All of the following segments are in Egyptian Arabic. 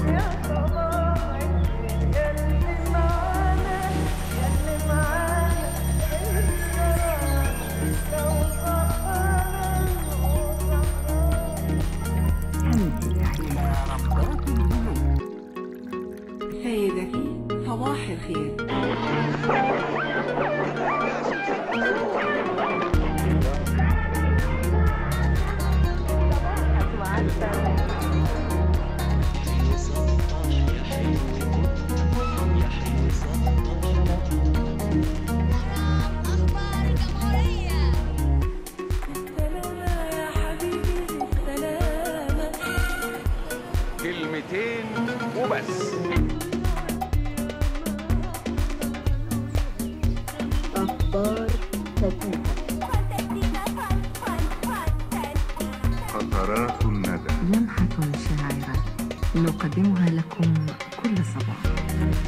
سيدتي صباح الخير أخبار الجمهورية سلامة يا حبيبي سلامة كلمتين وبس قطرات الندى لمحة شاعرة نقدمها لكم كل صباح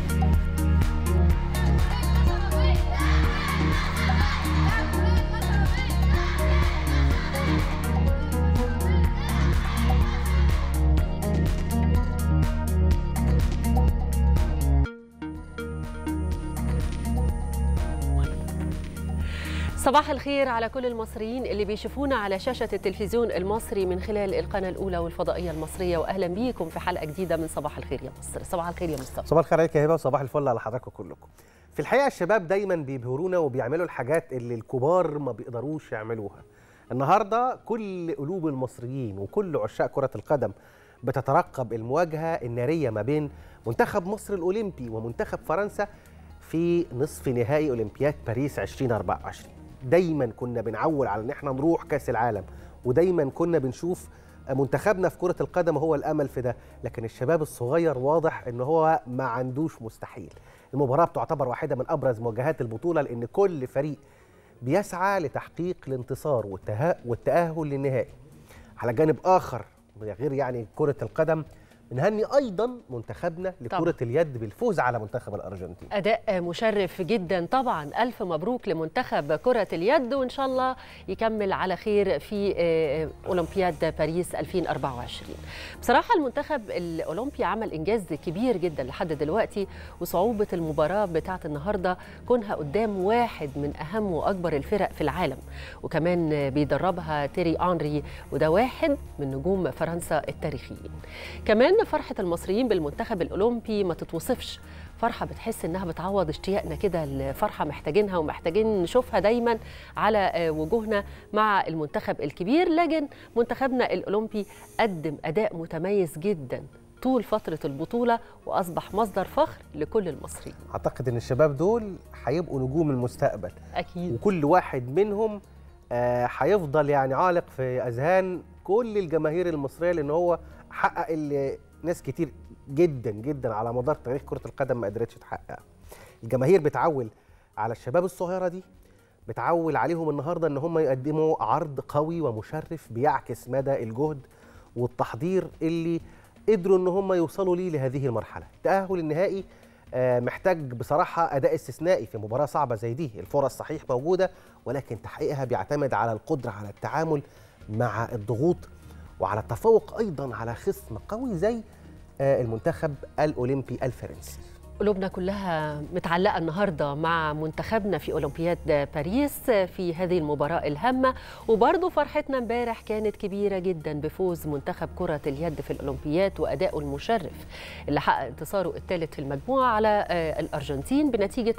صباح الخير على كل المصريين اللي بيشوفونا على شاشة التلفزيون المصري من خلال القناة الأولى والفضائية المصرية وأهلا بيكم في حلقة جديدة من صباح الخير يا مصر صباح الخير يا مصطفى صباح الخير عليك يا هبه وصباح الفل على حضراتكم كلكم. في الحقيقه الشباب دايما بيبهرونا وبيعملوا الحاجات اللي الكبار ما بيقدروش يعملوها. النهارده كل قلوب المصريين وكل عشاق كره القدم بتترقب المواجهه الناريه ما بين منتخب مصر الاولمبي ومنتخب فرنسا في نصف نهائي اولمبياد باريس 2024. دايما كنا بنعول على ان احنا نروح كاس العالم ودايما كنا بنشوف منتخبنا في كرة القدم هو الأمل في ده لكن الشباب الصغير واضح ان هو ما عندوش مستحيل المباراة بتعتبر واحدة من أبرز مواجهات البطولة لأن كل فريق بيسعى لتحقيق الانتصار والتها- والتأهل للنهائي على جانب آخر غير يعني كرة القدم بنهني أيضا منتخبنا لكرة طبعا. اليد بالفوز على منتخب الأرجنتين أداء مشرف جدا طبعا ألف مبروك لمنتخب كرة اليد وإن شاء الله يكمل على خير في آه، أولمبياد باريس 2024 بصراحة المنتخب الأولمبي عمل إنجاز كبير جدا لحد دلوقتي وصعوبة المباراة بتاعت النهاردة كونها قدام واحد من أهم وأكبر الفرق في العالم وكمان آه، بيدربها تيري أنري وده واحد من نجوم فرنسا التاريخيين كمان فرحة المصريين بالمنتخب الأولمبي ما تتوصفش فرحة بتحس إنها بتعوض اشتياقنا كده الفرحة محتاجينها ومحتاجين نشوفها دايما على آه، وجوهنا مع المنتخب الكبير لكن منتخبنا الأولمبي قدم أداء متميز جدا طول فترة البطولة وأصبح مصدر فخر لكل المصريين أعتقد إن الشباب دول هيبقوا نجوم المستقبل أكيد وكل واحد منهم آه، هيفضل يعني عالق في اذهان كل الجماهير المصريه لان هو حقق اللي ناس كتير جدا جدا على مدار تاريخ كره القدم ما قدرتش تحققه. الجماهير بتعول على الشباب الصغيره دي بتعول عليهم النهارده ان هم يقدموا عرض قوي ومشرف بيعكس مدى الجهد والتحضير اللي قدروا ان هم يوصلوا ليه لهذه المرحله. التاهل النهائي آه، محتاج بصراحه اداء استثنائي في مباراه صعبه زي دي، الفرص صحيح موجوده ولكن تحقيقها بيعتمد على القدره على التعامل مع الضغوط وعلى التفوق ايضا على خصم قوي زي آه، المنتخب الاولمبي الفرنسي. قلوبنا كلها متعلقة النهاردة مع منتخبنا في أولمبياد باريس في هذه المباراة الهامة وبرضه فرحتنا امبارح كانت كبيرة جدا بفوز منتخب كرة اليد في الأولمبياد وأدائه المشرف اللي حقق انتصاره الثالث في المجموعة على آه، الأرجنتين بنتيجة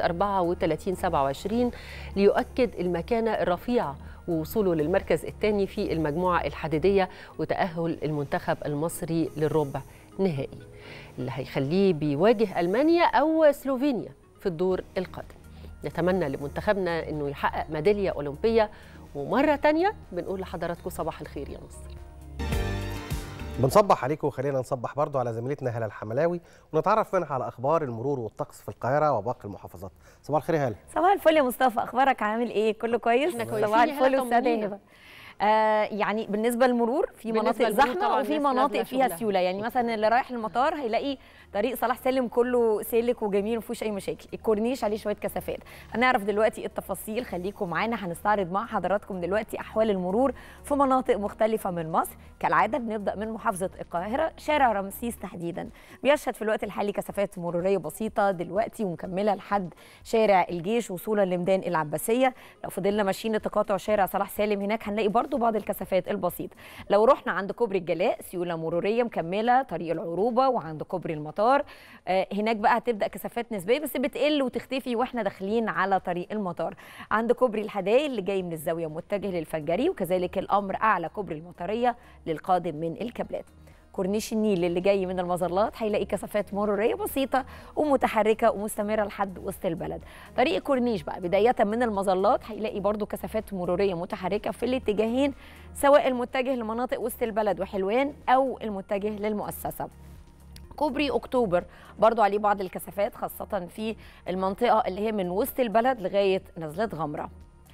34 27 ليؤكد المكانة الرفيعة ووصوله للمركز الثاني في المجموعة الحديدية وتأهل المنتخب المصري للربع نهائي اللي هيخليه بيواجه ألمانيا أو سلوفينيا في الدور القادم نتمنى لمنتخبنا أنه يحقق ميدالية أولمبية ومرة تانية بنقول لحضراتكم صباح الخير يا مصر بنصبح عليكم وخلينا نصبح برضو على زميلتنا هلا الحملاوي ونتعرف منها على اخبار المرور والطقس في القاهره وباقي المحافظات صباح الخير يا هلا صباح الفل يا مصطفى اخبارك عامل ايه كله كويس إحنا كويسين صباح يا هلا الفل والسعاده يا طمنينا. هبه آه يعني بالنسبه للمرور في بالنسبة مناطق للمرور زحمه طبعاً وفي الناس مناطق نازلة فيها شغلها. سيوله يعني مثلا اللي رايح المطار هيلاقي طريق صلاح سالم كله سالك وجميل ما فيهوش اي مشاكل الكورنيش عليه شويه كثافات هنعرف دلوقتي التفاصيل خليكم معانا هنستعرض مع حضراتكم دلوقتي احوال المرور في مناطق مختلفه من مصر كالعاده بنبدا من محافظه القاهره شارع رمسيس تحديدا بيشهد في الوقت الحالي كثافات مروريه بسيطه دلوقتي ومكمله لحد شارع الجيش وصولا لميدان العباسيه لو فضلنا ماشيين لتقاطع شارع صلاح سالم هناك هنلاقي برضو بعض الكثافات البسيطه لو رحنا عند كوبري الجلاء سيوله مروريه مكمله طريق العروبه وعند كوبري المطار آه، هناك بقى هتبدا كثافات نسبيه بس بتقل وتختفي واحنا داخلين على طريق المطار عند كوبري الحدائق اللي جاي من الزاويه متجه للفجري وكذلك الامر اعلى كوبري المطريه للقادم من الكابلات كورنيش النيل اللي جاي من المظلات هيلاقي كثافات مروريه بسيطه ومتحركه ومستمره لحد وسط البلد طريق كورنيش بقى بدايه من المظلات هيلاقي برضو كثافات مروريه متحركه في الاتجاهين سواء المتجه لمناطق وسط البلد وحلوان او المتجه للمؤسسه كوبري اكتوبر برضو عليه بعض الكثافات خاصه في المنطقه اللي هي من وسط البلد لغايه نزله غمره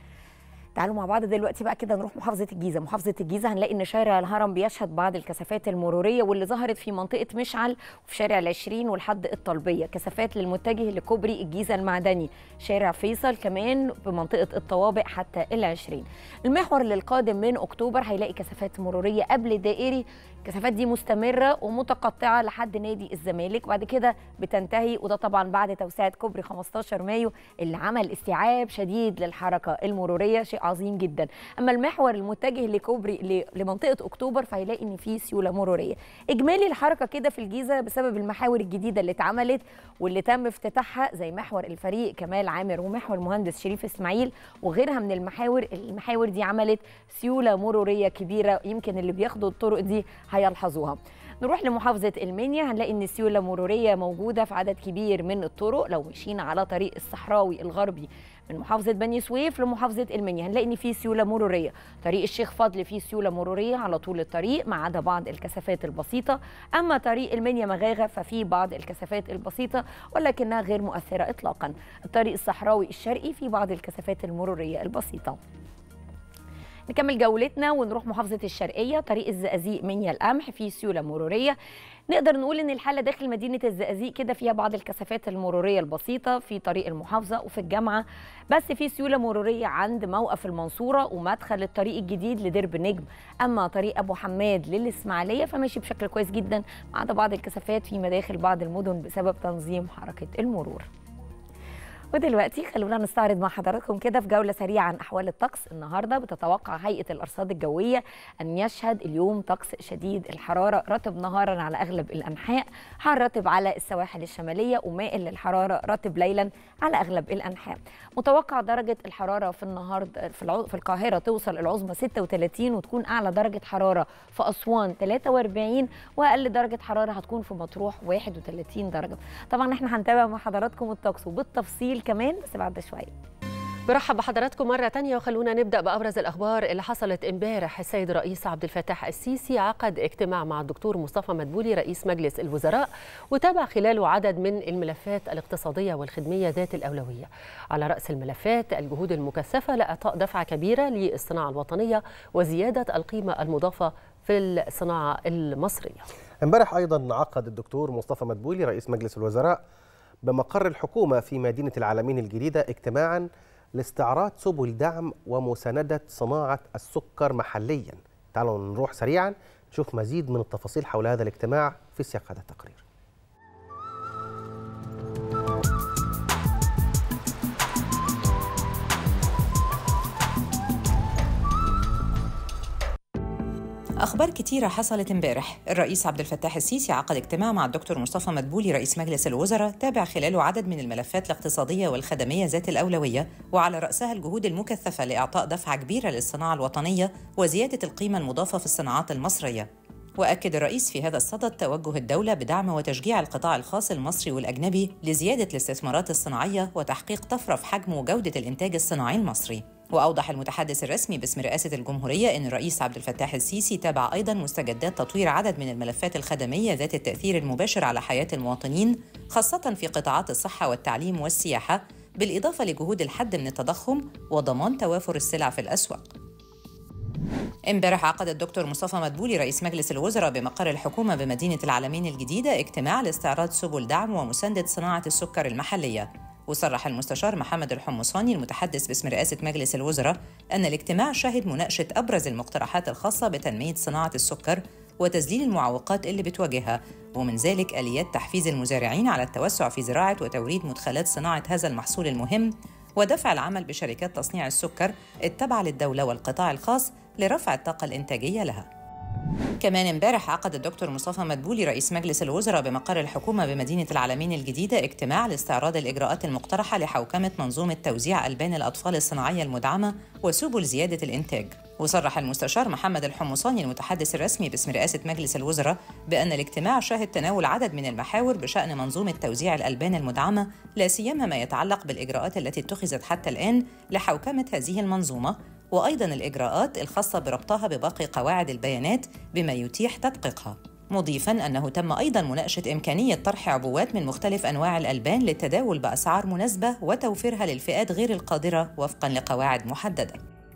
تعالوا مع بعض دلوقتي بقى كده نروح محافظه الجيزه محافظه الجيزه هنلاقي ان شارع الهرم بيشهد بعض الكثافات المروريه واللي ظهرت في منطقه مشعل وفي شارع العشرين ولحد الطلبيه كثافات للمتجه لكوبري الجيزه المعدني شارع فيصل كمان بمنطقه الطوابق حتى العشرين المحور للقادم من اكتوبر هيلاقي كثافات مروريه قبل دائري الكثافات دي مستمره ومتقطعه لحد نادي الزمالك وبعد كده بتنتهي وده طبعا بعد توسعه كوبري 15 مايو اللي عمل استيعاب شديد للحركه المروريه شيء عظيم جدا اما المحور المتجه لكوبري ل- لمنطقه اكتوبر فهيلاقي ان في سيوله مروريه اجمالي الحركه كده في الجيزه بسبب المحاور الجديده اللي اتعملت واللي تم افتتاحها زي محور الفريق كمال عامر ومحور مهندس شريف اسماعيل وغيرها من المحاور المحاور دي عملت سيوله مروريه كبيره يمكن اللي بياخدوا الطرق دي هيلحظوها نروح لمحافظة المنيا هنلاقي إن السيولة مرورية موجودة في عدد كبير من الطرق لو مشينا على طريق الصحراوي الغربي من محافظة بني سويف لمحافظة المنيا هنلاقي إن في سيولة مرورية طريق الشيخ فضل فيه سيولة مرورية على طول الطريق ما عدا بعض الكثافات البسيطة أما طريق المنيا مغاغة ففيه بعض الكثافات البسيطة ولكنها غير مؤثرة إطلاقا الطريق الصحراوي الشرقي فيه بعض الكثافات المرورية البسيطة نكمل جولتنا ونروح محافظة الشرقية طريق الزقازيق منيا القمح فيه سيولة مرورية نقدر نقول ان الحالة داخل مدينة الزقازيق كده فيها بعض الكثافات المرورية البسيطة في طريق المحافظة وفي الجامعة بس في سيولة مرورية عند موقف المنصورة ومدخل الطريق الجديد لدرب نجم اما طريق ابو حماد للاسماعيلية فماشي بشكل كويس جدا ما عدا بعض الكثافات في مداخل بعض المدن بسبب تنظيم حركة المرور ودلوقتي خلونا نستعرض مع حضراتكم كده في جولة سريعة عن أحوال الطقس النهاردة بتتوقع هيئة الأرصاد الجوية أن يشهد اليوم طقس شديد الحرارة رطب نهارا على أغلب الأنحاء حار رطب على السواحل الشمالية ومائل للحرارة رطب ليلا على أغلب الأنحاء متوقع درجة الحرارة في النهار في, العو... في القاهرة توصل العظمى 36 وتكون أعلى درجة حرارة في أسوان 43 وأقل درجة حرارة هتكون في مطروح 31 درجة طبعا احنا هنتابع مع حضراتكم الطقس وبالتفصيل كمان بس بعد شوية برحب بحضراتكم مرة تانية وخلونا نبدأ بأبرز الأخبار اللي حصلت امبارح السيد الرئيس عبد الفتاح السيسي عقد اجتماع مع الدكتور مصطفى مدبولي رئيس مجلس الوزراء وتابع خلاله عدد من الملفات الاقتصادية والخدمية ذات الأولوية على رأس الملفات الجهود المكثفة لإعطاء دفعة كبيرة للصناعة الوطنية وزيادة القيمة المضافة في الصناعة المصرية امبارح ايضا عقد الدكتور مصطفى مدبولي رئيس مجلس الوزراء بمقر الحكومه في مدينه العالمين الجديده اجتماعا لاستعراض سبل دعم ومسانده صناعه السكر محليا. تعالوا نروح سريعا نشوف مزيد من التفاصيل حول هذا الاجتماع في سياق هذا التقرير. أخبار كتيرة حصلت امبارح الرئيس عبد الفتاح السيسي عقد اجتماع مع الدكتور مصطفى مدبولي رئيس مجلس الوزراء تابع خلاله عدد من الملفات الاقتصادية والخدمية ذات الأولوية وعلى رأسها الجهود المكثفة لإعطاء دفعة كبيرة للصناعة الوطنية وزيادة القيمة المضافة في الصناعات المصرية وأكد الرئيس في هذا الصدد توجه الدولة بدعم وتشجيع القطاع الخاص المصري والأجنبي لزيادة الاستثمارات الصناعية وتحقيق طفرة في حجم وجودة الإنتاج الصناعي المصري وأوضح المتحدث الرسمي باسم رئاسة الجمهورية أن الرئيس عبد الفتاح السيسي تابع أيضا مستجدات تطوير عدد من الملفات الخدمية ذات التأثير المباشر على حياة المواطنين خاصة في قطاعات الصحة والتعليم والسياحة بالإضافة لجهود الحد من التضخم وضمان توافر السلع في الأسواق امبارح عقد الدكتور مصطفى مدبولي رئيس مجلس الوزراء بمقر الحكومة بمدينة العالمين الجديدة اجتماع لاستعراض سبل دعم ومساندة صناعة السكر المحلية وصرح المستشار محمد الحمصاني المتحدث باسم رئاسة مجلس الوزراء أن الاجتماع شهد مناقشة أبرز المقترحات الخاصة بتنمية صناعة السكر وتذليل المعوقات اللي بتواجهها ومن ذلك آليات تحفيز المزارعين على التوسع في زراعة وتوريد مدخلات صناعة هذا المحصول المهم ودفع العمل بشركات تصنيع السكر التابعة للدولة والقطاع الخاص لرفع الطاقة الإنتاجية لها كمان امبارح عقد الدكتور مصطفى مدبولي رئيس مجلس الوزراء بمقر الحكومة بمدينة العالمين الجديدة اجتماع لاستعراض الإجراءات المقترحة لحوكمة منظومة توزيع ألبان الأطفال الصناعية المدعمة وسبل زيادة الإنتاج وصرح المستشار محمد الحمصاني المتحدث الرسمي باسم رئاسة مجلس الوزراء بأن الاجتماع شهد تناول عدد من المحاور بشأن منظومة توزيع الألبان المدعمة لا سيما ما يتعلق بالإجراءات التي اتخذت حتى الآن لحوكمة هذه المنظومة وايضا الاجراءات الخاصه بربطها بباقي قواعد البيانات بما يتيح تدقيقها مضيفا انه تم ايضا مناقشه امكانيه طرح عبوات من مختلف انواع الالبان للتداول باسعار مناسبه وتوفيرها للفئات غير القادره وفقا لقواعد محدده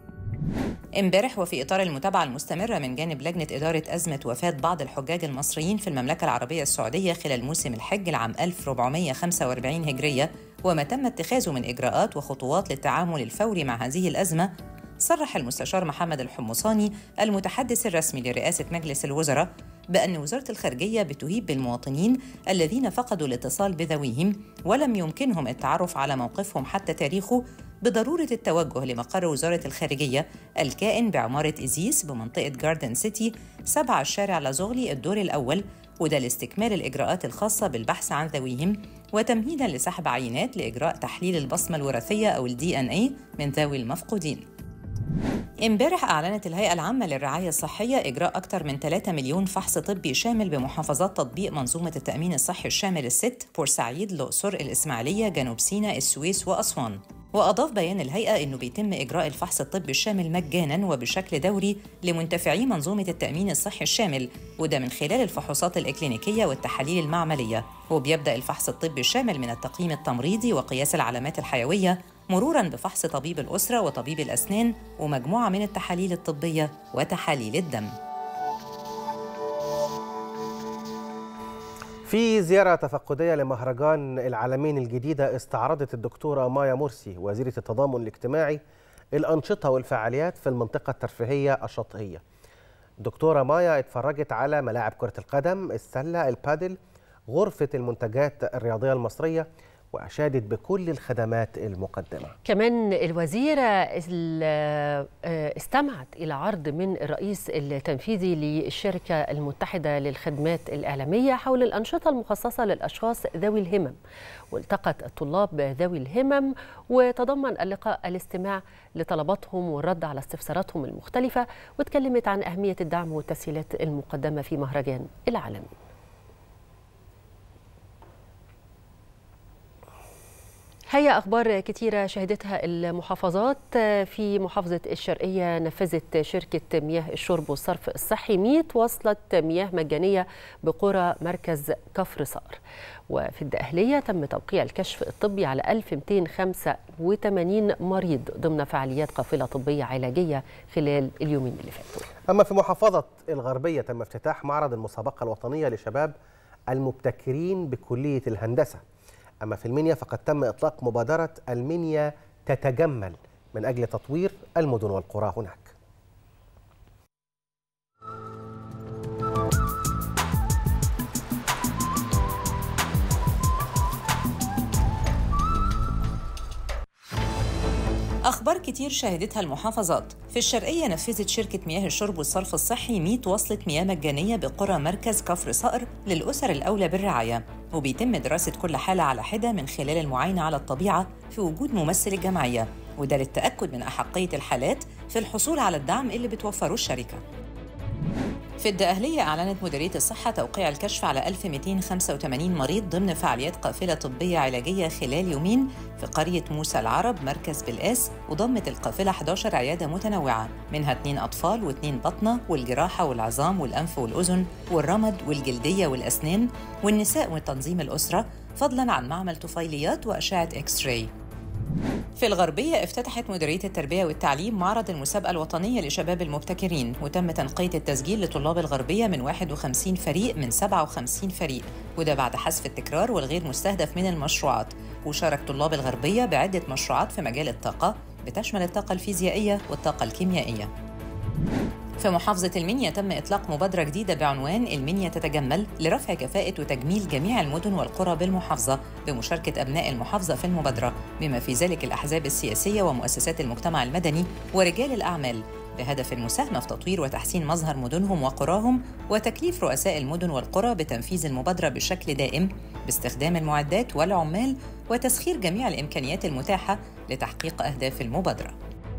امبارح وفي اطار المتابعه المستمره من جانب لجنه اداره ازمه وفاه بعض الحجاج المصريين في المملكه العربيه السعوديه خلال موسم الحج العام 1445 هجريه وما تم اتخاذه من اجراءات وخطوات للتعامل الفوري مع هذه الازمه صرح المستشار محمد الحمصاني المتحدث الرسمي لرئاسة مجلس الوزراء بأن وزارة الخارجية بتهيب بالمواطنين الذين فقدوا الاتصال بذويهم ولم يمكنهم التعرف على موقفهم حتى تاريخه بضرورة التوجه لمقر وزارة الخارجية الكائن بعمارة إزيس بمنطقة جاردن سيتي سبع الشارع لازوغلي الدور الأول وده لاستكمال الإجراءات الخاصة بالبحث عن ذويهم وتمهيدا لسحب عينات لإجراء تحليل البصمة الوراثية أو الدي إن إيه من ذوي المفقودين امبارح أعلنت الهيئة العامة للرعاية الصحية إجراء أكثر من 3 مليون فحص طبي شامل بمحافظات تطبيق منظومة التأمين الصحي الشامل الست بورسعيد، الأقصر، الإسماعيلية، جنوب سيناء، السويس وأسوان. وأضاف بيان الهيئة أنه بيتم إجراء الفحص الطبي الشامل مجانا وبشكل دوري لمنتفعي منظومة التأمين الصحي الشامل وده من خلال الفحوصات الإكلينيكية والتحاليل المعملية وبيبدأ الفحص الطبي الشامل من التقييم التمريضي وقياس العلامات الحيوية مرورا بفحص طبيب الأسرة وطبيب الأسنان ومجموعة من التحاليل الطبية وتحاليل الدم في زيارة تفقدية لمهرجان العالمين الجديدة استعرضت الدكتورة مايا مرسي وزيرة التضامن الاجتماعي الأنشطة والفعاليات في المنطقة الترفيهية الشاطئية دكتورة مايا اتفرجت على ملاعب كرة القدم السلة البادل غرفة المنتجات الرياضية المصرية وأشادت بكل الخدمات المقدمة كمان الوزيرة ال- استمعت إلى عرض من الرئيس التنفيذي للشركة المتحدة للخدمات الإعلامية حول الأنشطة المخصصة للأشخاص ذوي الهمم والتقت الطلاب ذوي الهمم وتضمن اللقاء الاستماع لطلباتهم والرد على استفساراتهم المختلفة واتكلمت عن أهمية الدعم والتسهيلات المقدمة في مهرجان العالمين هي أخبار كتيرة شهدتها المحافظات في محافظة الشرقية نفذت شركة مياه الشرب والصرف الصحي 100 وصلة مياه مجانية بقرى مركز كفر صقر وفي الدقهلية تم توقيع الكشف الطبي على 1285 مريض ضمن فعاليات قافلة طبية علاجية خلال اليومين اللي فاتوا أما في محافظة الغربية تم افتتاح معرض المسابقة الوطنية لشباب المبتكرين بكلية الهندسة أما في المنيا فقد تم إطلاق مبادرة المنيا تتجمل من أجل تطوير المدن والقرى هناك أخبار كتير شهدتها المحافظات في الشرقية نفذت شركة مياه الشرب والصرف الصحي 100 وصلة مياه مجانية بقرى مركز كفر صقر للأسر الأولى بالرعاية وبيتم دراسة كل حالة على حدة من خلال المعاينة على الطبيعة في وجود ممثل الجمعية وده للتأكد من أحقية الحالات في الحصول على الدعم اللي بتوفره الشركة في الدقهلية أعلنت مديرية الصحة توقيع الكشف على 1285 مريض ضمن فعاليات قافلة طبية علاجية خلال يومين في قرية موسى العرب مركز بالقاس وضمت القافلة 11 عيادة متنوعة منها 2 أطفال و2 بطنة والجراحة والعظام والأنف والأذن والرمد والجلدية والأسنان والنساء وتنظيم الأسرة فضلاً عن معمل طفيليات وأشعة إكس راي في الغربية افتتحت مديرية التربية والتعليم معرض المسابقة الوطنية لشباب المبتكرين وتم تنقية التسجيل لطلاب الغربية من 51 فريق من 57 فريق وده بعد حذف التكرار والغير مستهدف من المشروعات وشارك طلاب الغربية بعدة مشروعات في مجال الطاقة بتشمل الطاقة الفيزيائية والطاقة الكيميائية في محافظة المنيا تم إطلاق مبادرة جديدة بعنوان المنيا تتجمل لرفع كفاءة وتجميل جميع المدن والقرى بالمحافظة بمشاركة أبناء المحافظة في المبادرة بما في ذلك الأحزاب السياسية ومؤسسات المجتمع المدني ورجال الأعمال بهدف المساهمة في تطوير وتحسين مظهر مدنهم وقراهم وتكليف رؤساء المدن والقرى بتنفيذ المبادرة بشكل دائم باستخدام المعدات والعمال وتسخير جميع الإمكانيات المتاحة لتحقيق أهداف المبادرة.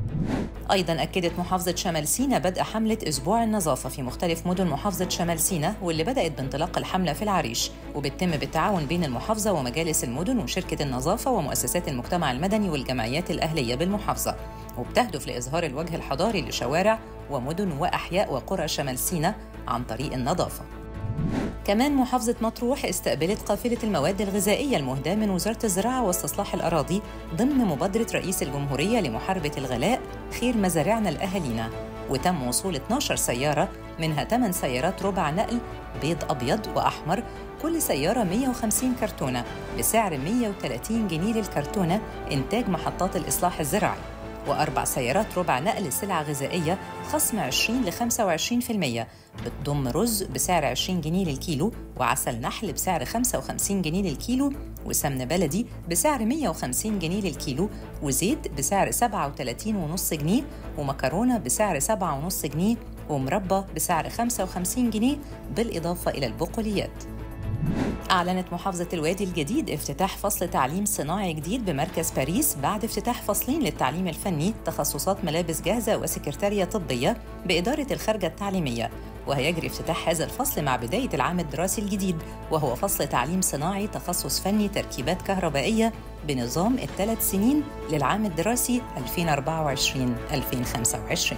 أيضا أكدت محافظة شمال سيناء بدء حملة أسبوع النظافة في مختلف مدن محافظة شمال سيناء واللي بدأت بانطلاق الحملة في العريش وبتتم بالتعاون بين المحافظة ومجالس المدن وشركة النظافة ومؤسسات المجتمع المدني والجمعيات الأهلية بالمحافظة وبتهدف لإظهار الوجه الحضاري لشوارع ومدن وأحياء وقرى شمال سيناء عن طريق النظافة كمان محافظة مطروح استقبلت قافلة المواد الغذائية المهداة من وزارة الزراعة واستصلاح الأراضي ضمن مبادرة رئيس الجمهورية لمحاربة الغلاء خير مزارعنا لأهالينا وتم وصول 12 سيارة منها 8 سيارات ربع نقل بيض أبيض وأحمر كل سيارة 150 كرتونة بسعر 130 جنيه للكرتونة إنتاج محطات الإصلاح الزراعي وأربع سيارات ربع نقل سلع غذائية خصم 20 ل 25% بتضم رز بسعر 20 جنيه للكيلو وعسل نحل بسعر 55 جنيه للكيلو وسمن بلدي بسعر 150 جنيه للكيلو وزيت بسعر 37.5 جنيه ومكرونة بسعر 7.5 جنيه ومربى بسعر 55 جنيه بالإضافة إلى البقوليات أعلنت محافظة الوادي الجديد افتتاح فصل تعليم صناعي جديد بمركز باريس بعد افتتاح فصلين للتعليم الفني تخصصات ملابس جاهزة وسكرتارية طبية بإدارة الخارجة التعليمية وهيجري افتتاح هذا الفصل مع بداية العام الدراسي الجديد وهو فصل تعليم صناعي تخصص فني تركيبات كهربائية بنظام الثلاث سنين للعام الدراسي 2024-2025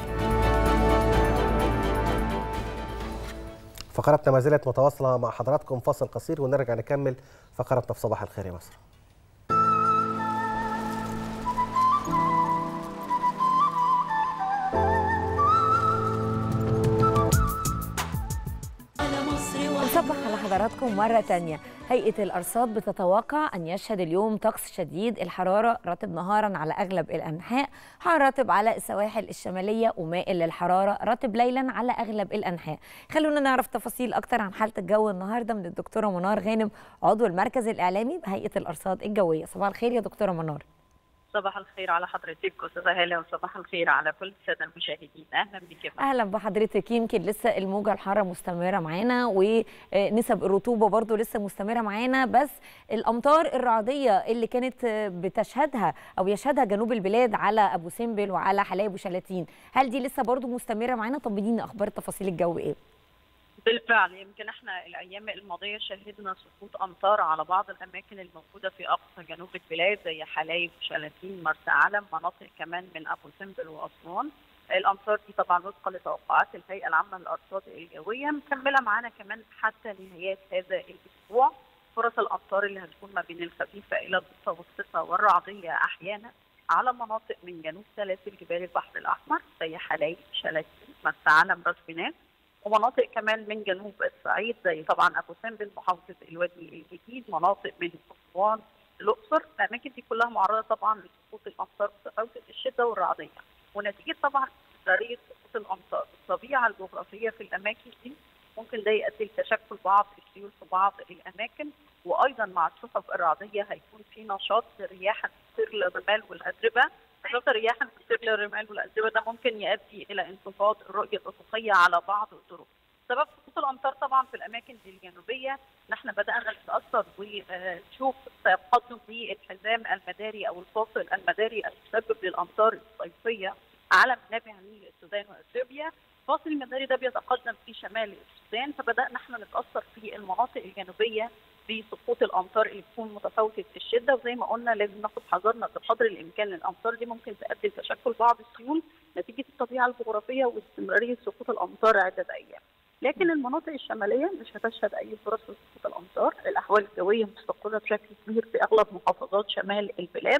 فقرتنا ما زالت متواصلة مع حضراتكم فاصل قصير ونرجع نكمل فقرتنا في صباح الخير يا مصر نصبح على حضراتكم مرة تانية هيئة الأرصاد بتتوقع أن يشهد اليوم طقس شديد الحرارة رطب نهارا على أغلب الأنحاء رطب على السواحل الشمالية ومائل للحرارة رطب ليلا على أغلب الأنحاء خلونا نعرف تفاصيل أكتر عن حالة الجو النهاردة من الدكتورة منار غانم عضو المركز الإعلامي بهيئة الأرصاد الجوية صباح الخير يا دكتورة منار صباح الخير على حضرتك استاذه هاله وصباح الخير على كل الساده المشاهدين اهلا بك يا فندم. اهلا بحضرتك يمكن لسه الموجه الحاره مستمره معانا ونسب الرطوبه برضو لسه مستمره معانا بس الامطار الرعديه اللي كانت بتشهدها او يشهدها جنوب البلاد على ابو سمبل وعلى حلايب وشلاتين هل دي لسه برضو مستمره معانا طمنينا اخبار تفاصيل الجو ايه بالفعل يمكن احنا الايام الماضيه شهدنا سقوط امطار على بعض الاماكن الموجوده في اقصى جنوب البلاد زي حلايب شلاتين مرسى علم مناطق كمان من ابو سمبل واسوان الامطار دي طبعا وفقا لتوقعات الهيئه العامه للارصاد الجويه مكمله معانا كمان حتى نهايات هذا الاسبوع فرص الامطار اللي هتكون ما بين الخفيفه الى المتوسطه والرعديه احيانا على مناطق من جنوب سلاسل جبال البحر الاحمر زي حلايب شلاتين مرسى علم راس بنات ومناطق كمان من جنوب الصعيد زي طبعا ابو سمبل محافظه الوادي الجديد مناطق من اسوان الاقصر الاماكن دي كلها معرضه طبعا لسقوط الامطار متفاوته الشده والرعديه ونتيجه طبعا طريقه سقوط الامطار الطبيعه الجغرافيه في الاماكن دي ممكن ده يؤدي لتشكل بعض السيول في بعض الاماكن وايضا مع السحب الرعديه هيكون في نشاط رياح تثير للرمال والاتربه نشاط الرياح المثير للرمال والاتربه ده ممكن يؤدي الى انخفاض الرؤيه الافقيه على بعض الطرق. سبب سقوط الامطار طبعا في الاماكن دي الجنوبيه نحن بدانا نتاثر ونشوف تقدم بالحزام المداري او الفاصل المداري المسبب للامطار الصيفيه على منابع النيل السودان واثيوبيا. الفاصل المداري ده بيتقدم في شمال السودان فبدانا احنا نتاثر في المناطق الجنوبيه بسقوط الامطار اللي بتكون متفاوته الشده وزي ما قلنا لازم ناخد حذرنا بقدر الامكان الامطار دي ممكن تؤدي لتشكل بعض السيول نتيجه الطبيعه الجغرافيه واستمراريه سقوط الامطار عده ايام. لكن المناطق الشماليه مش هتشهد اي فرص لسقوط الامطار، الاحوال الجويه مستقره بشكل كبير في اغلب محافظات شمال البلاد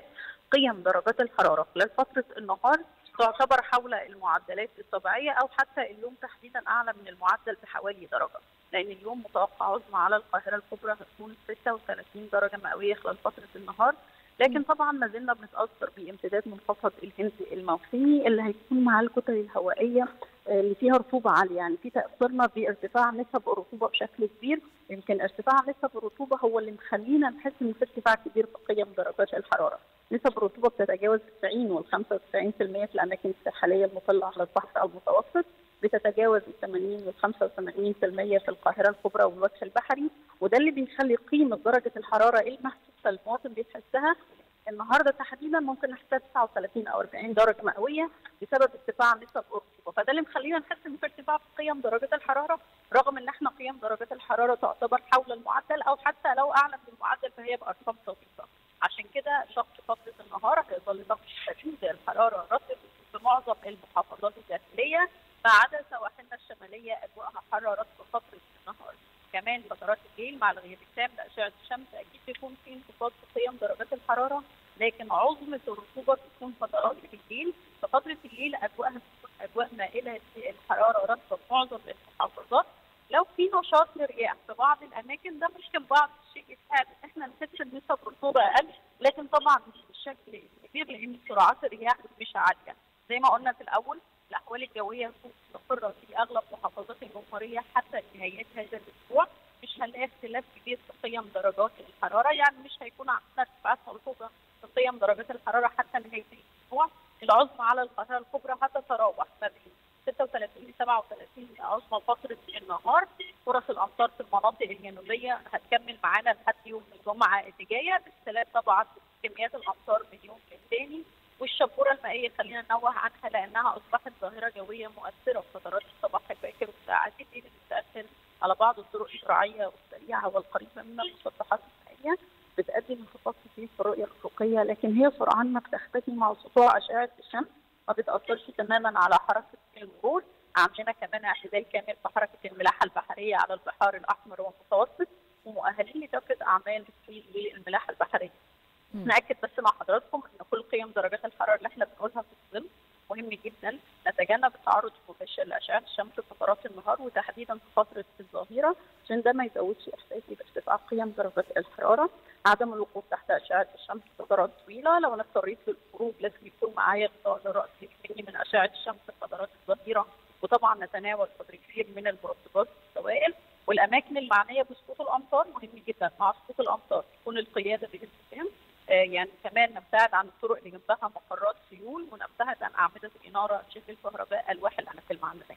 قيم درجات الحراره خلال فتره النهار تعتبر حول المعدلات الطبيعيه او حتى اليوم تحديدا اعلى من المعدل بحوالي درجه لان اليوم متوقع عظمى على القاهره الكبرى هتكون 36 درجه مئويه خلال فتره النهار لكن طبعا ما زلنا بنتاثر بامتداد منخفض الهند الموسمي اللي هيكون مع الكتل الهوائيه اللي فيها رطوبه عاليه يعني في تاثرنا بارتفاع نسب الرطوبه بشكل كبير يمكن ارتفاع نسب الرطوبه هو اللي مخلينا نحس ان في ارتفاع كبير في قيم درجات الحراره نسب الرطوبه بتتجاوز 90 وال 95% في الاماكن الساحليه المطله على البحر المتوسط بتتجاوز ال 80 وال 85% في القاهره الكبرى والوجه البحري وده اللي بيخلي قيمه درجه الحراره المحسوسه المواطن بيحسها النهارده تحديدا ممكن نحسها 39 او 40 درجه مئويه بسبب ارتفاع نسب الرطوبه فده اللي مخلينا نحس ان في ارتفاع في قيم درجه الحراره رغم ان احنا قيم درجات الحراره تعتبر حول المعدل او حتى لو اعلى من المعدل فهي بارقام طويله عشان كده شخص فتره النهار هيظل طقس شديد الحراره رطب في معظم المحافظات الداخليه ما عدا سواحلنا الشماليه اجواءها حاره رطب فتره النهار كمان فترات الليل مع الغياب التام لاشعه الشمس اكيد بيكون في انخفاض في قيم درجات الحراره لكن عظمه الرطوبه بتكون فترات الليل ففتره الليل اجواءها بتكون اجواء مائله الحراره رطبه في معظم المحافظات لو في نشاط للرياح في بعض الاماكن ده ممكن بعض الشيء يساعد ان احنا نحس بنسب رطوبه اقل لكن طبعا مش بالشكل كبير لان سرعات الرياح مش عاليه زي ما قلنا في الاول الاحوال الجويه هتكون مستقره في اغلب محافظات الجمهوريه حتى نهايات هذا الاسبوع مش هنلاقي اختلاف كبير في قيم درجات الحراره يعني مش هيكون عندنا ارتفاعات ملحوظه في قيم درجات الحراره حتى نهايه الاسبوع العظمى على القاهره الكبرى هتتراوح ما بين 36 ل 37 عظمى فتره النهار فرص الامطار في المناطق الجنوبيه هتكمل معانا لحد يوم الجمعه اللي جايه باختلاف طبعا كميات الامطار من يوم للتاني والشبوره المائيه خلينا ننوه عنها لانها اصبحت ظاهره جويه مؤثره في فترات الصباح الباكر والساعات الليل بتاثر على بعض الطرق الشراعيه والسريعه والقريبه من المسطحات المائيه بتؤدي لانخفاض كتير في الرؤيه الافقيه لكن هي سرعان ما بتختفي مع سطوع اشعه الشمس ما بتاثرش تماما على حركه المرور عندنا كمان اعتدال كامل في حركه الملاحه البحريه على البحار الاحمر والمتوسط ومؤهلين لكافه اعمال التصوير للملاحه البحريه. ناكد بس مع حضراتكم ان كل قيم درجات الحراره اللي احنا بنقولها في الظل مهم جدا نتجنب التعرض المباشر لاشعه الشمس في فترات النهار وتحديدا في فتره الظهيره عشان ده ما يزودش احساسي بارتفاع قيم درجات الحراره عدم الوقوف تحت اشعه الشمس فترات طويله لو انا اضطريت للخروج لازم يكون معايا غطاء لراسي يحميني من اشعه الشمس في فترات الظهيره وطبعا نتناول قدر كبير من المرطبات والسوائل والاماكن المعنيه بسقوط الامطار مهم جدا مع سقوط الامطار تكون القياده بالاستخدام آه يعني كمان نبتعد عن الطرق اللي جنبها مقرات سيول ونبتعد عن اعمده الاناره شبه الكهرباء الواح الاماكن المعلميه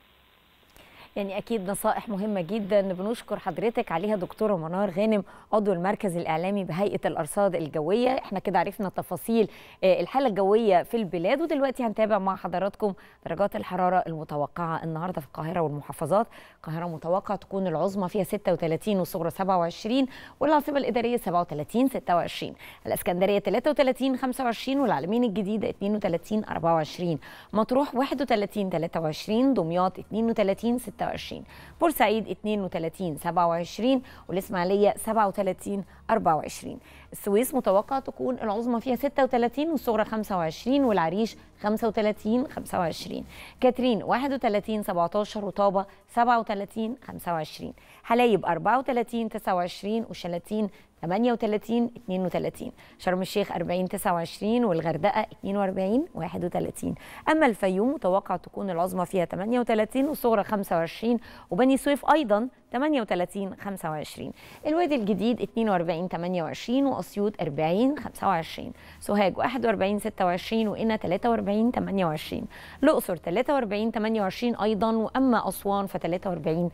يعني اكيد نصائح مهمه جدا بنشكر حضرتك عليها دكتوره منار غانم عضو المركز الاعلامي بهيئه الارصاد الجويه احنا كده عرفنا تفاصيل الحاله الجويه في البلاد ودلوقتي هنتابع مع حضراتكم درجات الحراره المتوقعه النهارده في القاهره والمحافظات القاهره متوقع تكون العظمى فيها 36 والصغرى 27 والعاصمه الاداريه 37 26 الاسكندريه 33 25 والعلمين الجديده 32 24 مطروح 31 23 دمياط 32 26 26 بورسعيد 32 27 والإسماعيلية 37 24 السويس متوقع تكون العظمى فيها 36 والصغرى 25 والعريش 35 25 كاترين 31 17 وطابة 37 25 حلايب 34 29 وشلاتين 38 32 شرم الشيخ 40 29 والغردقه 42 31 اما الفيوم متوقع تكون العظمى فيها 38 والصغرى 25 وبني سويف ايضا 38 25 الوادي الجديد 42 28 واسيوط 40 25 سوهاج 41 26 وقنا 43 28 الاقصر 43 28 ايضا واما اسوان ف 43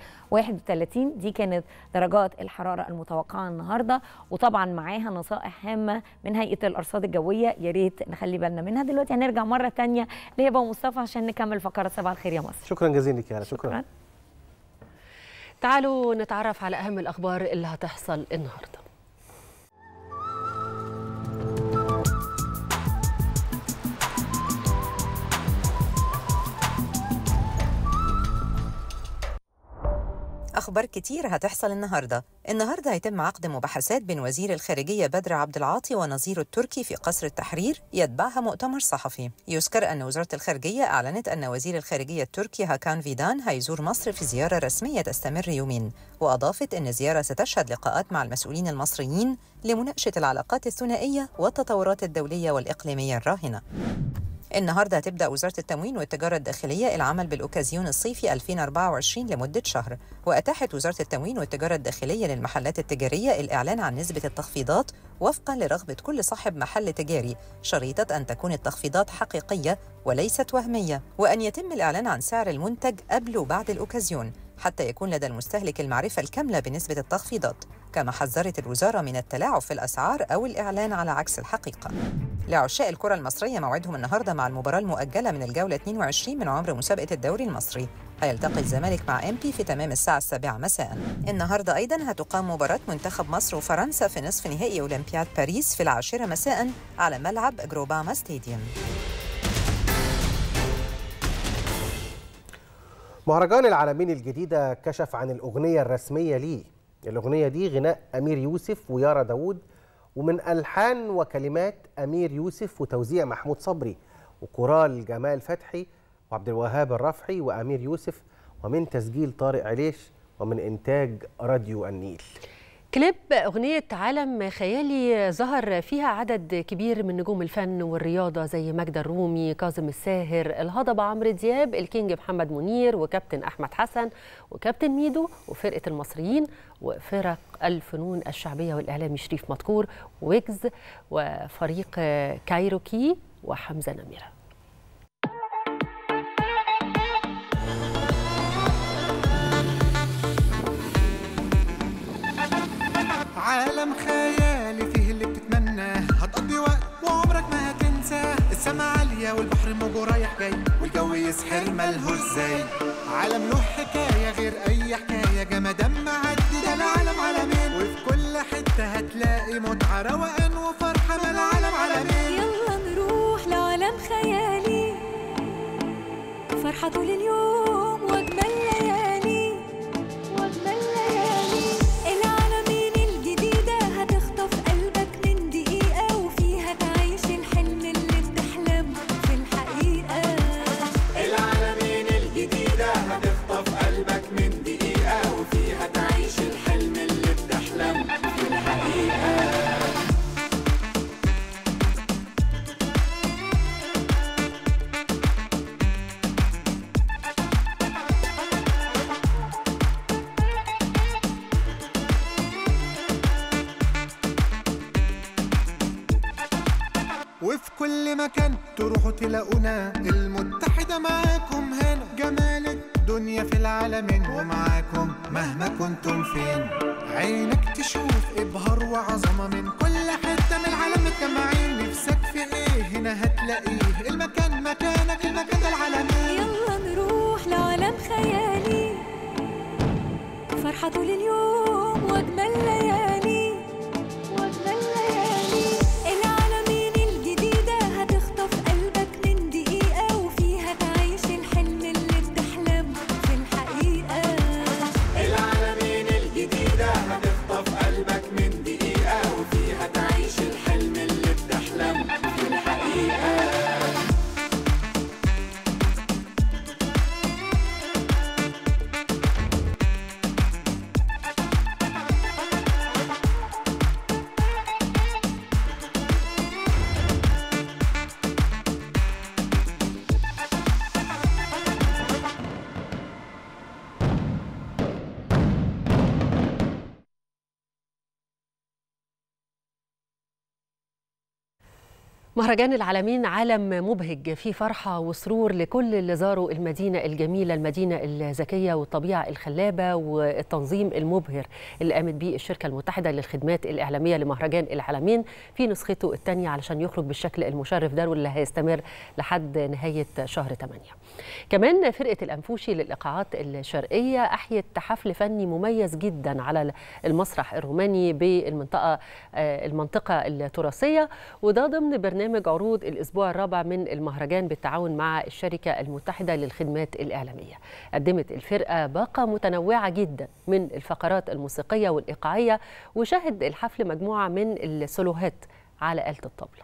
31 دي كانت درجات الحراره المتوقعه النهارده وطبعا معاها نصائح هامه من هيئه الارصاد الجويه يا ريت نخلي بالنا منها دلوقتي هنرجع مره ثانيه لهبه ومصطفى عشان نكمل فقره صباح الخير يا مصر شكرا جزيلا لك يا شكرا, شكرا. تعالوا نتعرف على اهم الاخبار اللي هتحصل النهارده أخبار كتير هتحصل النهاردة النهاردة هيتم عقد مباحثات بين وزير الخارجية بدر عبد العاطي ونظيره التركي في قصر التحرير يتبعها مؤتمر صحفي يذكر أن وزارة الخارجية أعلنت أن وزير الخارجية التركي هاكان فيدان هيزور مصر في زيارة رسمية تستمر يومين وأضافت أن الزيارة ستشهد لقاءات مع المسؤولين المصريين لمناقشة العلاقات الثنائية والتطورات الدولية والإقليمية الراهنة النهارده هتبدا وزاره التموين والتجاره الداخليه العمل بالاوكازيون الصيفي 2024 لمده شهر واتاحت وزاره التموين والتجاره الداخليه للمحلات التجاريه الاعلان عن نسبه التخفيضات وفقا لرغبه كل صاحب محل تجاري شريطه ان تكون التخفيضات حقيقيه وليست وهميه وان يتم الاعلان عن سعر المنتج قبل وبعد الاوكازيون حتى يكون لدى المستهلك المعرفه الكامله بنسبه التخفيضات كما حذرت الوزارة من التلاعب في الأسعار أو الإعلان على عكس الحقيقة لعشاق الكرة المصرية موعدهم النهاردة مع المباراة المؤجلة من الجولة 22 من عمر مسابقة الدوري المصري هيلتقي الزمالك مع امبي في تمام الساعة السابعة مساء النهاردة أيضا هتقام مباراة منتخب مصر وفرنسا في نصف نهائي أولمبياد باريس في العاشرة مساء على ملعب جروباما ستاديوم مهرجان العالمين الجديدة كشف عن الأغنية الرسمية ليه الأغنية دي غناء أمير يوسف ويارا داوود ومن ألحان وكلمات أمير يوسف وتوزيع محمود صبري وكورال جمال فتحي وعبد الوهاب الرفحي وأمير يوسف ومن تسجيل طارق عليش ومن إنتاج راديو النيل كليب أغنية عالم خيالي ظهر فيها عدد كبير من نجوم الفن والرياضة زي ماجدة الرومي كاظم الساهر الهضبة عمرو دياب الكينج محمد منير وكابتن أحمد حسن وكابتن ميدو وفرقة المصريين وفرق الفنون الشعبية والإعلامي شريف مدكور ويجز وفريق كايروكي وحمزة نميرة عالم خيالي فيه اللي بتتمناه هتقضي وقت وعمرك ما هتنساه السما عالية والبحر موجه رايح جاي والجو يسحر ملهوش زي عالم له حكاية غير أي حكاية جمدان معدي ده العالم عالمين وفي كل حتة هتلاقي متعة روقان وفرحة ما العالم عالمين يلا نروح لعالم خيالي فرحة طول اليوم وأجمل ليالي وأجمل ليالي العالمين الجديدة هتخطف قلبك من دقيقة وفيها تعيش الحلم اللي بتحلم في الحقيقة العالمين الجديدة هتخطف قلبك من دقيقة وفيها تعيش الحلم اللي بتحلم في الحقيقة وفي كل مكان تروحوا تلاقونا المتحدة معاكم هنا جمال الدنيا في العالمين ومعاكم مهما كنتم فين عينك تشوف إبهار وعظمة من كل حتة من العالم متجمعين نفسك في إيه هنا هتلاقيه المكان مكانك المكان ده العالمين يلا نروح لعالم خيالي فرحة طول اليوم وأجمل ليالي وأجمل ليالي العالمين الجديدة هتخطف قلبك من دقيقة وفيها تعيش الحلم اللي بتحلم في الحقيقة العالمين الجديدة هتخطف قلبك من دقيقة وفيها تعيش الحلم اللي بتحلم في الحقيقة مهرجان العالمين عالم مبهج فيه فرحة وسرور لكل اللي زاروا المدينة الجميلة المدينة الذكية والطبيعة الخلابة والتنظيم المبهر اللي قامت به الشركة المتحدة للخدمات الإعلامية لمهرجان العالمين في نسخته الثانية علشان يخرج بالشكل المشرف ده واللي هيستمر لحد نهاية شهر 8 كمان فرقة الأنفوشي للإيقاعات الشرقية أحيت حفل فني مميز جدا على المسرح الروماني بالمنطقة المنطقة التراثية وده ضمن برنامج برنامج عروض الأسبوع الرابع من المهرجان بالتعاون مع الشركة المتحدة للخدمات الإعلامية قدمت الفرقة باقة متنوعة جدا من الفقرات الموسيقية والإيقاعية وشهد الحفل مجموعة من السولوهات على آلة الطبلة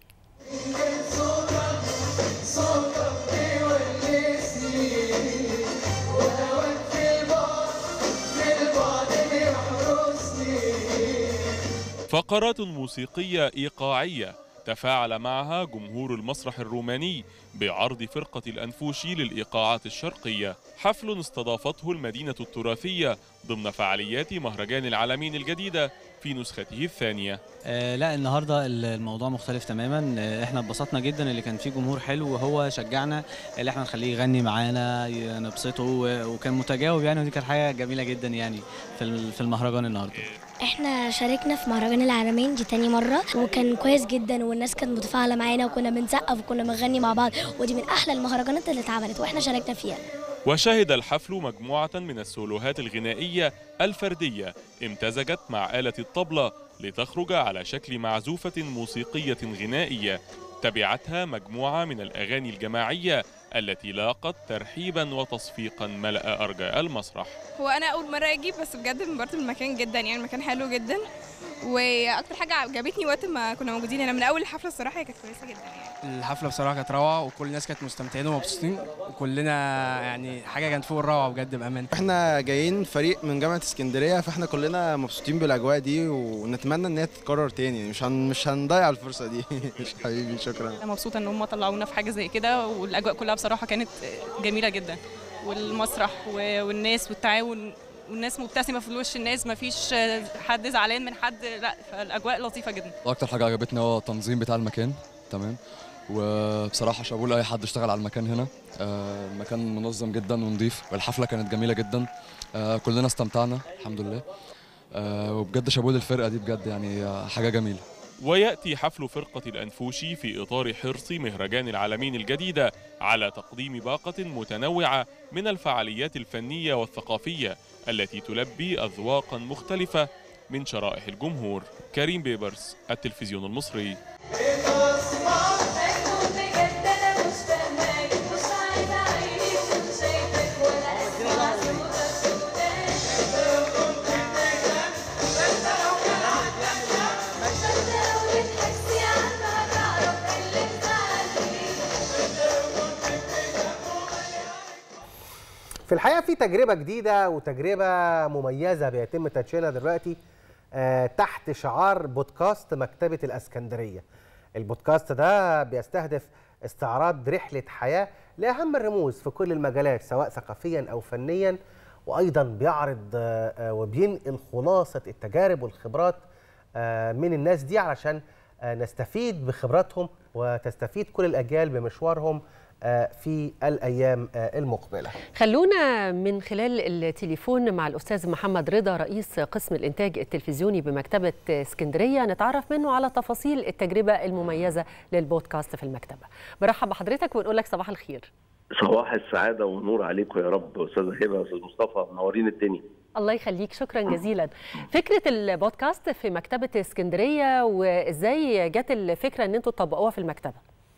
فقرات موسيقية إيقاعية تفاعل معها جمهور المسرح الروماني بعرض فرقة الأنفوشي للإيقاعات الشرقية حفل استضافته المدينة التراثية ضمن فعاليات مهرجان العالمين الجديدة في نسخته الثانية آه لا النهارده الموضوع مختلف تماما آه احنا اتبسطنا جدا اللي كان فيه جمهور حلو وهو شجعنا اللي احنا نخليه يغني معانا ي- نبسطه و- وكان متجاوب يعني ودي كانت حاجه جميله جدا يعني في ال- في المهرجان النهارده احنا شاركنا في مهرجان العالمين دي تاني مرة وكان كويس جدا والناس كانت متفاعلة معانا وكنا بنسقف وكنا بنغني مع بعض ودي من أحلى المهرجانات اللي اتعملت واحنا شاركنا فيها وشهد الحفل مجموعة من السولوهات الغنائية الفردية امتزجت مع آلة الطبلة لتخرج على شكل معزوفة موسيقية غنائية تبعتها مجموعة من الأغاني الجماعية التي لاقت ترحيبا وتصفيقا ملأ أرجاء المسرح هو انا اول مره اجي بس بجد انبهرت بالمكان جدا يعني المكان حلو جدا واكتر حاجه عجبتني وقت ما كنا موجودين هنا من اول الحفله الصراحه هي كانت كويسه جدا يعني الحفله بصراحه كانت روعه وكل الناس كانت مستمتعين ومبسوطين وكلنا يعني حاجه كانت فوق الروعه بجد بامان احنا جايين فريق من جامعه اسكندريه فاحنا كلنا مبسوطين بالاجواء دي ونتمنى ان هي تتكرر تاني مش هن... مش هنضيع الفرصه دي حبيبي شكرا انا مبسوطه ان هم طلعونا في حاجه زي كده والاجواء كلها بصراحه كانت جميله جدا والمسرح و- والناس والتعاون والناس مبتسمه في وش الناس ما فيش حد زعلان من حد لا فالاجواء لطيفه جدا اكتر حاجه عجبتني هو التنظيم بتاع المكان تمام وبصراحه شابوه لاي حد اشتغل على المكان هنا آه، المكان منظم جدا ونظيف والحفله كانت جميله جدا آه، كلنا استمتعنا الحمد لله آه، وبجد شابوه للفرقه دي بجد يعني آه، حاجه جميله ويأتي حفل فرقة الأنفوشي في إطار حرص مهرجان العالمين الجديدة على تقديم باقة متنوعة من الفعاليات الفنية والثقافية التي تلبي أذواقا مختلفة من شرائح الجمهور كريم بيبرس التلفزيون المصري في الحقيقه في تجربه جديده وتجربه مميزه بيتم تدشينها دلوقتي آه، تحت شعار بودكاست مكتبه الاسكندريه. البودكاست ده بيستهدف استعراض رحله حياه لاهم الرموز في كل المجالات سواء ثقافيا او فنيا وايضا بيعرض آه، آه، وبينقل خلاصه التجارب والخبرات آه، من الناس دي علشان آه، نستفيد بخبراتهم وتستفيد كل الاجيال بمشوارهم آه، في الايام آه، المقبله. خلونا من خلال التليفون مع الأستاذ محمد رضا رئيس قسم الإنتاج التلفزيوني بمكتبة اسكندرية نتعرف منه على تفاصيل التجربة المميزة للبودكاست في المكتبة برحب بحضرتك ونقول لك صباح الخير صباح السعادة والنور عليكم يا رب أستاذة هبة أستاذ مصطفى منورين الدنيا الله يخليك شكرا جزيلا فكرة البودكاست في مكتبة اسكندرية وإزاي جت الفكرة أن أنتوا تطبقوها في المكتبة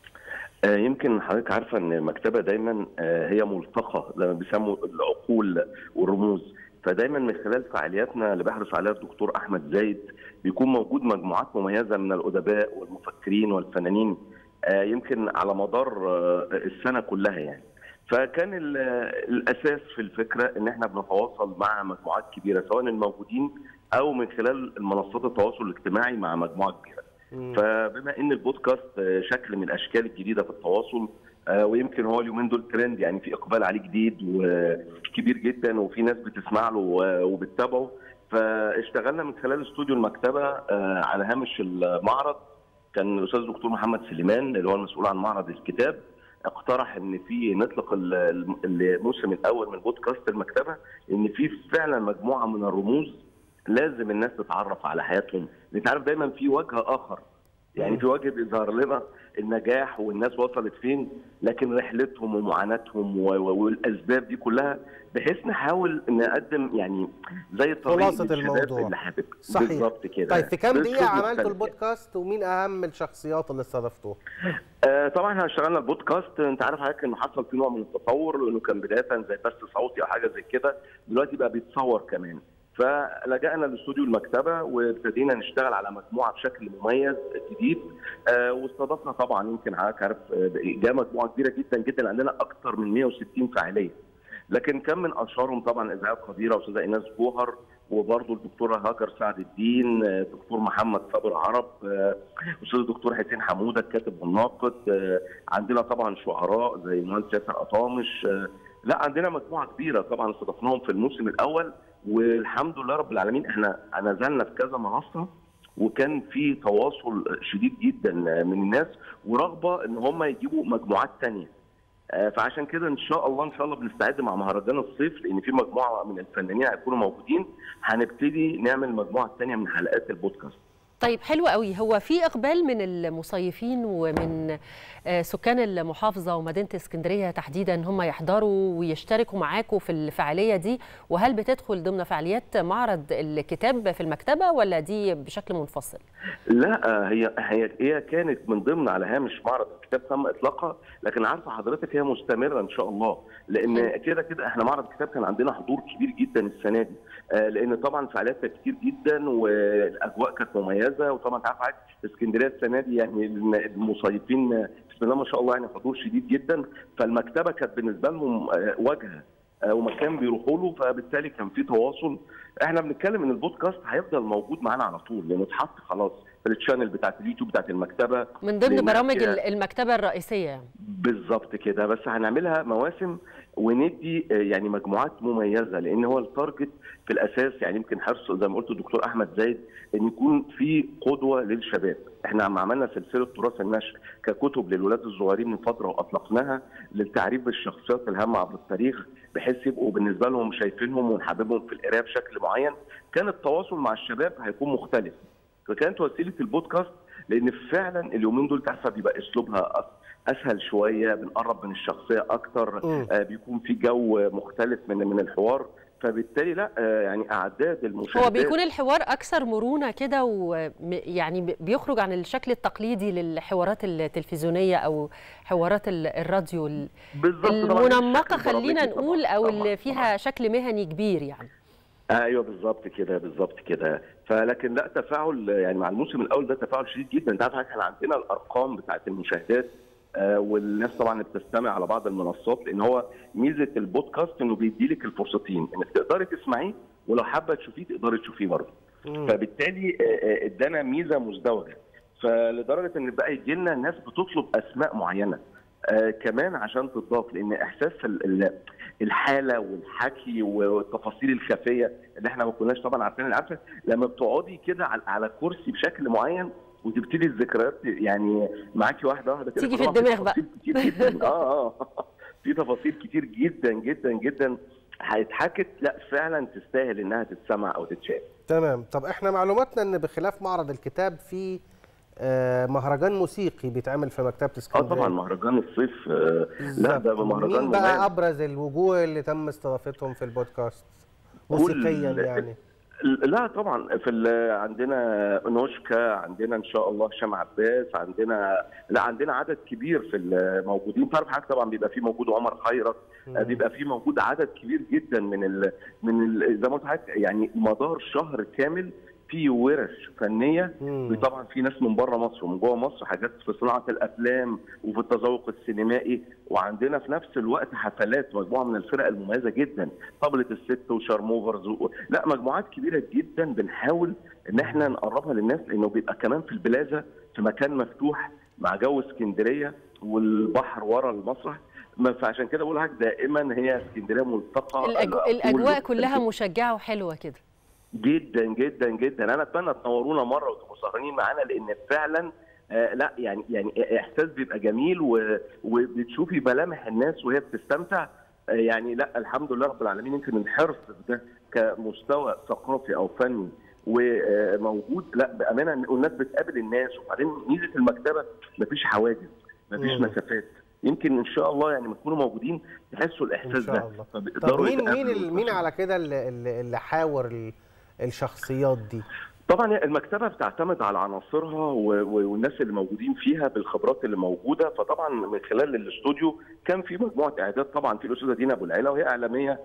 آه، يمكن حضرتك عارفة أن المكتبة دايما آه، هي ملتقى لما بيسموا العقول والرموز فدايما من خلال فعالياتنا اللي بيحرص عليها الدكتور أحمد زايد بيكون موجود مجموعات مميزة من الأدباء والمفكرين والفنانين آه، يمكن على مدار آه، السنة كلها يعني فكان ال- الاساس في الفكره ان احنا بنتواصل مع مجموعات كبيره سواء الموجودين او من خلال منصات التواصل الاجتماعي مع مجموعه كبيره. فبما ان البودكاست آه، شكل من الاشكال الجديده في التواصل آه، ويمكن هو اليومين دول ترند يعني في اقبال عليه جديد وكبير جدا وفي ناس بتسمع له و- وبتتابعه فاشتغلنا من خلال استوديو المكتبه آه، على هامش المعرض كان الاستاذ الدكتور محمد سليمان اللي هو المسؤول عن معرض الكتاب اقترح ان في نطلق ال- الم- الموسم الاول من بودكاست المكتبه ان في فعلا مجموعه من الرموز لازم الناس تتعرف على حياتهم انت عارف دايما في وجه اخر يعني في وجه بيظهر لنا النجاح والناس وصلت فين لكن رحلتهم ومعاناتهم و- و- والاسباب دي كلها بحيث نحاول نقدم يعني زي الطريق خلاصة للشباب الموضوع. اللي حابب صحيح. بالظبط كده طيب في كام بأسلوب دقيقه عملتوا مختلف. البودكاست ومين اهم الشخصيات اللي استضفتوه آه، طبعا احنا اشتغلنا البودكاست انت عارف حضرتك انه حصل في نوع من التطور لانه كان بدايه زي بث صوتي او حاجه زي كده دلوقتي بقى بيتصور كمان فلجأنا لاستوديو المكتبه وابتدينا نشتغل على مجموعه بشكل مميز جديد آه، واستضفنا طبعا يمكن حضرتك عارف آه، جاء مجموعه كبيره جدا جدا عندنا اكثر من 160 فعاليه لكن كان من اشهرهم طبعا الاذاعه القديره استاذه ايناس جوهر وبرضه الدكتوره هاجر سعد الدين آه، الدكتور محمد صابر عرب آه، استاذ الدكتور حسين حموده الكاتب والناقد آه، عندنا طبعا شعراء زي المهندس ياسر قطامش آه، لا عندنا مجموعه كبيره طبعا استضفناهم في الموسم الاول والحمد لله رب العالمين احنا نزلنا في كذا منصه وكان في تواصل شديد جدا من الناس ورغبه ان هم يجيبوا مجموعات تانية آه، فعشان كده ان شاء الله ان شاء الله بنستعد مع مهرجان الصيف لان في مجموعه من الفنانين هيكونوا موجودين هنبتدي نعمل مجموعه تانية من حلقات البودكاست طيب حلو قوي هو في اقبال من المصيفين ومن آه، سكان المحافظه ومدينه اسكندريه تحديدا ان هم يحضروا ويشتركوا معاكم في الفعاليه دي وهل بتدخل ضمن فعاليات معرض الكتاب في المكتبه ولا دي بشكل منفصل لا آه، هي هي هي كانت من ضمن على هامش معرض الكتاب تم اطلاقها لكن عارفه حضرتك هي مستمره ان شاء الله لان كده كده احنا معرض الكتاب كان عندنا حضور كبير جدا السنه دي آه، لان طبعا فعاليات كانت كتير جدا والاجواء كانت مميزه وطبعا انت عارف حضرتك اسكندريه السنه دي يعني المصيفين آه، بسم الله ما شاء الله يعني حضور شديد جدا فالمكتبه كانت بالنسبه لهم آه، واجهه آه، ومكان بيروحوا له فبالتالي كان في تواصل احنا بنتكلم ان البودكاست هيفضل موجود معانا على طول لانه اتحط خلاص في التشانل بتاعت اليوتيوب بتاعت المكتبه من ضمن لأن برامج هي- ال- المكتبه الرئيسيه يعني. بالظبط كده بس هنعملها مواسم وندي آه، يعني مجموعات مميزه لان هو التارجت في الاساس يعني يمكن حرص زي ما قلت الدكتور احمد زايد ان يكون في قدوه للشباب احنا عم عملنا سلسله تراث النشر ككتب للولاد الصغيرين من فتره واطلقناها للتعريف بالشخصيات الهامه عبر التاريخ بحيث يبقوا بالنسبه لهم شايفينهم ونحببهم في القرايه بشكل معين كان التواصل مع الشباب هيكون مختلف فكانت وسيله البودكاست لان فعلا اليومين دول تحسب بيبقى اسلوبها أس- اسهل شويه بنقرب من الشخصيه اكتر مم. آه بيكون في جو مختلف من من الحوار فبالتالي لا آه يعني اعداد المشاهدات هو بيكون الحوار اكثر مرونه كده ويعني بيخرج عن الشكل التقليدي للحوارات التلفزيونيه او حوارات ال- الراديو ال- بالظبط طبعاً المنمقه الشكل خلينا البرامجي نقول طبعاً. او اللي فيها شكل مهني كبير يعني ايوه بالظبط كده بالظبط كده فلكن لا تفاعل يعني مع الموسم الاول ده تفاعل شديد جدا انت عارف احنا عندنا الارقام بتاعت المشاهدات آه، والناس طبعا بتستمع على بعض المنصات لان هو ميزه البودكاست انه بيدي لك الفرصتين انك تقدري تسمعيه ولو حابه تشوفيه تقدري تشوفيه برضه فبالتالي آه، آه، ادانا ميزه مزدوجه فلدرجه ان بقى يجي لنا ناس بتطلب اسماء معينه آه كمان عشان تضاف لان احساس ال- ال- الحاله والحكي والتفاصيل الخفيه اللي احنا ما كناش طبعا عارفين عارفه لما بتقعدي كده على, على كرسي بشكل معين وتبتدي الذكريات يعني معاكي واحده واحده كده تيجي في طبعاً الدماغ بقى. تفاصيل كتير جدا اه اه في تفاصيل كتير جدا جدا جدا هيتحكت لا فعلا تستاهل انها تتسمع او تتشاف تمام طب احنا معلوماتنا ان بخلاف معرض الكتاب في آه، مهرجان موسيقي بيتعمل في مكتبه اه اسكندريه طبعا مهرجان الصيف آه لا ده مهرجان مين بقى مميز. ابرز الوجوه اللي تم استضافتهم في البودكاست موسيقيا كل- يعني لا طبعا في ال- عندنا نوشكا عندنا ان شاء الله هشام عباس عندنا لا عندنا عدد كبير في الموجودين تعرف حضرتك طبعا بيبقى في موجود عمر خيرت مم. بيبقى في موجود عدد كبير جدا من ال من ال زي ما قلت لحضرتك يعني مدار شهر كامل في ورش فنيه طبعا في ناس من بره مصر ومن جوه مصر حاجات في صناعه الافلام وفي التذوق السينمائي وعندنا في نفس الوقت حفلات مجموعه من الفرق المميزه جدا طبله الست وشارموفرز و... لا مجموعات كبيره جدا بنحاول ان احنا نقربها للناس لانه بيبقى كمان في البلازا في مكان مفتوح مع جو اسكندريه والبحر ورا المسرح ما- فعشان كده بقول لك دائما هي اسكندريه ملتقى الأجو... العقول الاجواء كلها المختلفة. مشجعه وحلوه كده جدا جدا جدا انا اتمنى تنورونا مره وتبقوا سهرانين معانا لان فعلا آه لا يعني يعني احساس بيبقى جميل و- وبتشوفي ملامح الناس وهي بتستمتع آه يعني لا الحمد لله رب العالمين يمكن الحرص ده كمستوى ثقافي او فني وموجود لا بامانه إن الناس بتقابل الناس وبعدين ميزه المكتبه مفيش حواجز مفيش مم. مسافات يمكن ان شاء الله يعني لما تكونوا موجودين تحسوا الاحساس ان شاء ده الله طب فبيقدروا مين مين يتقابلوا ال- مين على كده اللي, اللي اللي حاور ال- الشخصيات دي طبعا المكتبه بتعتمد على عناصرها و- و- والناس اللي موجودين فيها بالخبرات اللي موجوده فطبعا من خلال الاستوديو كان في مجموعه اعداد طبعا في الاستاذه دينا ابو العيله وهي اعلاميه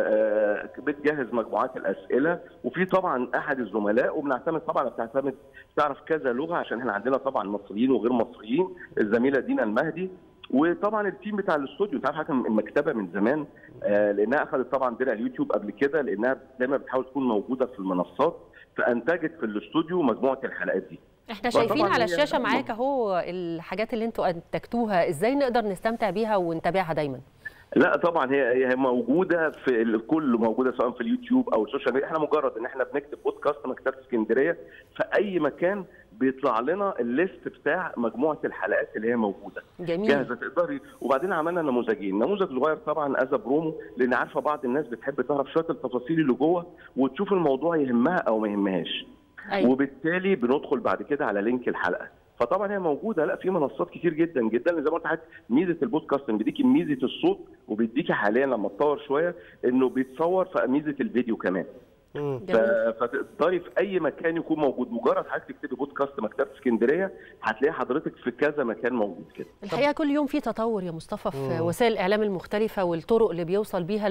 آه، بتجهز مجموعات الاسئله وفي طبعا احد الزملاء وبنعتمد طبعا بتعتمد تعرف كذا لغه عشان احنا عندنا طبعا مصريين وغير مصريين الزميله دينا المهدي وطبعا التيم بتاع الاستوديو انت عارف حضرتك المكتبه من زمان آه، لانها اخذت طبعا درع اليوتيوب قبل كده لانها دايما بتحاول تكون موجوده في المنصات فانتجت في الاستوديو مجموعه الحلقات دي احنا فطبعاً شايفين على هي- الشاشه معاك اهو الحاجات اللي انتوا انتجتوها ازاي نقدر نستمتع بيها ونتابعها دايما لا طبعا هي هي موجوده في الكل موجوده سواء في اليوتيوب او السوشيال ميديا احنا مجرد ان احنا بنكتب بودكاست مكتبه اسكندريه في اي مكان بيطلع لنا الليست بتاع مجموعه الحلقات اللي هي موجوده جميل. جاهزه تقدري وبعدين عملنا نموذجين نموذج صغير طبعا از برومو لان عارفه بعض الناس بتحب تعرف شويه التفاصيل اللي جوه وتشوف الموضوع يهمها او ما يهمهاش أيوة. وبالتالي بندخل بعد كده على لينك الحلقه فطبعا هي موجوده لا في منصات كتير جدا جدا زي ما قلت لحضرتك ميزه البودكاست إن بيديكي ميزه الصوت وبيديكي حاليا لما تطور شويه انه بيتصور في ميزه الفيديو كمان ف- فتقدري في اي مكان يكون موجود مجرد حضرتك تكتبي بودكاست مكتبه اسكندريه هتلاقي حضرتك في كذا مكان موجود كده الحقيقه كل يوم في تطور يا مصطفى في مم. وسائل الاعلام المختلفه والطرق اللي بيوصل بيها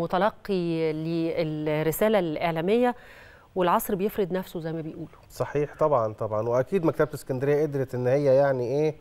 للمتلقي للرساله الاعلاميه والعصر بيفرض نفسه زي ما بيقولوا صحيح طبعا طبعا واكيد مكتبه اسكندريه قدرت ان هي يعني ايه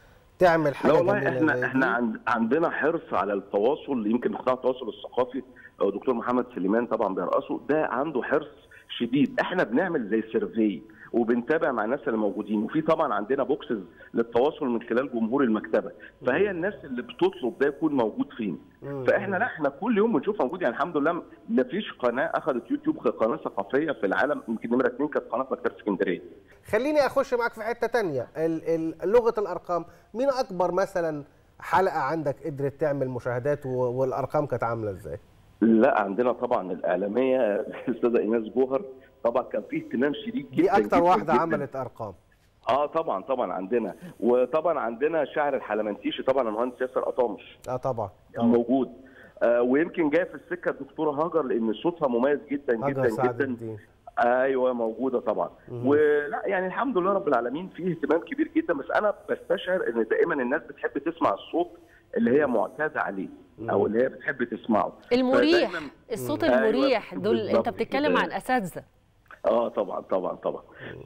تعمل حاجه لا والله جميلة زي احنا دي. احنا عند عندنا حرص على التواصل يمكن قطاع التواصل الثقافي او دكتور محمد سليمان طبعا بيرأسه ده عنده حرص شديد احنا بنعمل زي سيرفي وبنتابع مع الناس اللي موجودين وفي طبعا عندنا بوكسز للتواصل من خلال جمهور المكتبه فهي الناس اللي بتطلب ده يكون موجود فين فاحنا لا احنا كل يوم بنشوف موجود يعني الحمد لله ما فيش قناه اخذت يوتيوب قناه ثقافيه في العالم يمكن نمره اثنين كانت قناه مكتبه اسكندريه خليني اخش معاك في حته تانية ال- ال- لغه الارقام مين اكبر مثلا حلقه عندك قدرت تعمل مشاهدات و- والارقام كانت عامله ازاي لا عندنا طبعا الاعلاميه الاستاذه ايناس جوهر طبعا كان في اهتمام شديد جدا دي اكتر جداً واحده جداً. عملت ارقام اه طبعا طبعا عندنا وطبعا عندنا شاعر الحلمنتيشي طبعا المهندس ياسر قطامش اه طبعا موجود آه ويمكن جايه في السكه الدكتوره هاجر لان صوتها مميز جدا هاجر جدا سعد جدا الدين. ايوه موجوده طبعا مهم. ولا يعني الحمد لله رب العالمين في اهتمام كبير جدا بس انا بستشعر ان دائما الناس بتحب تسمع الصوت اللي هي معتاده عليه او اللي هي بتحب تسمعه المريح فدايماً- الصوت أيوة، المريح دول انت بالظبط بتتكلم كده. عن اساتذه اه طبعا طبعا طبعا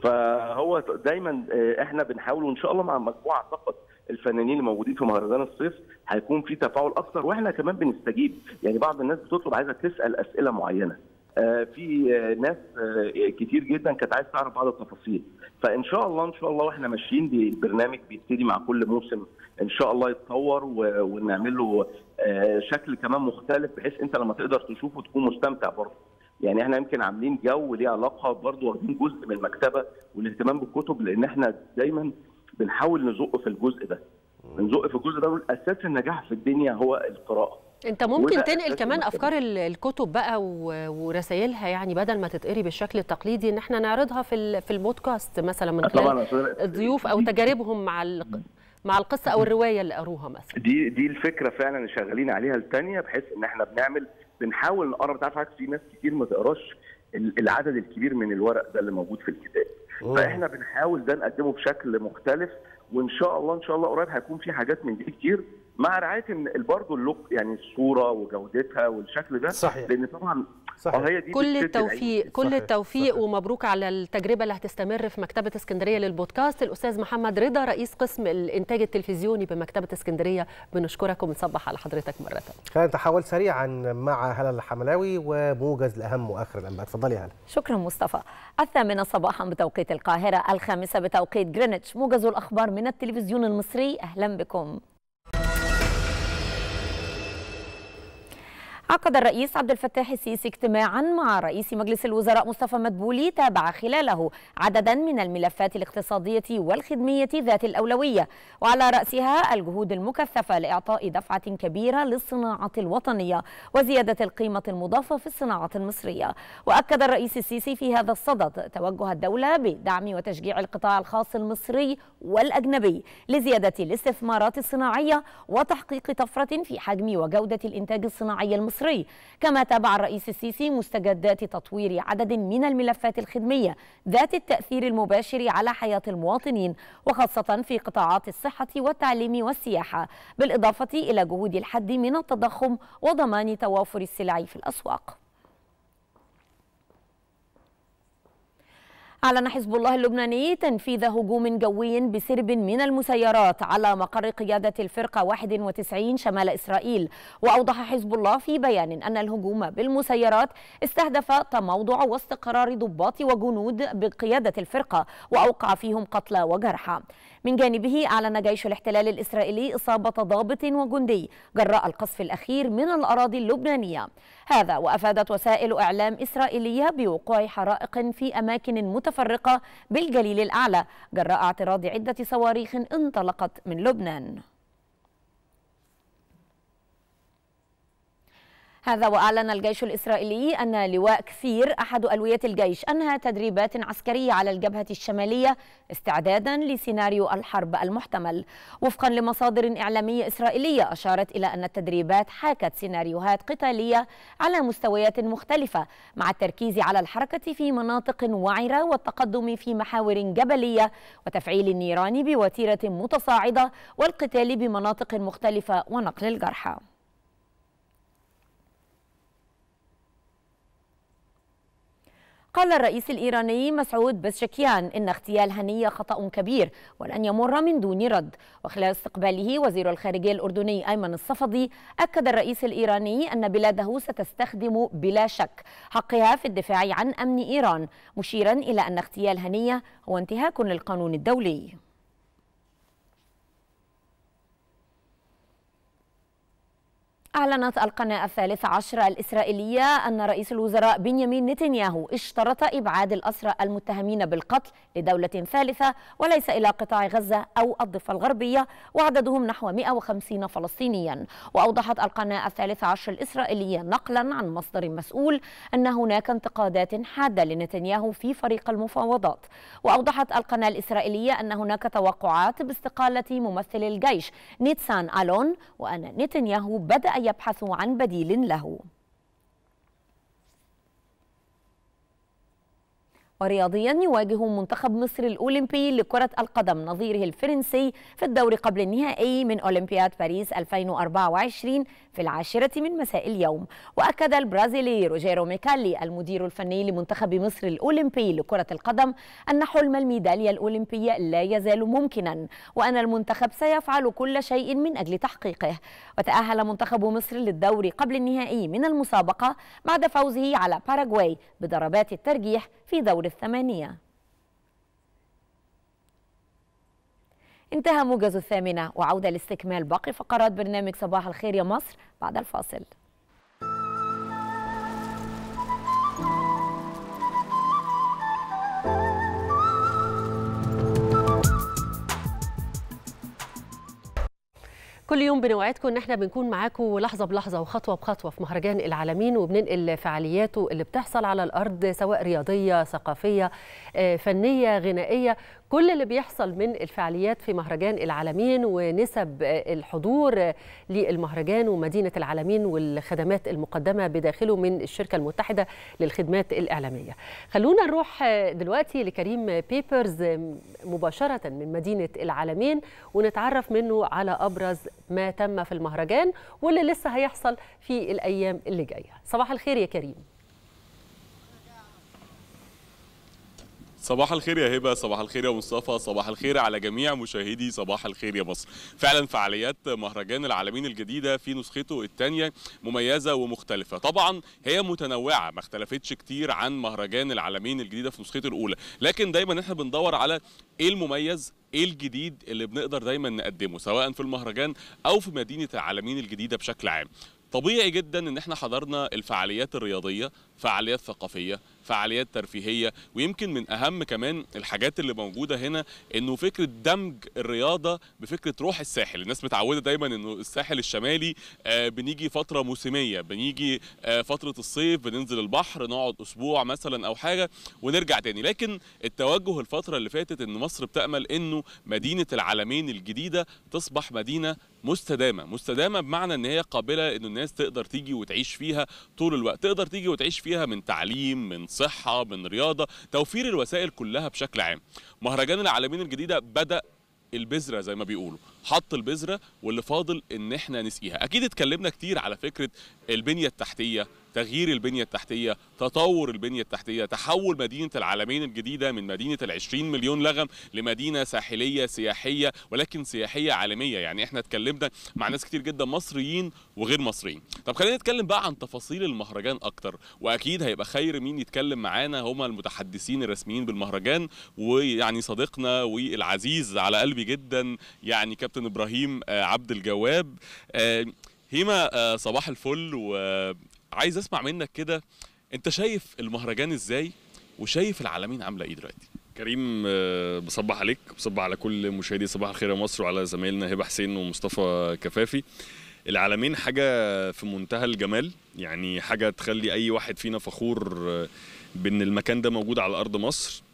فهو دايما آه، احنا بنحاول وان شاء الله مع مجموعه فقط الفنانين اللي موجودين في مهرجان الصيف هيكون في تفاعل اكتر واحنا كمان بنستجيب يعني بعض الناس بتطلب عايزه تسال اسئله معينه آه، في آه، ناس آه، كتير جدا كانت عايز تعرف بعض التفاصيل فان شاء الله ان شاء الله واحنا ماشيين بالبرنامج بيبتدي مع كل موسم ان شاء الله يتطور و- ونعمل له آه، شكل كمان مختلف بحيث انت لما تقدر تشوفه تكون مستمتع برضه يعني احنا يمكن عاملين جو ليه علاقه برضه واخدين جزء من المكتبه والاهتمام بالكتب لان احنا دايما بنحاول نزق في الجزء ده بنزق في الجزء ده ونقول اساس النجاح في الدنيا هو القراءه انت ممكن وده تنقل أساس كمان المكتبة. افكار ال- الكتب بقى و- ورسائلها يعني بدل ما تتقري بالشكل التقليدي ان احنا نعرضها في ال- في البودكاست مثلا من طبعاً خلال أصل- الضيوف او تجاربهم مع ال- مع القصه او الروايه اللي قروها مثلا دي دي الفكره فعلا اللي شغالين عليها الثانيه بحيث ان احنا بنعمل بنحاول نقرب تعرف حضرتك في ناس كتير ما تقراش ال- العدد الكبير من الورق ده اللي موجود في الكتاب مم. فاحنا بنحاول ده نقدمه بشكل مختلف وان شاء الله ان شاء الله قريب هيكون في حاجات من دي كتير مع رعايه ان برضه اللوك يعني الصوره وجودتها والشكل ده صحيح. لان طبعا صحيح. آه هي دي كل بتشد التوفيق العين. كل التوفيق ومبروك على التجربه اللي هتستمر في مكتبه اسكندريه للبودكاست الاستاذ محمد رضا رئيس قسم الانتاج التلفزيوني بمكتبه اسكندريه بنشكرك وبنصبح على حضرتك مره ثانيه خلينا نتحول سريعا مع هلا الحملاوي وموجز لاهم واخر الانباء اتفضلي يا هلا شكرا مصطفى الثامنة صباحا بتوقيت القاهرة الخامسة بتوقيت جرينتش موجز الأخبار من التلفزيون المصري أهلا بكم عقد الرئيس عبد الفتاح السيسي اجتماعا مع رئيس مجلس الوزراء مصطفى مدبولي تابع خلاله عددا من الملفات الاقتصادية والخدمية ذات الأولوية وعلى رأسها الجهود المكثفة لإعطاء دفعة كبيرة للصناعة الوطنية وزيادة القيمة المضافة في الصناعة المصرية وأكد الرئيس السيسي في هذا الصدد توجه الدولة بدعم وتشجيع القطاع الخاص المصري والأجنبي لزيادة الاستثمارات الصناعية وتحقيق طفرة في حجم وجودة الإنتاج الصناعي المصري كما تابع الرئيس السيسي مستجدات تطوير عدد من الملفات الخدمية ذات التأثير المباشر على حياة المواطنين وخاصة في قطاعات الصحة والتعليم والسياحة بالإضافة إلى جهود الحد من التضخم وضمان توافر السلع في الأسواق أعلن حزب الله اللبناني تنفيذ هجوم جوي بسرب من المسيرات على مقر قيادة الفرقة 91 شمال إسرائيل وأوضح حزب الله في بيان أن الهجوم بالمسيرات استهدف تموضع واستقرار ضباط وجنود بقيادة الفرقة وأوقع فيهم قتلى وجرحى من جانبه أعلن جيش الاحتلال الإسرائيلي إصابة ضابط وجندي جراء القصف الأخير من الأراضي اللبنانية هذا وأفادت وسائل إعلام إسرائيلية بوقوع حرائق في أماكن متفرقة بالجليل الأعلى جراء اعتراض عدة صواريخ انطلقت من لبنان هذا وأعلن الجيش الإسرائيلي أن لواء كثير أحد ألوية الجيش أنهى تدريبات عسكرية على الجبهة الشمالية استعدادا لسيناريو الحرب المحتمل وفقا لمصادر إعلامية إسرائيلية أشارت إلى أن التدريبات حاكت سيناريوهات قتالية على مستويات مختلفة مع التركيز على الحركة في مناطق وعرة والتقدم في محاور جبلية وتفعيل النيران بوتيرة متصاعدة والقتال بمناطق مختلفة ونقل الجرحى قال الرئيس الإيراني مسعود بزشكيان إن اغتيال هنية خطأ كبير ولن يمر من دون رد وخلال استقباله وزير الخارجية الأردني أيمن الصفدي أكد الرئيس الإيراني أن بلاده ستستخدم بلا شك حقها في الدفاع عن أمن إيران مشيرا إلى أن اغتيال هنية هو انتهاك للقانون الدولي أعلنت القناة الثالثة عشر الإسرائيلية أن رئيس الوزراء بنيامين نتنياهو اشترط إبعاد الأسرى المتهمين بالقتل لدولة ثالثة وليس إلى قطاع غزة أو الضفة الغربية وعددهم نحو 150 فلسطينيا وأوضحت القناة الثالثة عشر الإسرائيلية نقلا عن مصدر مسؤول أن هناك انتقادات حادة لنتنياهو في فريق المفاوضات وأوضحت القناة الإسرائيلية أن هناك توقعات باستقالة ممثل الجيش نيتسان ألون وأن نتنياهو بدأ يبحث عن بديل له ورياضيا يواجه منتخب مصر الأولمبي لكرة القدم نظيره الفرنسي في الدور قبل النهائي من أولمبياد باريس 2024 في العاشرة من مساء اليوم وأكد البرازيلي روجيرو ميكالي المدير الفني لمنتخب مصر الأولمبي لكرة القدم أن حلم الميدالية الأولمبية لا يزال ممكنا وأن المنتخب سيفعل كل شيء من أجل تحقيقه وتأهل منتخب مصر للدور قبل النهائي من المسابقة بعد فوزه على باراغواي بضربات الترجيح في دور الثمانية انتهى موجز الثامنة وعودة لاستكمال باقي فقرات برنامج صباح الخير يا مصر بعد الفاصل كل يوم بنوعدكم ان احنا بنكون معاكم لحظه بلحظه وخطوه بخطوه في مهرجان العالمين وبننقل فعالياته اللي بتحصل على الارض سواء رياضيه ثقافيه فنيه غنائيه كل اللي بيحصل من الفعاليات في مهرجان العالمين ونسب الحضور للمهرجان ومدينه العالمين والخدمات المقدمه بداخله من الشركه المتحده للخدمات الاعلاميه. خلونا نروح دلوقتي لكريم بيبرز مباشره من مدينه العالمين ونتعرف منه على ابرز ما تم في المهرجان واللي لسه هيحصل في الايام اللي جايه. صباح الخير يا كريم. صباح الخير يا هبه صباح الخير يا مصطفى صباح الخير على جميع مشاهدي صباح الخير يا مصر فعلا فعاليات مهرجان العالمين الجديده في نسخته الثانيه مميزه ومختلفه طبعا هي متنوعه ما اختلفتش كتير عن مهرجان العالمين الجديده في نسخته الاولى لكن دايما احنا بندور على ايه المميز ايه الجديد اللي بنقدر دايما نقدمه سواء في المهرجان او في مدينه العالمين الجديده بشكل عام طبيعي جدا ان احنا حضرنا الفعاليات الرياضيه فعاليات ثقافيه فعاليات ترفيهيه ويمكن من اهم كمان الحاجات اللي موجوده هنا انه فكره دمج الرياضه بفكره روح الساحل الناس متعوده دايما انه الساحل الشمالي آه، بنيجي فتره موسميه بنيجي آه، فتره الصيف بننزل البحر نقعد اسبوع مثلا او حاجه ونرجع تاني لكن التوجه الفتره اللي فاتت ان مصر بتامل انه مدينه العالمين الجديده تصبح مدينه مستدامه مستدامه بمعنى ان هي قابله ان الناس تقدر تيجي وتعيش فيها طول الوقت تقدر تيجي وتعيش فيها من تعليم من صحه من رياضه توفير الوسائل كلها بشكل عام مهرجان العالمين الجديده بدا البذره زي ما بيقولوا حط البذره واللي فاضل ان احنا نسقيها اكيد اتكلمنا كتير على فكره البنيه التحتيه تغيير البنية التحتية تطور البنية التحتية تحول مدينة العالمين الجديدة من مدينة العشرين مليون لغم لمدينة ساحلية سياحية ولكن سياحية عالمية يعني احنا اتكلمنا مع ناس كتير جدا مصريين وغير مصريين طب خلينا نتكلم بقى عن تفاصيل المهرجان اكتر واكيد هيبقى خير مين يتكلم معانا هما المتحدثين الرسميين بالمهرجان ويعني صديقنا والعزيز على قلبي جدا يعني كابتن ابراهيم آه، عبد الجواب آه، هيما آه، صباح الفل وعايز اسمع منك كده انت شايف المهرجان ازاي وشايف العالمين عامله ايه دلوقتي كريم آه، بصبح عليك بصبح على كل مشاهدي صباح الخير يا مصر وعلى زمايلنا هبه حسين ومصطفى كفافي العالمين حاجة في منتهى الجمال يعني حاجة تخلي أي واحد فينا فخور آه، بأن المكان ده موجود على أرض مصر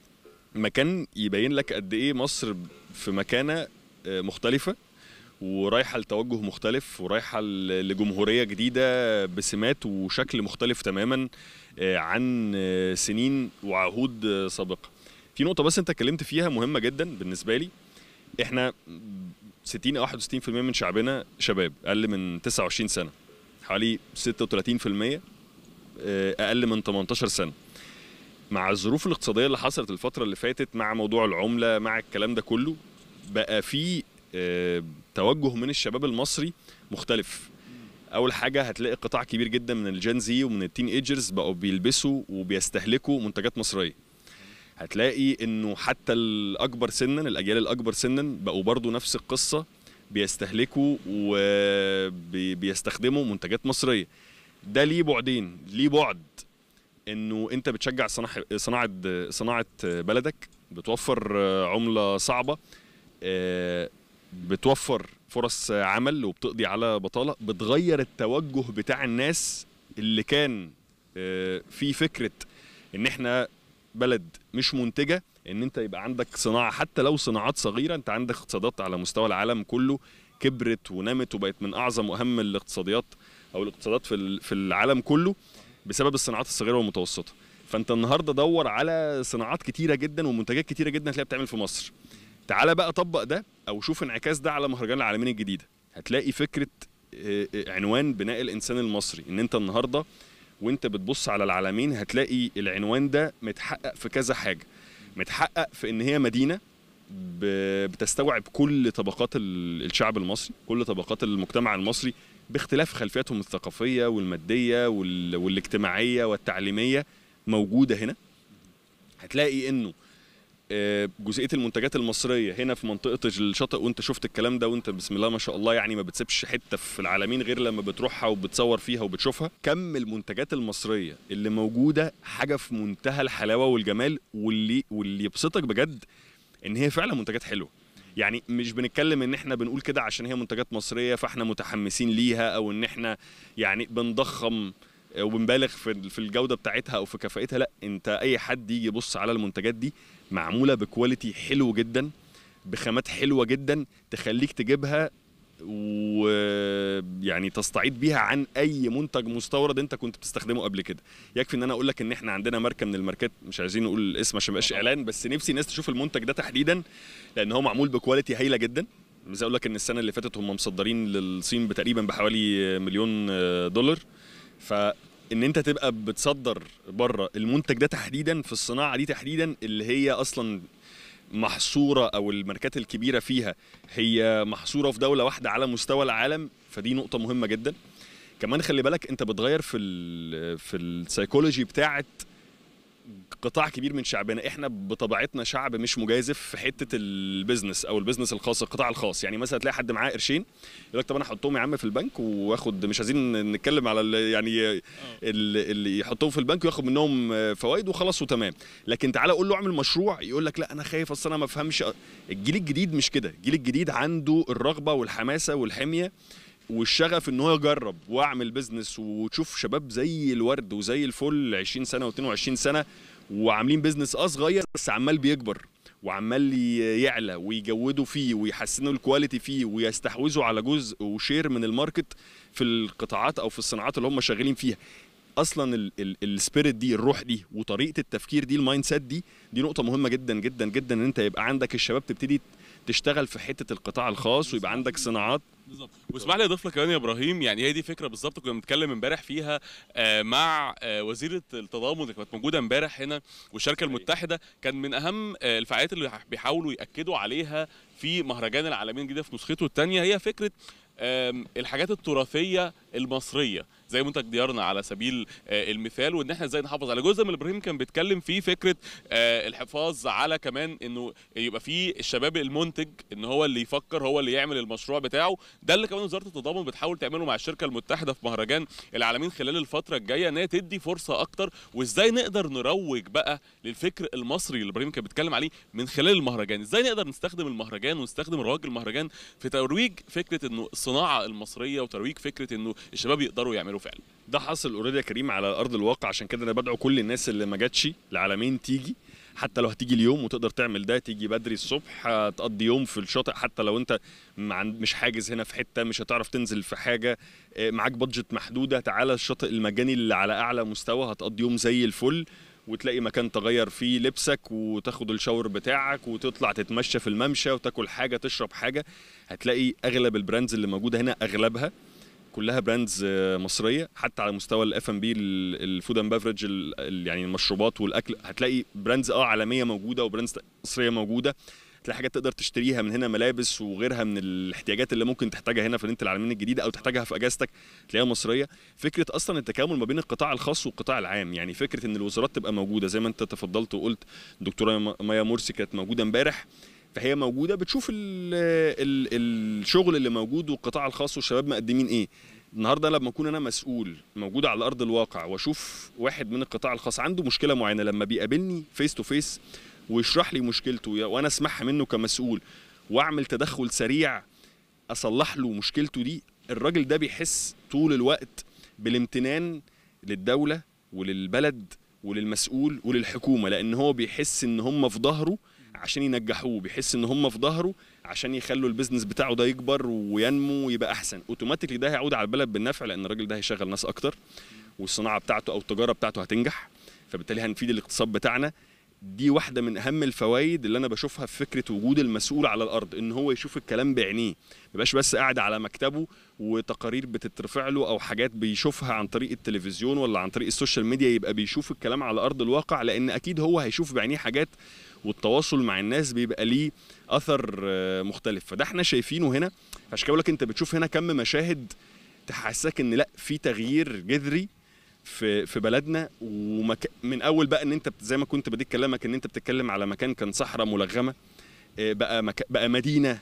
مكان يبين لك قد إيه مصر في مكانة آه، مختلفة ورايحة لتوجه مختلف ورايحة ل- لجمهورية جديدة بسمات وشكل مختلف تماما آه، عن آه، سنين وعهود آه، سابقة في نقطة بس أنت اتكلمت فيها مهمة جدا بالنسبة لي احنا 60 او 61% من شعبنا شباب اقل من 29 سنه حوالي 36% آه، اقل من 18 سنه مع الظروف الاقتصاديه اللي حصلت الفتره اللي فاتت مع موضوع العمله مع الكلام ده كله بقى في آه، توجه من الشباب المصري مختلف اول حاجه هتلاقي قطاع كبير جدا من الجين زي ومن التين ايجرز بقوا بيلبسوا وبيستهلكوا منتجات مصريه هتلاقي انه حتى الاكبر سنا الاجيال الاكبر سنا بقوا برضو نفس القصه بيستهلكوا وبيستخدموا منتجات مصريه ده ليه بعدين ليه بعد انه انت بتشجع صناعه صناعه صناعه بلدك بتوفر عمله صعبه آه، بتوفر فرص عمل وبتقضي على بطاله بتغير التوجه بتاع الناس اللي كان آه، في فكره ان احنا بلد مش منتجه ان انت يبقى عندك صناعه حتى لو صناعات صغيره انت عندك اقتصادات على مستوى العالم كله كبرت ونمت وبقت من اعظم واهم الاقتصاديات او الاقتصادات في ال- في العالم كله بسبب الصناعات الصغيره والمتوسطه فانت النهارده دور على صناعات كتيره جدا ومنتجات كتيره جدا هتلاقيها بتعمل في مصر تعالى بقى طبق ده او شوف انعكاس ده على مهرجان العالمين الجديده هتلاقي فكره آه، آه، عنوان بناء الانسان المصري ان انت النهارده وانت بتبص على العالمين هتلاقي العنوان ده متحقق في كذا حاجه متحقق في ان هي مدينه ب- بتستوعب كل طبقات ال- الشعب المصري كل طبقات المجتمع المصري باختلاف خلفياتهم الثقافيه والماديه وال- والاجتماعيه والتعليميه موجوده هنا هتلاقي انه آه، جزئيه المنتجات المصريه هنا في منطقه الشاطئ وانت شفت الكلام ده وانت بسم الله ما شاء الله يعني ما بتسيبش حته في العالمين غير لما بتروحها وبتصور فيها وبتشوفها كم المنتجات المصريه اللي موجوده حاجه في منتهى الحلاوه والجمال واللي واللي يبسطك بجد ان هي فعلا منتجات حلوه يعني مش بنتكلم ان احنا بنقول كده عشان هي منتجات مصريه فاحنا متحمسين ليها او ان احنا يعني بنضخم وبنبالغ في في الجوده بتاعتها او في كفاءتها لا انت اي حد يجي يبص على المنتجات دي معموله بكواليتي حلو جدا بخامات حلوه جدا تخليك تجيبها ويعني تستعيد بيها عن اي منتج مستورد انت كنت بتستخدمه قبل كده يكفي ان انا اقول لك ان احنا عندنا ماركه من الماركات مش عايزين نقول الاسم عشان ما يبقاش اعلان بس نفسي الناس تشوف المنتج ده تحديدا لان هو معمول بكواليتي هايله جدا عايز اقول لك ان السنه اللي فاتت هم مصدرين للصين بتقريبا بحوالي مليون دولار فان انت تبقى بتصدر بره المنتج ده تحديدا في الصناعه دي تحديدا اللي هي اصلا محصوره او الماركات الكبيره فيها هي محصوره في دوله واحده على مستوى العالم فدي نقطه مهمه جدا كمان خلي بالك انت بتغير في ال في السيكولوجي بتاعه قطاع كبير من شعبنا احنا بطبيعتنا شعب مش مجازف في حته البيزنس او البيزنس الخاص القطاع الخاص يعني مثلا تلاقي حد معاه قرشين يقول لك طب انا احطهم يا عم في البنك واخد مش عايزين نتكلم على ال- يعني ال- اللي يحطهم في البنك وياخد منهم فوائد وخلاص وتمام لكن تعالى قول له اعمل مشروع يقول لك لا انا خايف اصل انا ما افهمش الجيل الجديد مش كده الجيل الجديد عنده الرغبه والحماسه والحميه والشغف ان هو يجرب واعمل بيزنس وتشوف شباب زي الورد وزي الفل 20 سنه و22 سنه وعاملين بيزنس اه صغير بس عمال بيكبر وعمال ي- يعلى ويجودوا فيه ويحسنوا الكواليتي فيه ويستحوذوا على جزء وشير من الماركت في القطاعات او في الصناعات اللي هم شغالين فيها اصلا السبيريت دي الروح دي وطريقه التفكير دي المايند سيت دي دي نقطه مهمه جدا جدا جدا ان انت يبقى عندك الشباب تبتدي تشتغل في حته القطاع الخاص ويبقى عندك صناعات بالظبط واسمح لي اضيف لك كمان يا ابراهيم يعني هي دي فكره بالظبط كنا بنتكلم امبارح فيها آه، مع آه، وزيره التضامن اللي كانت موجوده امبارح هنا والشركه المتحده كان من اهم آه، الفعاليات اللي بيحاولوا ياكدوا عليها في مهرجان العالمين الجديده في نسخته الثانيه هي فكره آم، الحاجات التراثيه المصريه زي منتج ديارنا على سبيل آه، المثال وان احنا ازاي نحافظ على جزء من اللي ابراهيم كان بيتكلم فيه فكره آه، الحفاظ على كمان انه يبقى في الشباب المنتج ان هو اللي يفكر هو اللي يعمل المشروع بتاعه ده اللي كمان وزاره التضامن بتحاول تعمله مع الشركه المتحده في مهرجان العالمين خلال الفتره الجايه ان هي تدي فرصه اكتر وازاي نقدر نروج بقى للفكر المصري اللي ابراهيم كان بيتكلم عليه من خلال المهرجان ازاي نقدر نستخدم المهرجان ونستخدم رواج المهرجان في ترويج فكره انه الصناعه المصريه وترويج فكره انه الشباب يقدروا يعملوا فعلا ده حاصل اوريدي يا كريم على ارض الواقع عشان كده انا بدعو كل الناس اللي ما جاتش العالمين تيجي حتى لو هتيجي اليوم وتقدر تعمل ده تيجي بدري الصبح آه، تقضي يوم في الشاطئ حتى لو انت مع- مش حاجز هنا في حته مش هتعرف تنزل في حاجه آه، معاك بادجت محدوده تعالى الشاطئ المجاني اللي على اعلى مستوى هتقضي يوم زي الفل وتلاقي مكان تغير فيه لبسك وتاخد الشاور بتاعك وتطلع تتمشى في الممشى وتاكل حاجه تشرب حاجه هتلاقي اغلب البراندز اللي موجوده هنا اغلبها كلها براندز آه، مصريه حتى على مستوى الاف ام بي الفود اند بفرج يعني المشروبات والاكل هتلاقي براندز اه عالميه موجوده وبراندز مصريه موجوده تلاقي حاجات تقدر تشتريها من هنا ملابس وغيرها من الاحتياجات اللي ممكن تحتاجها هنا في مدينه العالمين الجديده او تحتاجها في اجازتك تلاقيها مصريه فكره اصلا التكامل ما بين القطاع الخاص والقطاع العام يعني فكره ان الوزارات تبقى موجوده زي ما انت تفضلت وقلت دكتوره مايا مرسي كانت موجوده امبارح فهي موجوده بتشوف ال ال الشغل اللي موجود والقطاع الخاص والشباب مقدمين ايه النهارده لما اكون انا مسؤول موجود على ارض الواقع واشوف واحد من القطاع الخاص عنده مشكله معينه لما بيقابلني فيس تو فيس ويشرح لي مشكلته وانا اسمعها منه كمسؤول واعمل تدخل سريع اصلح له مشكلته دي الراجل ده بيحس طول الوقت بالامتنان للدوله وللبلد وللمسؤول وللحكومه لان هو بيحس ان هم في ظهره عشان ينجحوه بيحس ان هم في ظهره عشان يخلوا البيزنس بتاعه ده يكبر وينمو ويبقى احسن اوتوماتيكلي ده هيعود على البلد بالنفع لان الراجل ده هيشغل ناس اكتر والصناعه بتاعته او التجاره بتاعته هتنجح فبالتالي هنفيد الاقتصاد بتاعنا دي واحده من اهم الفوائد اللي انا بشوفها في فكره وجود المسؤول على الارض ان هو يشوف الكلام بعينيه ما يبقاش بس قاعد على مكتبه وتقارير بتترفع له او حاجات بيشوفها عن طريق التلفزيون ولا عن طريق السوشيال ميديا يبقى بيشوف الكلام على ارض الواقع لان اكيد هو هيشوف بعينيه حاجات والتواصل مع الناس بيبقى ليه اثر آه، مختلف فده احنا شايفينه هنا عشان كده بقول لك انت بتشوف هنا كم مشاهد تحسسك ان لا في تغيير جذري في في بلدنا ومك... من اول بقى ان انت بت- زي ما كنت بديك كلامك ان انت بتتكلم على مكان كان صحراء ملغمه آه، بقى مك... بقى مدينه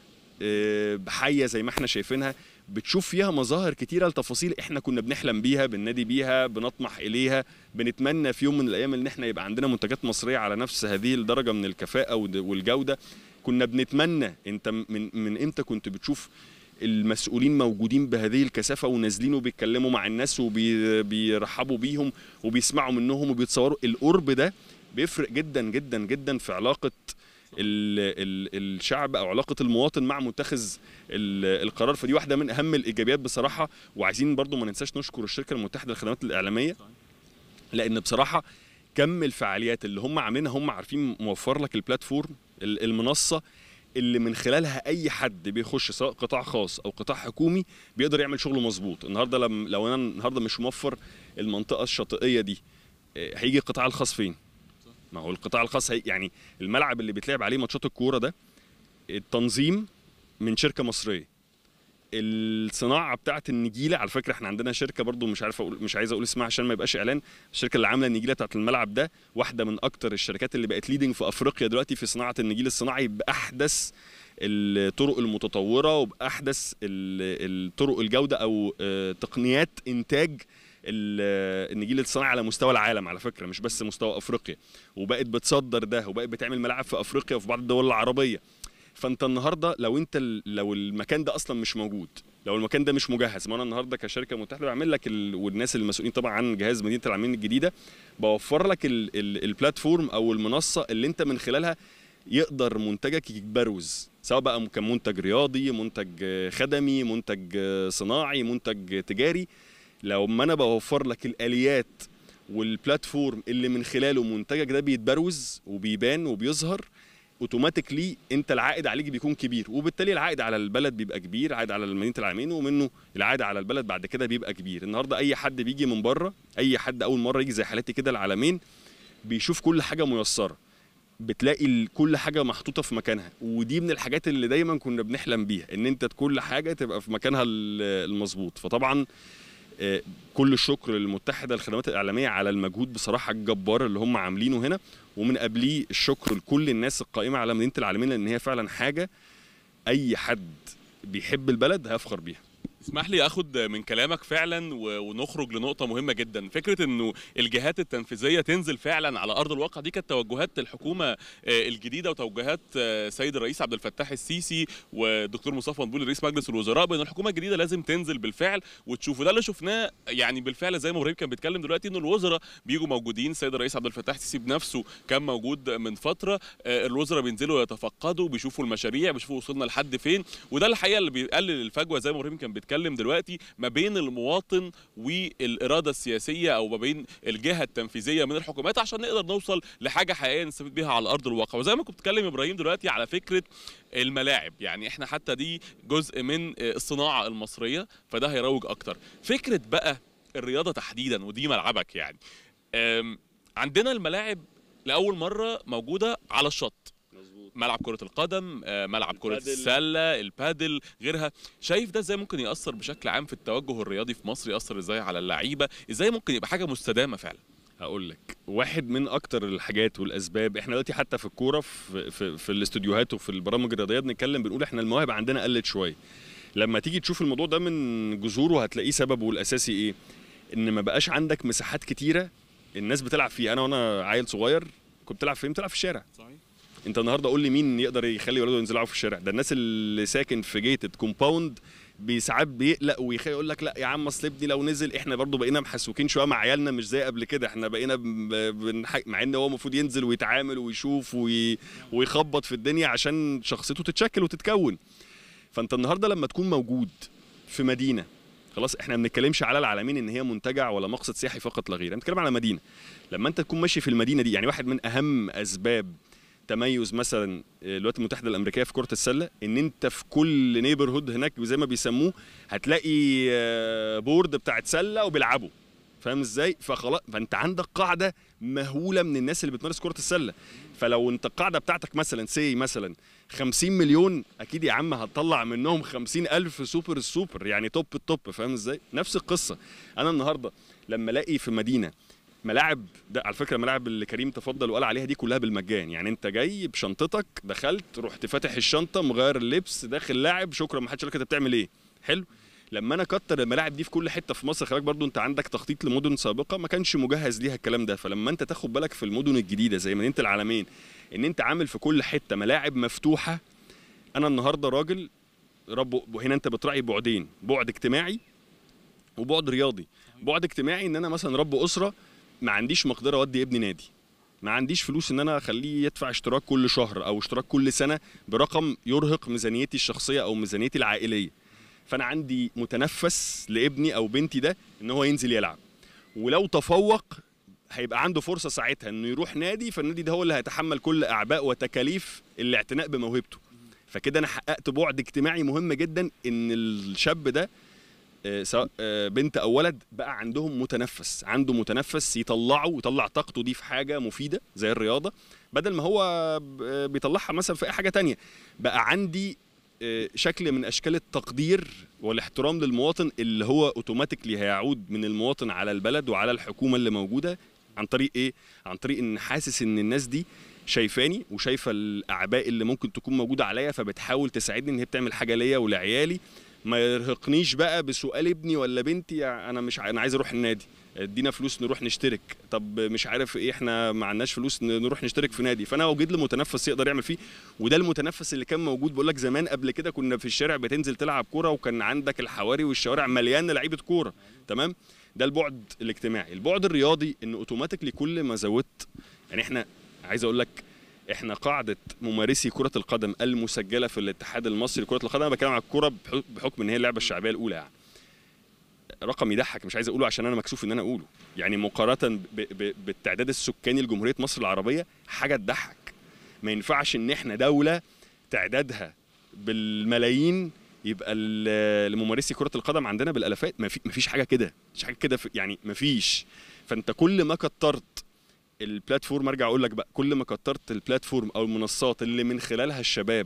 آه، حيه زي ما احنا شايفينها بتشوف فيها مظاهر كتيره لتفاصيل احنا كنا بنحلم بيها بننادي بيها بنطمح اليها بنتمنى في يوم من الايام ان احنا يبقى عندنا منتجات مصريه على نفس هذه الدرجه من الكفاءه ود- والجوده كنا بنتمنى انت من من امتى كنت بتشوف المسؤولين موجودين بهذه الكثافه ونازلين وبيتكلموا مع الناس وبيرحبوا بيهم وبيسمعوا منهم وبيتصوروا القرب ده بيفرق جدا جدا جدا في علاقه ال ال الشعب او علاقه المواطن مع متخذ ال- القرار فدي واحده من اهم الايجابيات بصراحه وعايزين برضو ما ننساش نشكر الشركه المتحده للخدمات الاعلاميه لان بصراحه كم الفعاليات اللي هم عاملينها هم عارفين موفر لك البلاتفورم ال- المنصه اللي من خلالها اي حد بيخش سواء قطاع خاص او قطاع حكومي بيقدر يعمل شغله مظبوط النهارده لم لو انا النهارده مش موفر المنطقه الشاطئيه دي آه، هيجي القطاع الخاص فين ما هو القطاع الخاص هي يعني الملعب اللي بيتلعب عليه ماتشات الكوره ده التنظيم من شركه مصريه الصناعه بتاعه النجيله على فكره احنا عندنا شركه برضو مش عارف اقول مش عايز اقول اسمها عشان ما يبقاش اعلان الشركه اللي عامله النجيله بتاعه الملعب ده واحده من اكتر الشركات اللي بقت ليدنج في افريقيا دلوقتي في صناعه النجيل الصناعي باحدث الطرق المتطوره وباحدث ال- الطرق الجوده او آه، تقنيات انتاج ال- النجيل الصناعي على مستوى العالم على فكره مش بس مستوى افريقيا وبقت بتصدر ده وبقت بتعمل ملاعب في افريقيا وفي بعض الدول العربيه فانت النهارده لو انت ال- لو المكان ده اصلا مش موجود لو المكان ده مش مجهز ما انا النهارده كشركه متحده بعمل لك ال... والناس المسؤولين طبعا عن جهاز مدينه العالمين الجديده بوفر لك ال... ال... البلاتفورم او المنصه اللي انت من خلالها يقدر منتجك يتبروز سواء بقى كمنتج رياضي منتج آه، خدمي منتج آه، صناعي منتج آه، تجاري لو ما انا بوفر لك الاليات والبلاتفورم اللي من خلاله منتجك ده بيتبروز وبيبان وبيظهر اوتوماتيكلي انت العائد عليك بيكون كبير وبالتالي العائد على البلد بيبقى كبير عائد على مدينه العالمين ومنه العائد على البلد بعد كده بيبقى كبير النهارده اي حد بيجي من بره اي حد اول مره يجي زي حالتي كده العالمين بيشوف كل حاجه ميسره بتلاقي ال- كل حاجه محطوطه في مكانها ودي من الحاجات اللي دايما كنا بنحلم بيها ان انت كل حاجه تبقى في مكانها ال- المظبوط فطبعا آه، كل الشكر للمتحده للخدمات الاعلاميه على المجهود بصراحه الجبار اللي هم عاملينه هنا ومن قبليه الشكر لكل الناس القائمه على مدينه العالمين لان هي فعلا حاجه اي حد بيحب البلد هيفخر بيها اسمح لي اخد من كلامك فعلا و- ونخرج لنقطه مهمه جدا فكره انه الجهات التنفيذيه تنزل فعلا على ارض الواقع دي كانت توجهات الحكومه آه، الجديده وتوجهات آه، سيد الرئيس عبد الفتاح السيسي والدكتور مصطفى مدبولي رئيس مجلس الوزراء بان الحكومه الجديده لازم تنزل بالفعل وتشوف وده اللي شفناه يعني بالفعل زي ما ابراهيم كان بيتكلم دلوقتي ان الوزراء بيجوا موجودين السيد الرئيس عبد الفتاح السيسي بنفسه كان موجود من فتره آه، الوزراء بينزلوا يتفقدوا بيشوفوا المشاريع بيشوفوا وصلنا لحد فين وده الحقيقه اللي بيقلل الفجوه زي ما ابراهيم كان بيتكلم دلوقتي ما بين المواطن والاراده السياسيه او ما بين الجهه التنفيذيه من الحكومات عشان نقدر نوصل لحاجه حقيقيه نستفيد بيها على ارض الواقع وزي ما كنت بتكلم ابراهيم دلوقتي على فكره الملاعب يعني احنا حتى دي جزء من الصناعه المصريه فده هيروج اكتر فكره بقى الرياضه تحديدا ودي ملعبك يعني أم، عندنا الملاعب لاول مره موجوده على الشط ملعب كرة القدم آه، ملعب كرة البادل. السلة البادل غيرها شايف ده ازاي ممكن يأثر بشكل عام في التوجه الرياضي في مصر يأثر ازاي على اللعيبة ازاي ممكن يبقى حاجة مستدامة فعلا هقول لك واحد من اكتر الحاجات والاسباب احنا دلوقتي حتى في الكوره في, في, في الاستوديوهات وفي البرامج الرياضيه بنتكلم بنقول احنا المواهب عندنا قلت شويه لما تيجي تشوف الموضوع ده من جذوره هتلاقيه سببه الاساسي ايه ان ما بقاش عندك مساحات كتيره الناس بتلعب فيها انا وانا عيل صغير كنت بتلعب فين بتلعب في الشارع صحيح انت النهارده قول لي مين يقدر يخلي ولاده ينزلوا يلعبوا في الشارع ده الناس اللي ساكن في جيتد كومباوند ساعات بيقلق ويخاف يقول لك لا يا عم اصل ابني لو نزل احنا برضو بقينا محسوكين شويه مع عيالنا مش زي قبل كده احنا بقينا ب- بنح... مع ان هو المفروض ينزل ويتعامل ويشوف وي... ويخبط في الدنيا عشان شخصيته تتشكل وتتكون فانت النهارده لما تكون موجود في مدينه خلاص احنا ما بنتكلمش على العالمين ان هي منتجع ولا مقصد سياحي فقط لا غير احنا بنتكلم على مدينه لما انت تكون ماشي في المدينه دي يعني واحد من اهم اسباب تميز مثلا الولايات المتحده الامريكيه في كره السله ان انت في كل نيبر هود هناك زي ما بيسموه هتلاقي آه، بورد بتاعت سله وبيلعبوا فاهم ازاي فخلاص فانت عندك قاعده مهوله من الناس اللي بتمارس كره السله فلو انت القاعده بتاعتك مثلا سي مثلا 50 مليون اكيد يا عم هتطلع منهم 50 الف سوبر السوبر يعني توب التوب فاهم ازاي نفس القصه انا النهارده لما الاقي في مدينه ملاعب ده على فكره الملاعب اللي كريم تفضل وقال عليها دي كلها بالمجان يعني انت جاي بشنطتك دخلت رحت فاتح الشنطه مغير اللبس داخل لاعب شكرا ما حدش قال لك انت بتعمل ايه حلو لما انا كتر الملاعب دي في كل حته في مصر خلي بالك برضو انت عندك تخطيط لمدن سابقه ما كانش مجهز ليها الكلام ده فلما انت تاخد بالك في المدن الجديده زي مدينه العالمين ان انت عامل في كل حته ملاعب مفتوحه انا النهارده راجل رب هنا انت بتراعي بعدين بعد اجتماعي وبعد رياضي بعد اجتماعي ان انا مثلا رب اسره ما عنديش مقدره اودي ابني نادي ما عنديش فلوس ان انا اخليه يدفع اشتراك كل شهر او اشتراك كل سنه برقم يرهق ميزانيتي الشخصيه او ميزانيتي العائليه فانا عندي متنفس لابني او بنتي ده ان هو ينزل يلعب ولو تفوق هيبقى عنده فرصه ساعتها انه يروح نادي فالنادي ده هو اللي هيتحمل كل اعباء وتكاليف الاعتناء بموهبته فكده انا حققت بعد اجتماعي مهم جدا ان الشاب ده آه، سواء آه، بنت او ولد بقى عندهم متنفس عنده متنفس يطلعه ويطلع طاقته دي في حاجه مفيده زي الرياضه بدل ما هو ب- بيطلعها مثلا في اي حاجه تانية بقى عندي آه، شكل من اشكال التقدير والاحترام للمواطن اللي هو اوتوماتيكلي هيعود من المواطن على البلد وعلى الحكومه اللي موجوده عن طريق ايه عن طريق ان حاسس ان الناس دي شايفاني وشايفه الاعباء اللي ممكن تكون موجوده عليا فبتحاول تساعدني ان هي بتعمل حاجه ليا ولعيالي ما يرهقنيش بقى بسؤال ابني ولا بنتي انا مش ع- انا عايز اروح النادي ادينا فلوس نروح نشترك طب مش عارف ايه احنا ما عندناش فلوس ن- نروح نشترك في نادي فانا اوجد له متنفس يقدر يعمل فيه وده المتنفس اللي كان موجود بقول لك زمان قبل كده كنا في الشارع بتنزل تلعب كوره وكان عندك الحواري والشوارع مليانه لعيبه كوره تمام ده البعد الاجتماعي البعد الرياضي ان اوتوماتيكلي كل ما زودت يعني احنا عايز اقول لك احنا قاعده ممارسي كره القدم المسجله في الاتحاد المصري لكره القدم انا بتكلم على الكوره بح- بحكم ان هي اللعبه الشعبيه الاولى يعني رقم يضحك مش عايز اقوله عشان انا مكسوف ان انا اقوله يعني مقارنه ب- ب- بالتعداد السكاني لجمهوريه مصر العربيه حاجه تضحك ما ينفعش ان احنا دوله تعدادها بالملايين يبقى ال- الممارسي كره القدم عندنا بالالافات ما في- ما فيش حاجه كده مش حاجه كده في- يعني ما فيش فانت كل ما كترت البلاتفورم ارجع اقول لك بقى كل ما كترت البلاتفورم او المنصات اللي من خلالها الشباب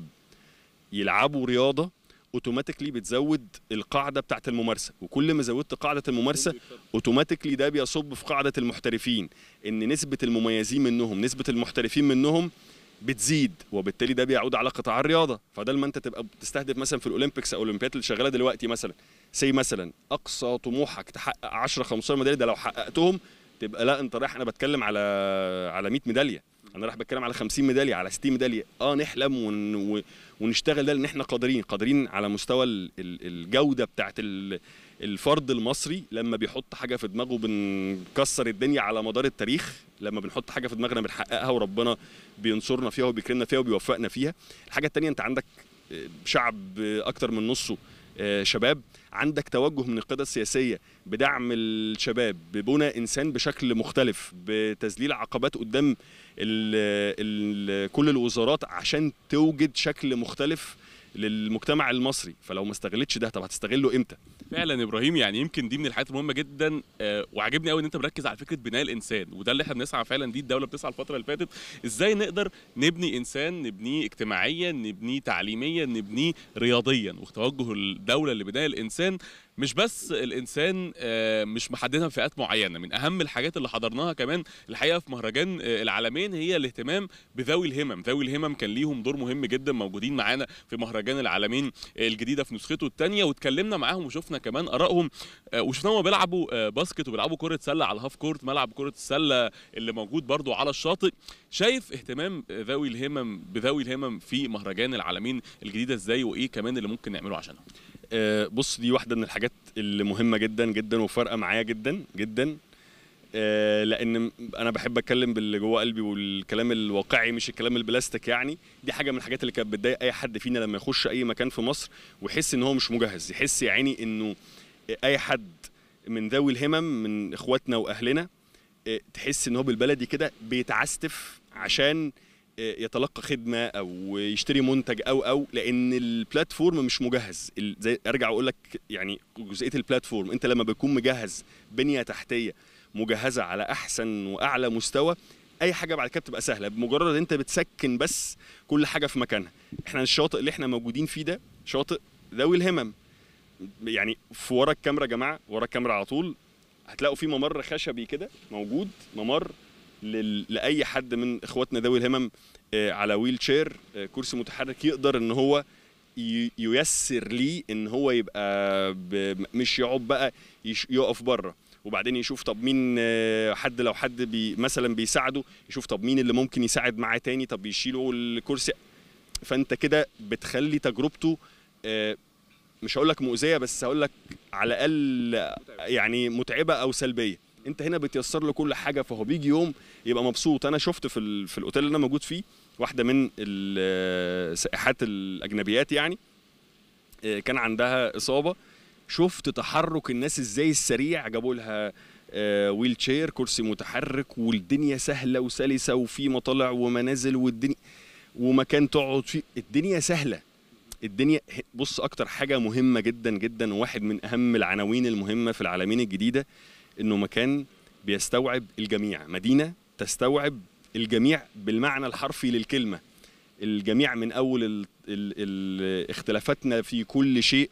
يلعبوا رياضه اوتوماتيكلي بتزود القاعده بتاعت الممارسه وكل ما زودت قاعده الممارسه اوتوماتيكلي ده بيصب في قاعده المحترفين ان نسبه المميزين منهم نسبه المحترفين منهم بتزيد وبالتالي ده بيعود على قطاع الرياضه فده لما انت تبقى بتستهدف مثلا في الاولمبيكس او الاولمبياد اللي شغاله دلوقتي مثلا سي مثلا اقصى طموحك تحقق 10 15 ميداليه ده لو حققتهم تبقى لا انت رايح انا بتكلم على على 100 ميداليه انا رايح بتكلم على 50 ميداليه على 60 ميداليه اه نحلم ون... و- ونشتغل ده لان احنا قادرين قادرين على مستوى ال- ال- الجوده بتاعت ال- الفرد المصري لما بيحط حاجه في دماغه بنكسر الدنيا على مدار التاريخ لما بنحط حاجه في دماغنا بنحققها وربنا بينصرنا فيها وبيكرمنا فيها وبيوفقنا فيها الحاجه التانية انت عندك آه، شعب آه، اكتر من نصه آه، شباب عندك توجه من القياده السياسيه بدعم الشباب ببنى انسان بشكل مختلف بتذليل عقبات قدام ال ال كل الوزارات عشان توجد شكل مختلف للمجتمع المصري فلو ما استغلتش ده طب هتستغله امتى فعلا يا ابراهيم يعني يمكن دي من الحاجات المهمه جدا آه، وعجبني قوي ان انت مركز على فكره بناء الانسان وده اللي احنا بنسعى فعلا دي الدوله بتسعى الفتره اللي فاتت ازاي نقدر نبني انسان نبنيه اجتماعيا نبنيه تعليميا نبنيه رياضيا وتوجه الدوله لبناء الانسان مش بس الانسان آه، مش محددها فئات معينه من اهم الحاجات اللي حضرناها كمان الحقيقه في مهرجان آه، العالمين هي الاهتمام بذوي الهمم ذوي الهمم كان ليهم دور مهم جدا موجودين معانا في مهرجان العالمين الجديده في نسخته الثانيه واتكلمنا معاهم وشفنا كمان ارائهم آه، وشفناهم بيلعبوا آه، باسكت وبيلعبوا كره سله على الهاف كورت ملعب كره السله اللي موجود برضو على الشاطئ شايف اهتمام ذوي الهمم بذوي الهمم في مهرجان العالمين الجديده ازاي وايه كمان اللي ممكن نعمله عشانهم آه، بص دي واحده من الحاجات اللي مهمه جدا جدا وفارقه معايا جدا جدا آه، لان انا بحب اتكلم باللي جوه قلبي والكلام الواقعي مش الكلام البلاستيك يعني دي حاجه من الحاجات اللي كانت بتضايق اي حد فينا لما يخش اي مكان في مصر ويحس ان هو مش مجهز يحس يا عيني انه اي حد من ذوي الهمم من اخواتنا واهلنا آه، تحس ان هو بالبلدي كده بيتعستف عشان آه، يتلقى خدمه او يشتري منتج او او لان البلاتفورم مش مجهز ال- زي ارجع اقول لك يعني جزئيه البلاتفورم انت لما بتكون مجهز بنيه تحتيه مجهزه على احسن واعلى مستوى اي حاجه بعد كده بتبقى سهله بمجرد انت بتسكن بس كل حاجه في مكانها احنا الشاطئ اللي احنا موجودين فيه ده شاطئ ذوي الهمم يعني في ورا الكاميرا يا جماعه ورا الكاميرا على طول هتلاقوا في ممر خشبي كده موجود ممر لل... لاي حد من اخواتنا ذوي الهمم آه، على ويل شير آه، كرسي متحرك يقدر ان هو ي- ييسر ليه ان هو يبقى ب... مش يقعد بقى يش... يقف بره وبعدين يشوف طب مين آه، حد لو حد بي مثلا بيساعده يشوف طب مين اللي ممكن يساعد معاه تاني طب يشيله الكرسي فانت كده بتخلي تجربته آه، مش هقول لك مؤذيه بس هقول لك على الاقل يعني متعبه او سلبيه انت هنا بتيسر له كل حاجه فهو بيجي يوم يبقى مبسوط انا شفت في ال- في الاوتيل اللي انا موجود فيه واحده من السائحات الاجنبيات يعني آه، كان عندها اصابه شفت تحرك الناس ازاي السريع جابوا لها آه، ويل تشير كرسي متحرك والدنيا سهله وسلسه وفي مطالع ومنازل والدنيا ومكان تقعد فيه الدنيا سهله الدنيا بص اكتر حاجه مهمه جدا جدا وواحد من اهم العناوين المهمه في العالمين الجديده انه مكان بيستوعب الجميع مدينه تستوعب الجميع بالمعنى الحرفي للكلمه الجميع من اول ال ال ال اختلافاتنا في كل شيء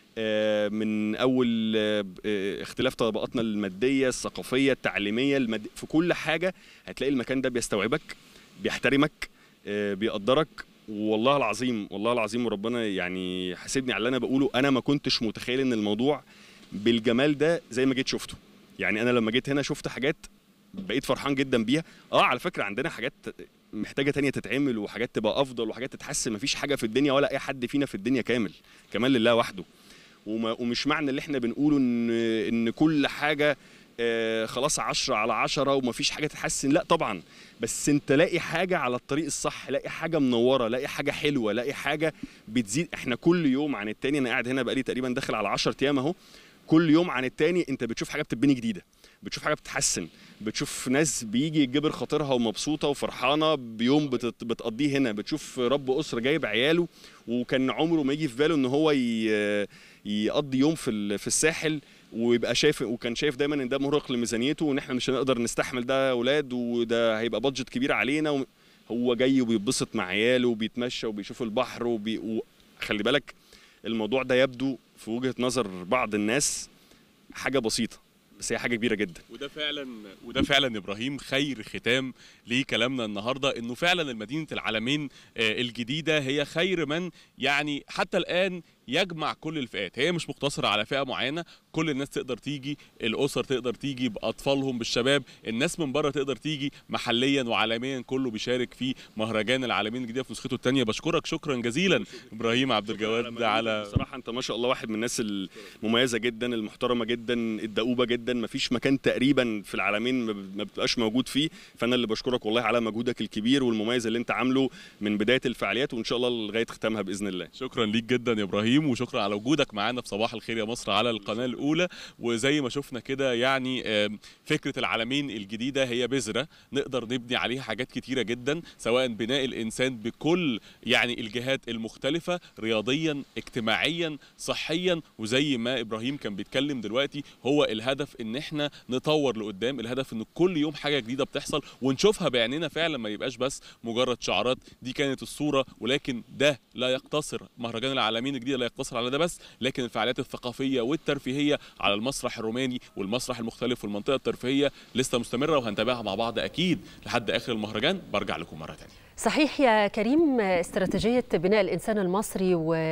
آه، من اول آه، آه، اختلاف طبقاتنا الماديه الثقافيه التعليميه المد... في كل حاجه هتلاقي المكان ده بيستوعبك بيحترمك آه، بيقدرك والله العظيم والله العظيم وربنا يعني حاسبني على اللي انا بقوله انا ما كنتش متخيل ان الموضوع بالجمال ده زي ما جيت شفته يعني انا لما جيت هنا شفت حاجات بقيت فرحان جدا بيها اه على فكره عندنا حاجات محتاجه تانية تتعمل وحاجات تبقى افضل وحاجات تتحسن مفيش حاجه في الدنيا ولا اي حد فينا في الدنيا كامل كمان لله وحده وما ومش معنى اللي احنا بنقوله ان ان كل حاجه آه، خلاص عشرة على عشرة ومفيش حاجة تتحسن لا طبعا بس انت لاقي حاجة على الطريق الصح لاقي حاجة منورة لاقي حاجة حلوة لاقي حاجة بتزيد احنا كل يوم عن التاني انا قاعد هنا بقالي تقريبا داخل على 10 ايام اهو كل يوم عن التاني انت بتشوف حاجة بتتبني جديدة بتشوف حاجة بتتحسن بتشوف ناس بيجي يجبر خاطرها ومبسوطة وفرحانة بيوم بتت- بتقضيه هنا بتشوف رب أسرة جايب عياله وكان عمره ما يجي في باله ان هو ي- يقضي يوم في ال- في الساحل ويبقى شايف وكان شايف دايما ان ده مرهق لميزانيته وان احنا مش هنقدر نستحمل ده يا اولاد وده هيبقى بادجت كبير علينا و- هو جاي وبيتبسط مع عياله وبيتمشى وبيشوف البحر وبي... وخلي بالك الموضوع ده يبدو في وجهة نظر بعض الناس حاجة بسيطة بس هي حاجة كبيرة جدا وده فعلا وده فعلا ابراهيم خير ختام لكلامنا النهارده انه فعلا المدينه العالمين آه، الجديده هي خير من يعني حتى الان يجمع كل الفئات هي مش مقتصره على فئه معينه كل الناس تقدر تيجي الاسر تقدر تيجي باطفالهم بالشباب الناس من بره تقدر تيجي محليا وعالميا كله بيشارك في مهرجان العالمين الجديده في نسخته الثانيه بشكرك شكرا جزيلا ابراهيم عبد الجواد على بصراحة انت ما شاء الله واحد من الناس المميزة جدا المحترمة جدا الدؤوبة جدا مفيش مكان تقريبا في العالمين ما ب- ما بتبقاش موجود فيه فانا اللي بشكرك والله على مجهودك الكبير والمميز اللي انت عامله من بداية الفعاليات وان شاء الله لغاية ختامها بإذن الله شكرا ليك جدا يا ابراهيم وشكرا على وجودك معانا في صباح الخير يا مصر على القناه الاولى وزي ما شفنا كده يعني آم، فكره العالمين الجديده هي بذره نقدر نبني عليها حاجات كتيره جدا سواء بناء الانسان بكل يعني الجهات المختلفه رياضيا اجتماعيا صحيا وزي ما ابراهيم كان بيتكلم دلوقتي هو الهدف ان احنا نطور لقدام الهدف ان كل يوم حاجه جديده بتحصل ونشوفها بعينينا فعلا ما يبقاش بس مجرد شعارات دي كانت الصوره ولكن ده لا يقتصر مهرجان العالمين الجديد لا يقتصر على ده بس لكن الفعاليات الثقافيه والترفيهيه على المسرح الروماني والمسرح المختلف والمنطقه الترفيهيه لسه مستمره وهنتابعها مع بعض اكيد لحد اخر المهرجان برجع لكم مره ثانيه صحيح يا كريم استراتيجية بناء الإنسان المصري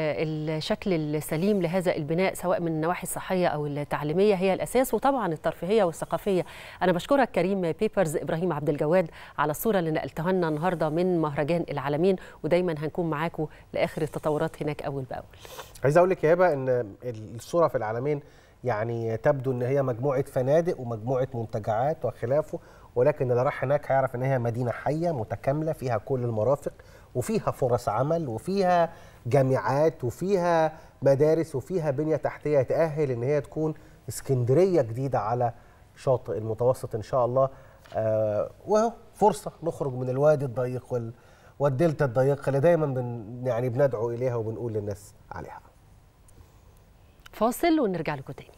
والشكل السليم لهذا البناء سواء من النواحي الصحية أو التعليمية هي الأساس وطبعا الترفيهية والثقافية أنا بشكرك كريم بيبرز إبراهيم عبد الجواد على الصورة اللي نقلتها لنا النهاردة من مهرجان العالمين ودايما هنكون معاكم لآخر التطورات هناك أول بأول عايز اقول لك يا هبه ان الصوره في العالمين يعني تبدو ان هي مجموعه فنادق ومجموعه منتجعات وخلافه ولكن اللي راح هناك هيعرف ان هي مدينه حيه متكامله فيها كل المرافق وفيها فرص عمل وفيها جامعات وفيها مدارس وفيها بنيه تحتيه تاهل ان هي تكون اسكندريه جديده على شاطئ المتوسط ان شاء الله آه وهو فرصه نخرج من الوادي الضيق وال والدلتا الضيقه اللي دايما بن يعني بندعو اليها وبنقول للناس عليها فاصل ونرجع لكم تاني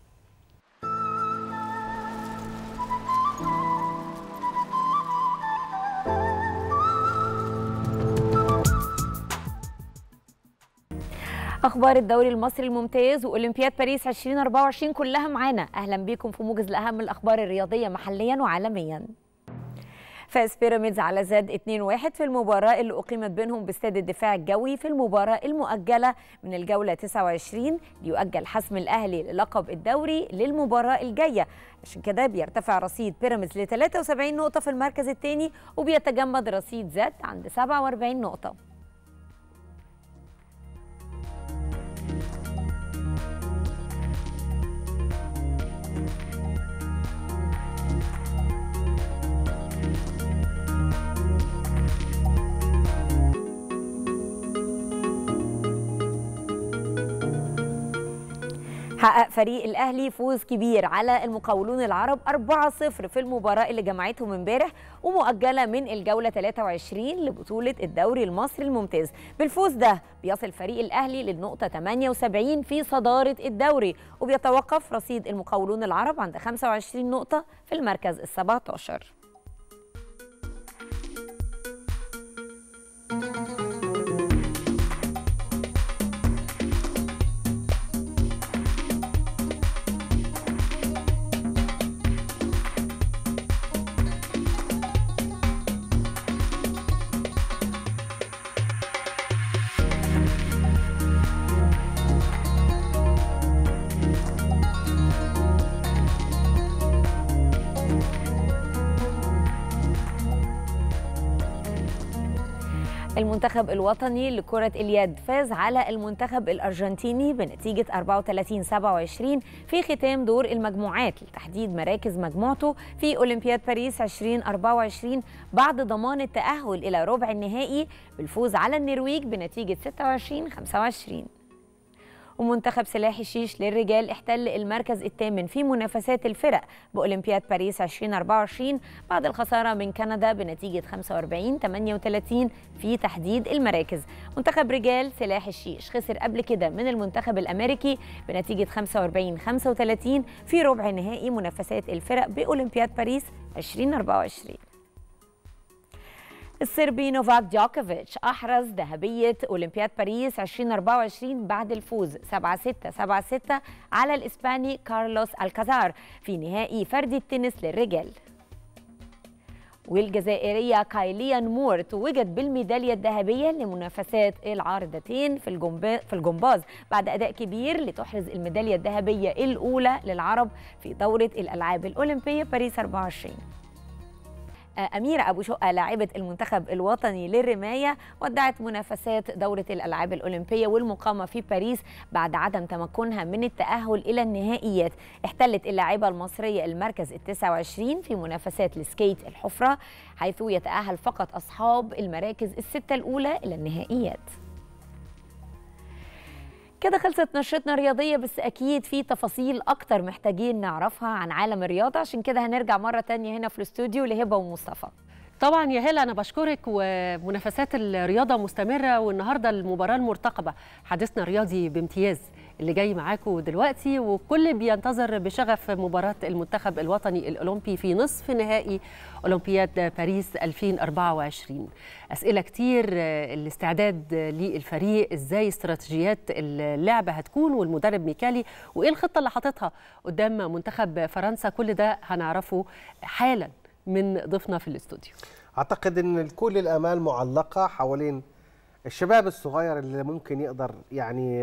اخبار الدوري المصري الممتاز واولمبياد باريس 2024 كلها معانا اهلا بيكم في موجز لاهم الاخبار الرياضيه محليا وعالميا فاز بيراميدز على زد 2-1 في المباراة اللي أقيمت بينهم باستاد الدفاع الجوي في المباراة المؤجلة من الجولة 29 ليؤجل حسم الأهلي للقب الدوري للمباراة الجاية عشان كده بيرتفع رصيد بيراميدز ل 73 نقطة في المركز الثاني وبيتجمد رصيد زد عند 47 نقطة حقق فريق الاهلي فوز كبير على المقاولون العرب 4-0 في المباراه اللي جمعتهم امبارح ومؤجله من الجوله 23 لبطوله الدوري المصري الممتاز بالفوز ده بيصل فريق الاهلي للنقطه 78 في صداره الدوري وبيتوقف رصيد المقاولون العرب عند 25 نقطه في المركز ال 17 المنتخب الوطني لكرة اليد فاز على المنتخب الأرجنتيني بنتيجة 34-27 في ختام دور المجموعات لتحديد مراكز مجموعته في أولمبياد باريس 2024 بعد ضمان التأهل إلى ربع النهائي بالفوز على النرويج بنتيجة 26-25 ومنتخب سلاح الشيش للرجال احتل المركز الثامن في منافسات الفرق بأولمبياد باريس 2024 بعد الخسارة من كندا بنتيجة 45 38 في تحديد المراكز منتخب رجال سلاح الشيش خسر قبل كده من المنتخب الأمريكي بنتيجة 45 35 في ربع نهائي منافسات الفرق بأولمبياد باريس 2024 الصربي نوفاك جوكوفيتش أحرز ذهبية أولمبياد باريس 2024 بعد الفوز 7-6 7-6 على الإسباني كارلوس الكازار في نهائي فردي التنس للرجال والجزائرية كايليان مور توجت بالميدالية الذهبية لمنافسات العارضتين في الجمباز في الجمباز بعد أداء كبير لتحرز الميدالية الذهبية الأولى للعرب في دورة الألعاب الأولمبية باريس 24 أميرة أبو شقة لاعبة المنتخب الوطني للرماية ودعت منافسات دورة الألعاب الأولمبية والمقامة في باريس بعد عدم تمكنها من التأهل إلى النهائيات احتلت اللاعبة المصرية المركز التاسع وعشرين في منافسات السكيت الحفرة حيث يتأهل فقط أصحاب المراكز الستة الأولى إلى النهائيات كده خلصت نشرتنا الرياضية بس أكيد في تفاصيل أكتر محتاجين نعرفها عن عالم الرياضة عشان كده هنرجع مرة تانية هنا في الاستوديو لهبة ومصطفى طبعا يا هلا انا بشكرك ومنافسات الرياضه مستمره والنهارده المباراه المرتقبه حديثنا الرياضي بامتياز اللي جاي معاكم دلوقتي وكل بينتظر بشغف مباراه المنتخب الوطني الاولمبي في نصف نهائي اولمبياد باريس 2024 اسئله كتير الاستعداد للفريق ازاي استراتيجيات اللعبه هتكون والمدرب ميكالي وايه الخطه اللي حاططها قدام منتخب فرنسا كل ده هنعرفه حالا من ضيفنا في الاستوديو اعتقد ان كل الامال معلقه حوالين الشباب الصغير اللي ممكن يقدر يعني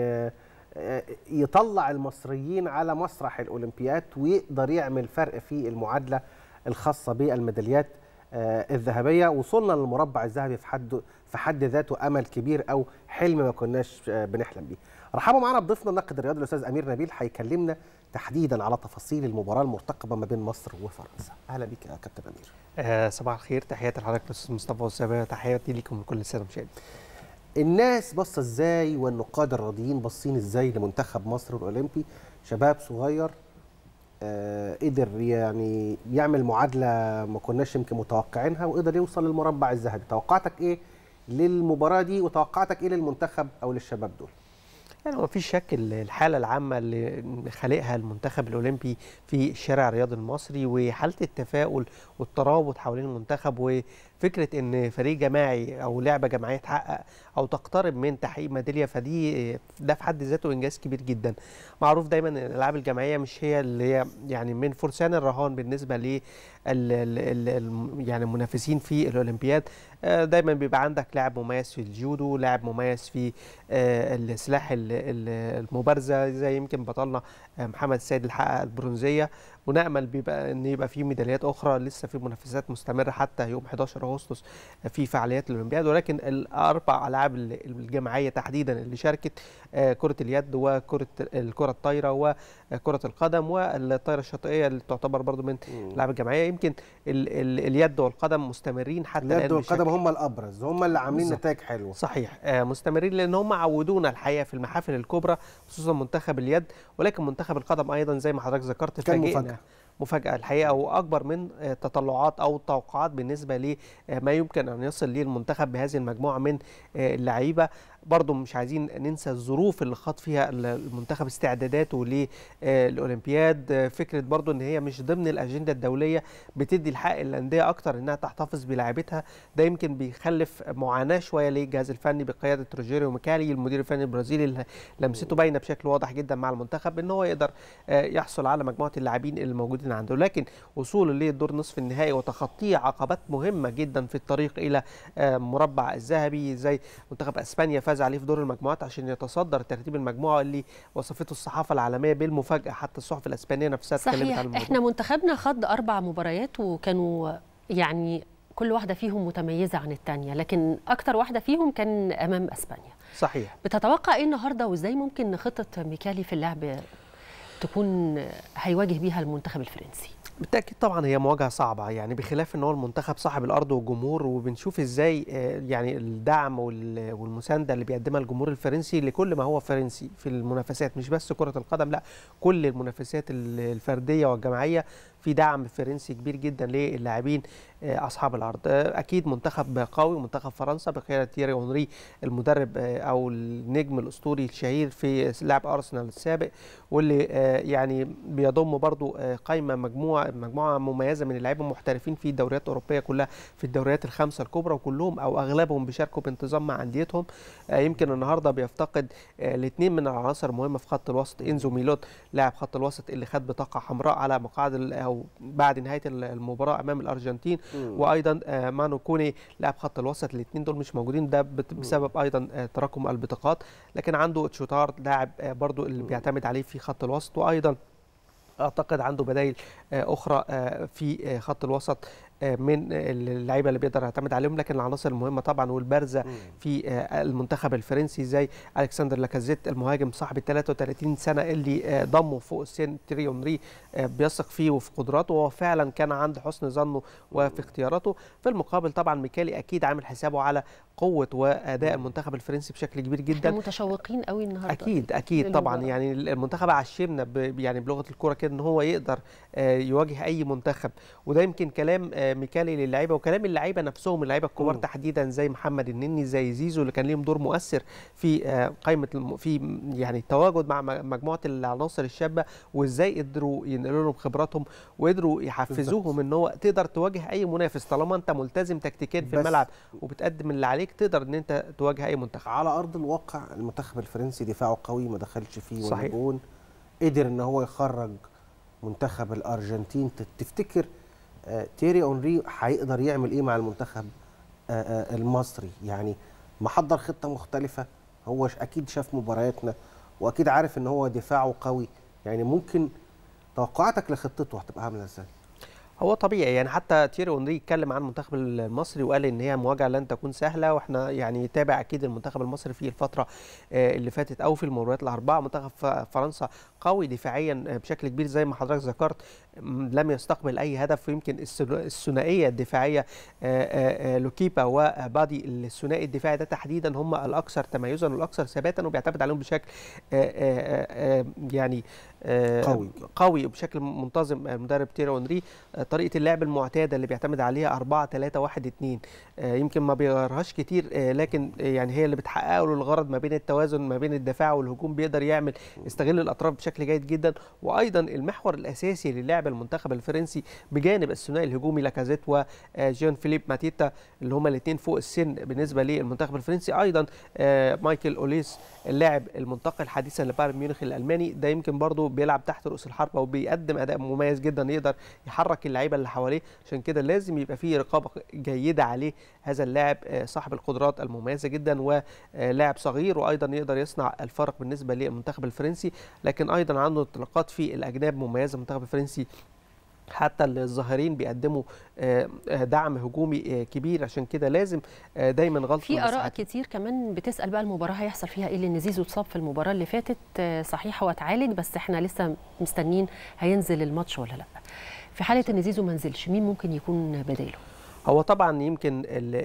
يطلع المصريين على مسرح الاولمبياد ويقدر يعمل فرق في المعادله الخاصه بالميداليات الذهبيه وصلنا للمربع الذهبي في حد في حد ذاته امل كبير او حلم ما كناش بنحلم بيه. رحبوا معنا بضيفنا الناقد الرياضي الاستاذ امير نبيل هيكلمنا تحديدا على تفاصيل المباراه المرتقبه ما بين مصر وفرنسا. اهلا بيك يا كابتن امير. آه صباح الخير تحياتي لحضرتك الاستاذ مصطفى والسابقه تحياتي ليكم من كل الساده المشاهدين. الناس باصه ازاي والنقاد الرياضيين باصين ازاي لمنتخب مصر الاولمبي شباب صغير آه قدر يعني يعمل معادله ما كناش يمكن متوقعينها وقدر يوصل للمربع الذهبي توقعاتك ايه للمباراه دي وتوقعاتك ايه للمنتخب او للشباب دول يعني ما فيش شك الحاله العامه اللي خالقها المنتخب الاولمبي في الشارع الرياضي المصري وحاله التفاؤل والترابط حوالين المنتخب وفكره ان فريق جماعي او لعبه جماعيه تحقق او تقترب من تحقيق ميداليه فدي ده في حد ذاته انجاز كبير جدا معروف دايما ان الالعاب الجماعيه مش هي اللي هي يعني من فرسان الرهان بالنسبه ل يعني المنافسين في الاولمبياد دايما بيبقى عندك لاعب مميز في الجودو لاعب مميز في السلاح المبارزه زي يمكن بطلنا محمد السيد اللي حقق البرونزيه ونامل بيبقى ان يبقى في ميداليات اخرى لسه في منافسات مستمره حتى يوم 11 اغسطس في فعاليات الاولمبياد ولكن الاربع العاب الجماعيه تحديدا اللي شاركت كره اليد وكره الكره الطايره وكره القدم والطايره الشاطئيه اللي تعتبر برضو من الالعاب الجماعيه يمكن ال ال اليد والقدم مستمرين حتى الان اليد والقدم هم الابرز هم اللي عاملين نتائج حلوه صحيح مستمرين لان هم عودونا الحقيقه في المحافل الكبرى خصوصا منتخب اليد ولكن منتخب القدم ايضا زي ما حضرتك ذكرت كان فاجئنا مفاجأة. مفاجاه الحقيقه واكبر من تطلعات او توقعات بالنسبه لما يمكن ان يصل ليه المنتخب بهذه المجموعه من اللعيبه برضه مش عايزين ننسى الظروف اللي خاض فيها المنتخب استعداداته للاولمبياد فكره برضه ان هي مش ضمن الاجنده الدوليه بتدي الحق الانديه اكتر انها تحتفظ بلاعيبتها ده يمكن بيخلف معاناه شويه للجهاز الفني بقياده روجيريو ميكالي المدير الفني البرازيلي اللي لمسته باينه بشكل واضح جدا مع المنتخب ان هو يقدر يحصل على مجموعه اللاعبين الموجودين عنده لكن وصوله للدور نصف النهائي وتخطيه عقبات مهمه جدا في الطريق الى مربع الذهبي زي منتخب اسبانيا فاز عليه في دور المجموعات عشان يتصدر ترتيب المجموعه اللي وصفته الصحافه العالميه بالمفاجاه حتى الصحف الاسبانيه نفسها اتكلمت صحيح عن الموضوع احنا منتخبنا خض اربع مباريات وكانوا يعني كل واحده فيهم متميزه عن الثانيه لكن اكتر واحده فيهم كان امام اسبانيا صحيح بتتوقع ايه النهارده وازاي ممكن خطه ميكالي في اللعب تكون هيواجه بيها المنتخب الفرنسي بالتاكيد طبعا هي مواجهه صعبه يعني بخلاف ان هو المنتخب صاحب الارض والجمهور وبنشوف ازاي آه، يعني الدعم وال- والمسانده اللي بيقدمها الجمهور الفرنسي لكل ما هو فرنسي في المنافسات مش بس كره القدم لا كل المنافسات ال- الفرديه والجماعيه في دعم فرنسي كبير جدا للاعبين آه، اصحاب الارض آه، اكيد منتخب قوي منتخب فرنسا بقياده تيري اونري المدرب آه، او النجم الاسطوري الشهير في لاعب ارسنال السابق واللي آه، يعني بيضم برضو آه، قائمه مجموعه مجموعه مميزه من اللاعبين المحترفين في الدوريات الاوروبيه كلها في الدوريات الخمسه الكبرى وكلهم او اغلبهم بيشاركوا بانتظام مع انديتهم آه، يمكن النهارده بيفتقد الاثنين من العناصر المهمه في خط الوسط انزو ميلوت لاعب خط الوسط اللي خد بطاقه حمراء على مقاعد ال- او بعد نهايه ال- المباراه امام الارجنتين مم. وايضا آه، مانو كوني لاعب خط الوسط الاثنين دول مش موجودين ده بت- بسبب ايضا آه، تراكم البطاقات لكن عنده تشوتار لاعب آه، برضو اللي بيعتمد عليه في خط الوسط وايضا اعتقد عنده بدائل آه، اخرى آه، في آه، خط الوسط آه، من آه، اللعيبه اللي بيقدر يعتمد عليهم لكن العناصر المهمه طبعا والبارزه في آه، المنتخب الفرنسي زي الكسندر لاكازيت المهاجم صاحب ال 33 سنه اللي آه، ضمه فوق السن تيري اونري آه، بيثق فيه وفي قدراته وهو فعلا كان عند حسن ظنه وفي اختياراته في المقابل طبعا ميكالي اكيد عامل حسابه على قوه واداء المنتخب الفرنسي بشكل كبير جدا احنا متشوقين قوي النهارده اكيد اكيد طبعا للمباراة. يعني المنتخب عشمنا ب- يعني بلغه الكوره كده ان هو يقدر آه، يواجه اي منتخب وده يمكن كلام آه، ميكالي للعيبه وكلام اللعيبه نفسهم اللعيبه الكبار تحديدا زي محمد النني زي زيزو اللي كان ليهم دور مؤثر في آه، قائمه الم- في يعني التواجد مع م- مجموعه العناصر الشابه وازاي قدروا ينقلوا لهم خبراتهم وقدروا يحفزوهم ان هو تقدر تواجه اي منافس طالما انت ملتزم تكتيكيا في بس- الملعب وبتقدم اللي عليك تقدر ان انت تواجه اي منتخب على ارض الواقع المنتخب الفرنسي دفاعه قوي ما دخلش فيه ولا صحيح. جون قدر ان هو يخرج منتخب الارجنتين ت- تفتكر آه، تيري اونري هيقدر يعمل ايه مع المنتخب آه، آه، المصري يعني محضر خطه مختلفه هو ش- اكيد شاف مبارياتنا واكيد عارف ان هو دفاعه قوي يعني ممكن توقعاتك لخطته هتبقى عامله ازاي هو طبيعي يعني حتى تيري اونري اتكلم عن المنتخب المصري وقال ان هي مواجهه لن تكون سهله واحنا يعني تابع اكيد المنتخب المصري في الفتره آه، اللي فاتت او في المباريات الاربعه منتخب ف- فرنسا قوي دفاعيا آه، بشكل كبير زي ما حضرتك ذكرت م، لم يستقبل اي هدف ويمكن الثنا- الثنائيه الدفاعيه آه، آه، آه، لوكيبا وبادي الثنائي الدفاعي ده تحديدا هم الاكثر تميزا والاكثر ثباتا وبيعتمد عليهم بشكل آه، آه، آه، يعني آه، قوي. قوي وبشكل منتظم المدرب تيري اونري آه، طريقه اللعب المعتاده اللي بيعتمد عليها 4 3 1 2 آه، يمكن ما بيغيرهاش كتير آه، لكن آه، يعني هي اللي بتحقق له الغرض ما بين التوازن ما بين الدفاع والهجوم بيقدر يعمل يستغل الاطراف بشكل جيد جدا وايضا المحور الاساسي للعب المنتخب الفرنسي بجانب الثنائي الهجومي لاكازيت وجون فيليب ماتيتا اللي هما الاثنين فوق السن بالنسبه للمنتخب الفرنسي ايضا آه، مايكل اوليس اللاعب المنتقل حديثا لبايرن ميونخ الالماني ده يمكن برضه بيلعب تحت رؤوس الحربه وبيقدم اداء مميز جدا يقدر يحرك اللعيبه اللي حواليه عشان كده لازم يبقى فيه رقابه جيده عليه هذا اللاعب آه، صاحب القدرات المميزه جدا ولاعب صغير وايضا يقدر يصنع الفرق بالنسبه للمنتخب الفرنسي لكن ايضا عنده انطلاقات في الاجناب مميزه المنتخب الفرنسي حتى الظاهرين بيقدموا آه، آه، دعم هجومي آه، كبير عشان كده لازم آه، دايما غلط في اراء كتير كمان بتسال بقى المباراه هيحصل فيها ايه لان زيزو اتصاب في المباراه اللي فاتت آه، صحيح هو اتعالج بس احنا لسه مستنيين هينزل الماتش ولا لا في حاله ان زيزو ما نزلش مين ممكن يكون بداله هو طبعا يمكن ال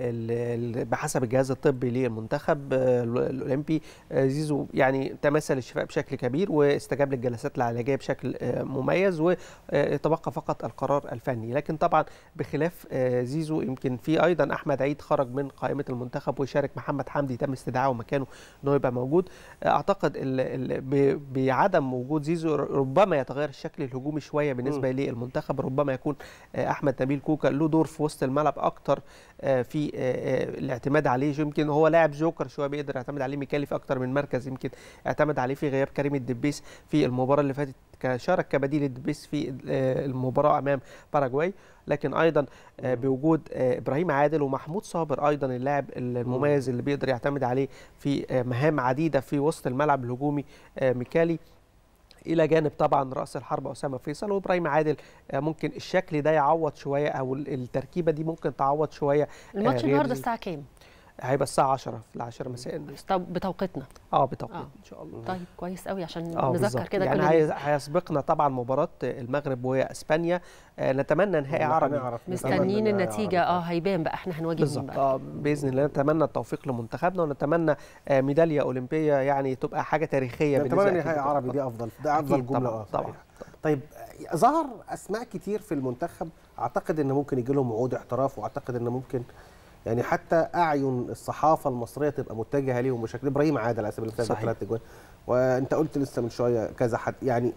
ال ال بحسب الجهاز الطبي للمنتخب آه، الاولمبي آه، زيزو يعني تمثل الشفاء بشكل كبير واستجاب للجلسات العلاجيه بشكل آه، مميز ويتبقى فقط القرار الفني لكن طبعا بخلاف آه، زيزو يمكن في ايضا احمد عيد خرج من قائمه المنتخب وشارك محمد حمدي تم استدعائه مكانه ان هو يبقى موجود آه، اعتقد ال ال ب- بعدم وجود زيزو ربما يتغير الشكل الهجومي شويه بالنسبه للمنتخب ربما يكون آه، احمد نبيل كوكا له دور في وسط الملعب اكتر آه، في آه، آه، الاعتماد عليه يمكن هو لاعب جوكر شويه بيقدر يعتمد عليه ميكالي في اكتر من مركز يمكن اعتمد عليه في غياب كريم الدبيس في المباراه اللي فاتت ك- شارك كبديل الدبيس في آه، المباراه امام باراجواي لكن ايضا آه، بوجود آه، ابراهيم عادل ومحمود صابر ايضا اللاعب المميز اللي بيقدر يعتمد عليه في آه، مهام عديده في وسط الملعب الهجومي آه، ميكالي الى جانب طبعا راس الحرب اسامه فيصل وابراهيم عادل آه، ممكن الشكل ده يعوض شويه او ال- التركيبه دي ممكن تعوض شويه آه، الماتش غير النهارده ال- الساعه كام هيبقى الساعه 10 في 10 مساء طب بتوقيتنا اه بتوقيت آه. ان شاء الله طيب كويس قوي عشان اه نذكر بالظبط. كده يعني كل هي- الناس. هيسبقنا طبعا مباراه المغرب واسبانيا آه، نتمنى نهائي عربي مستنيين النتيجه اه هيبان بقى احنا هنواجه مين بالظبط بقى اه باذن الله نتمنى التوفيق لمنتخبنا ونتمنى آه، ميداليه اولمبيه يعني تبقى حاجه تاريخيه نتمنى بالنسبه نهائي أكيد عربي دي افضل ده افضل أكيد جمله طبعا آه، طبعا صحيح. طيب آه، ظهر اسماء كتير في المنتخب اعتقد ان ممكن يجي لهم وعود احتراف واعتقد ان ممكن يعني حتى اعين الصحافه المصريه تبقى متجهه ليهم بشكل ابراهيم عادل على سبيل المثال صحيح. ثلاث اجوان وانت قلت لسه من شويه كذا حد يعني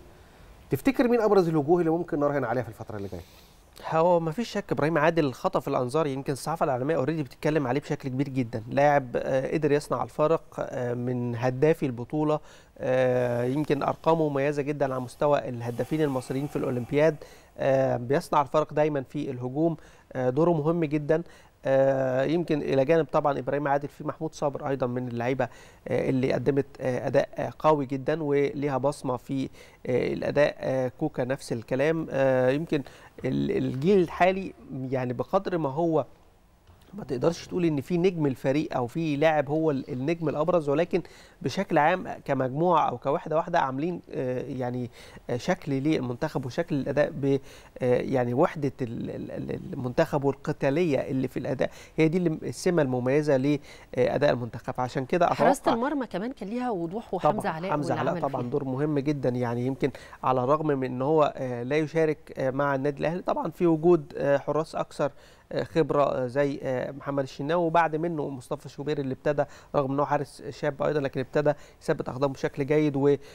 تفتكر مين ابرز الوجوه اللي ممكن نراهن عليها في الفتره اللي جايه؟ هو ما فيش شك ابراهيم عادل خطف الانظار يمكن الصحافه العالميه اوريدي بتتكلم عليه بشكل كبير جدا لاعب آه، قدر يصنع الفارق آه، من هدافي البطوله آه، يمكن ارقامه مميزه جدا على مستوى الهدافين المصريين في الاولمبياد آه، بيصنع الفرق دايما في الهجوم آه، دوره مهم جدا آه، يمكن الى جانب طبعا ابراهيم عادل في محمود صابر ايضا من اللعيبه آه، اللي قدمت آه، اداء آه، قوي جدا وليها بصمه في آه، الاداء آه، كوكا نفس الكلام آه، يمكن ال- الجيل الحالي يعني بقدر ما هو ما تقدرش تقول ان في نجم الفريق او في لاعب هو ال- النجم الابرز ولكن بشكل عام كمجموعه او كوحده واحده عاملين آه، يعني آه، شكل للمنتخب وشكل الاداء ب آه، يعني وحده ال- ال- ال- المنتخب والقتاليه اللي في الاداء هي دي اللي- السمه المميزه لاداء المنتخب عشان كده حراسه اتوقع المرمى كمان كان ليها وضوح وحمزه طبعا علاء حمزه واللي علاء عمل طبعا فيها. دور مهم جدا يعني يمكن على الرغم من ان هو آه، لا يشارك آه، مع النادي الاهلي طبعا في وجود آه، حراس اكثر آه، خبره آه، زي آه، محمد الشناوي وبعد منه مصطفى شوبير اللي ابتدى رغم انه حارس شاب ايضا لكن ابتدى يثبت اقدامه بشكل جيد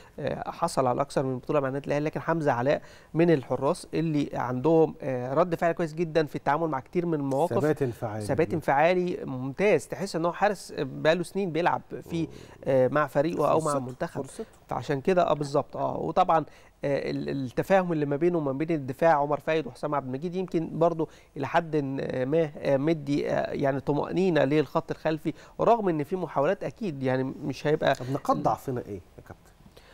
وحصل على اكثر من بطوله مع النادي الاهلي لكن حمزه علاء من الحراس اللي عندهم آه، رد فعل كويس جدا في التعامل مع كتير من المواقف ثبات انفعالي ثبات انفعالي ممتاز تحس ان هو حارس بقاله سنين بيلعب في آه، مع فريقه او مع فرصته- المنتخب فعشان كده اه بالظبط اه وطبعا آه، ال- التفاهم اللي ما بينه وما بين الدفاع عمر فايد وحسام عبد المجيد يمكن برضو الى حد ما آه، مدي آه، يعني طمانينه للخط الخلفي ورغم ان في محاولات اكيد يعني مش هيبقى طب نقاط ضعفنا ايه يا كابتن؟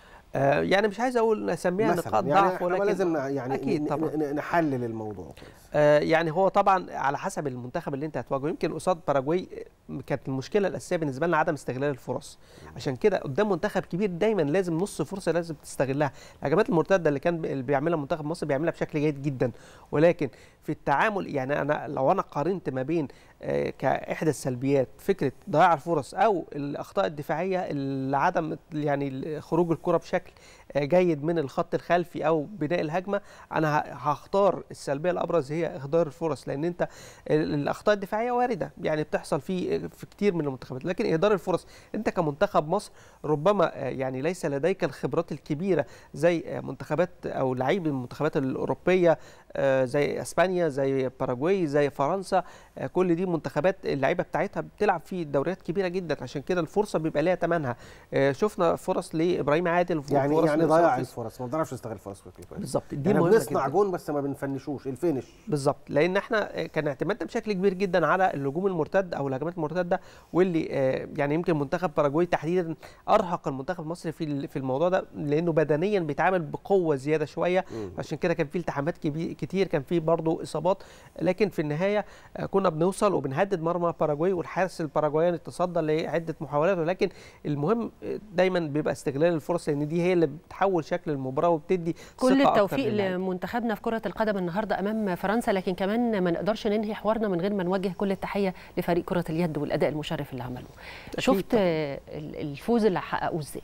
آه يعني مش عايز اقول اسميها مثلاً، نقاط يعني ضعف إحنا ولكن لازم يعني اكيد ن- طبعا ن- نحلل الموضوع كويس آه، يعني هو طبعا على حسب المنتخب اللي انت هتواجهه يمكن قصاد باراجواي آه، كانت المشكله الاساسيه بالنسبه لنا عدم استغلال الفرص عشان كده قدام منتخب كبير دايما لازم نص فرصه لازم تستغلها الهجمات المرتده اللي كان بي- اللي بيعملها منتخب مصر بيعملها بشكل جيد جدا ولكن في التعامل يعني انا لو انا قارنت ما بين آه، كاحدى السلبيات فكره ضياع الفرص او الاخطاء الدفاعيه اللي عدم يعني خروج الكره بشكل آه، جيد من الخط الخلفي او بناء الهجمه انا ه- هختار السلبيه الابرز هي اهدار الفرص لان انت ال- الاخطاء الدفاعيه وارده يعني بتحصل في في كتير من المنتخبات لكن اهدار الفرص انت كمنتخب مصر ربما آه، يعني ليس لديك الخبرات الكبيره زي آه، منتخبات او لعيب المنتخبات الاوروبيه آه، زي اسبانيا زي باراجواي زي فرنسا آه، كل دي منتخبات اللعيبه بتاعتها بتلعب في دوريات كبيره جدا عشان كده الفرصه بيبقى ليها ثمنها آه، شفنا فرص لابراهيم عادل وفرص يعني يعني لإسامة ضيع فيصل. الفرص ما بنعرفش نستغل الفرص بشكل كويس بالظبط دي يعني مهمة بنصنع جداً. جون بس ما بنفنشوش الفينش بالظبط لان احنا كان اعتمادنا بشكل كبير جدا على الهجوم المرتد او الهجمات المرتده واللي آه، يعني يمكن منتخب باراجواي تحديدا ارهق المنتخب المصري في ال- في الموضوع ده لانه بدنيا بيتعامل بقوه زياده شويه عشان كده كان في التحامات كبي- كتير كان في برضه اصابات لكن في النهايه آه، كنا بنوصل وبنهدد مرمى باراجواي والحارس الباراجواياني تصدى لعده محاولات ولكن المهم آه، دايما بيبقى استغلال الفرص لان دي هي اللي بتحول شكل المباراه وبتدي كل ثقة أكتر التوفيق للعيبة. لمنتخبنا في كرة القدم النهارده امام فرنسا لكن كمان ما نقدرش ننهي حوارنا من غير ما نوجه كل التحية لفريق كرة اليد والاداء المشرف اللي عمله. شفت آه، ال- الفوز اللي حققوه ازاي؟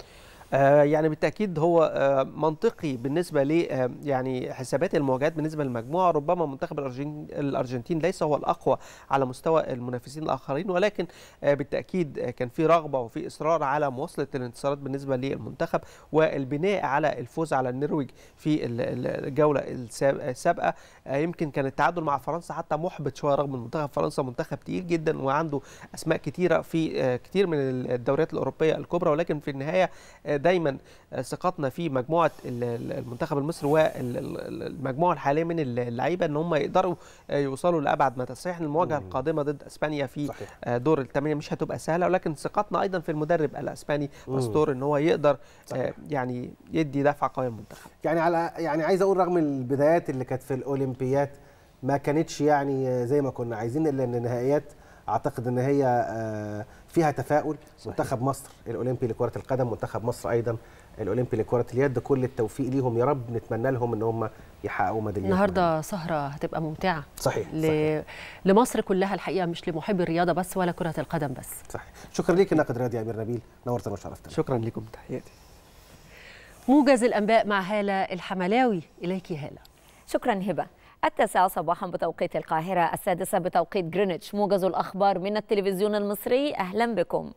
آه، يعني بالتاكيد هو آه، منطقي بالنسبه ل آه، يعني حسابات المواجهات بالنسبه للمجموعه ربما منتخب الارجنتين الارجنتين ليس هو الاقوى على مستوى المنافسين الاخرين ولكن آه، بالتاكيد آه، كان في رغبه وفي اصرار على مواصله الانتصارات بالنسبه للمنتخب والبناء على الفوز على النرويج في ال- ال- الجوله الساب- السابقه آه، يمكن كان التعادل مع فرنسا حتى محبط شويه رغم ان منتخب فرنسا منتخب تقيل جدا وعنده اسماء كتيره في آه، كتير من الدوريات الاوروبيه الكبرى ولكن في النهايه آه، دايما ثقتنا في مجموعه ال- ال- المنتخب المصري والمجموعه الحاليه من اللعيبه ان هم يقدروا يوصلوا لابعد مدى صحيح إن المواجهه القادمه ضد اسبانيا في صحيح. دور الثمانيه مش هتبقى سهله ولكن ثقتنا ايضا في المدرب الاسباني مم. باستور ان هو يقدر صحيح. آه، يعني يدي دفعه قويه للمنتخب يعني على يعني عايز اقول رغم البدايات اللي كانت في الاولمبيات ما كانتش يعني زي ما كنا عايزين الا ان النهائيات اعتقد ان هي آه، فيها تفاؤل منتخب مصر الاولمبي لكره القدم منتخب مصر ايضا الاولمبي لكره اليد كل التوفيق ليهم يا رب نتمنى لهم ان هم يحققوا ميداليات النهارده سهره هتبقى ممتعه صحيح, ل... لمصر كلها الحقيقه مش لمحبي الرياضه بس ولا كره القدم بس صحيح شكرا ليك الناقد الرياضي يا امير نبيل نورتنا وشرفتنا شكرا لكم تحياتي موجز الانباء مع هاله الحملاوي اليك هاله شكرا هبه التاسعة صباحا بتوقيت القاهرة السادسة بتوقيت جرينتش موجز الأخبار من التلفزيون المصري أهلا بكم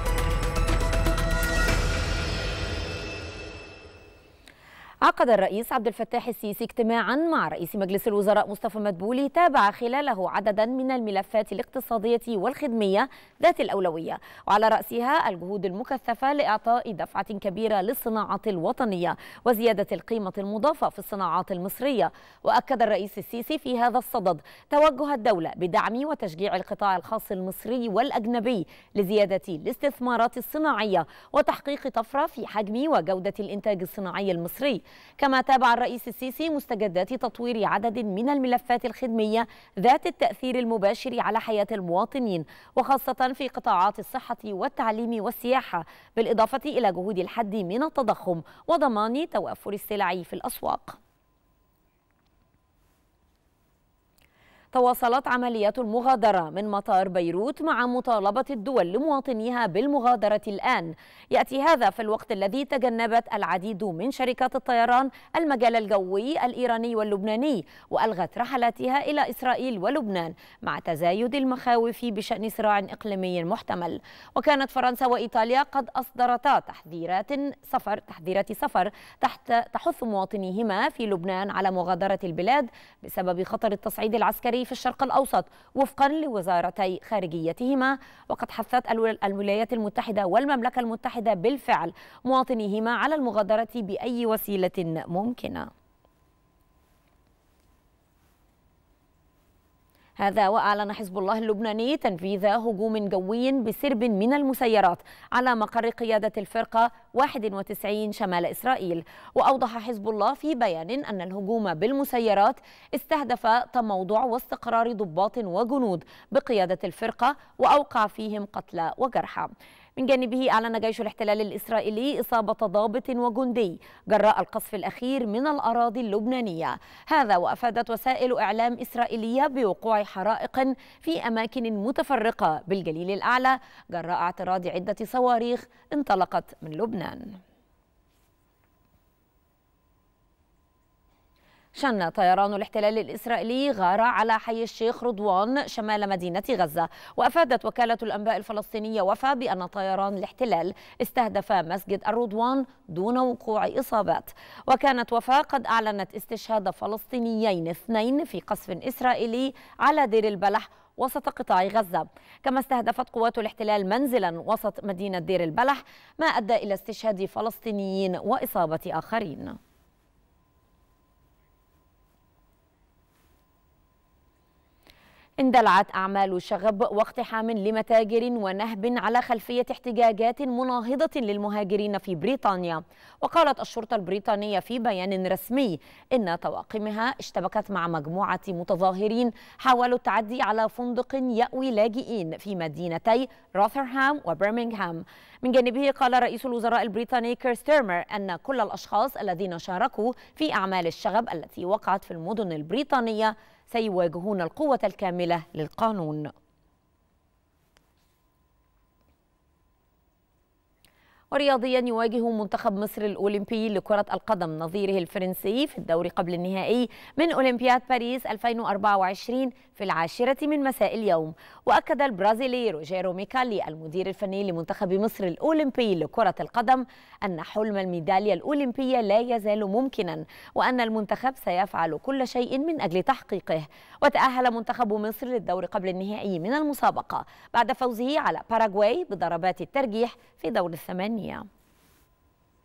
عقد الرئيس عبد الفتاح السيسي اجتماعا مع رئيس مجلس الوزراء مصطفى مدبولي تابع خلاله عددا من الملفات الاقتصادية والخدمية ذات الأولوية وعلى رأسها الجهود المكثفة لإعطاء دفعة كبيرة للصناعة الوطنية وزيادة القيمة المضافة في الصناعات المصرية وأكد الرئيس السيسي في هذا الصدد توجه الدولة بدعم وتشجيع القطاع الخاص المصري والأجنبي لزيادة الاستثمارات الصناعية وتحقيق طفرة في حجم وجودة الإنتاج الصناعي المصري كما تابع الرئيس السيسي مستجدات تطوير عدد من الملفات الخدمية ذات التأثير المباشر على حياة المواطنين وخاصة في قطاعات الصحة والتعليم والسياحة بالإضافة إلى جهود الحد من التضخم وضمان توافر السلع في الأسواق تواصلت عمليات المغادرة من مطار بيروت مع مطالبة الدول لمواطنيها بالمغادرة الآن يأتي هذا في الوقت الذي تجنبت العديد من شركات الطيران المجال الجوي الإيراني واللبناني وألغت رحلاتها إلى إسرائيل ولبنان مع تزايد المخاوف بشأن صراع إقليمي محتمل وكانت فرنسا وإيطاليا قد أصدرتا تحذيرات سفر تحذيرات سفر تحت تحث مواطنيهما في لبنان على مغادرة البلاد بسبب خطر التصعيد العسكري في الشرق الأوسط وفقا لوزارتي خارجيتهما وقد حثت الو- الولايات المتحدة والمملكة المتحدة بالفعل مواطنيهما على المغادرة بأي وسيلة ممكنة هذا وأعلن حزب الله اللبناني تنفيذ هجوم جوي بسرب من المسيرات على مقر قيادة الفرقة 91 شمال إسرائيل وأوضح حزب الله في بيان أن الهجوم بالمسيرات استهدف تموضع واستقرار ضباط وجنود بقيادة الفرقة وأوقع فيهم قتلى وجرحى من جانبه أعلن جيش الاحتلال الإسرائيلي إصابة ضابط وجندي جراء القصف الأخير من الأراضي اللبنانية هذا وأفادت وسائل إعلام إسرائيلية بوقوع حرائق في أماكن متفرقة بالجليل الأعلى جراء اعتراض عدة صواريخ انطلقت من لبنان شن طيران الاحتلال الإسرائيلي غارة على حي الشيخ رضوان شمال مدينة غزة وأفادت وكالة الأنباء الفلسطينية وفا بأن طيران الاحتلال استهدف مسجد الرضوان دون وقوع إصابات وكانت وفا قد أعلنت استشهاد فلسطينيين اثنين في قصف إسرائيلي على دير البلح وسط قطاع غزة كما استهدفت قوات الاحتلال منزلا وسط مدينة دير البلح ما أدى إلى استشهاد فلسطينيين وإصابة آخرين اندلعت أعمال شغب واقتحام لمتاجر ونهب على خلفية احتجاجات مناهضة للمهاجرين في بريطانيا وقالت الشرطة البريطانية في بيان رسمي إن طواقمها اشتبكت مع مجموعة متظاهرين حاولوا التعدي على فندق يأوي لاجئين في مدينتي روثرهام وبرمنغهام من جانبه قال رئيس الوزراء البريطاني كير ستيرمر أن كل الأشخاص الذين شاركوا في أعمال الشغب التي وقعت في المدن البريطانية سيواجهون القوة الكاملة للقانون ورياضيا يواجه منتخب مصر الأولمبي لكرة القدم نظيره الفرنسي في الدور قبل النهائي من أولمبياد باريس 2024 في العاشرة من مساء اليوم وأكد البرازيلي روجيرو ميكالي المدير الفني لمنتخب مصر الأولمبي لكرة القدم أن حلم الميدالية الأولمبية لا يزال ممكنا وأن المنتخب سيفعل كل شيء من أجل تحقيقه وتأهل منتخب مصر للدور قبل النهائي من المسابقة بعد فوزه على باراغواي بضربات الترجيح في دور الثمانية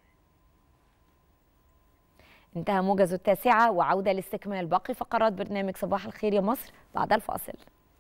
انتهى موجز التاسعة وعودة لاستكمال باقي فقرات برنامج صباح الخير يا مصر بعد الفاصل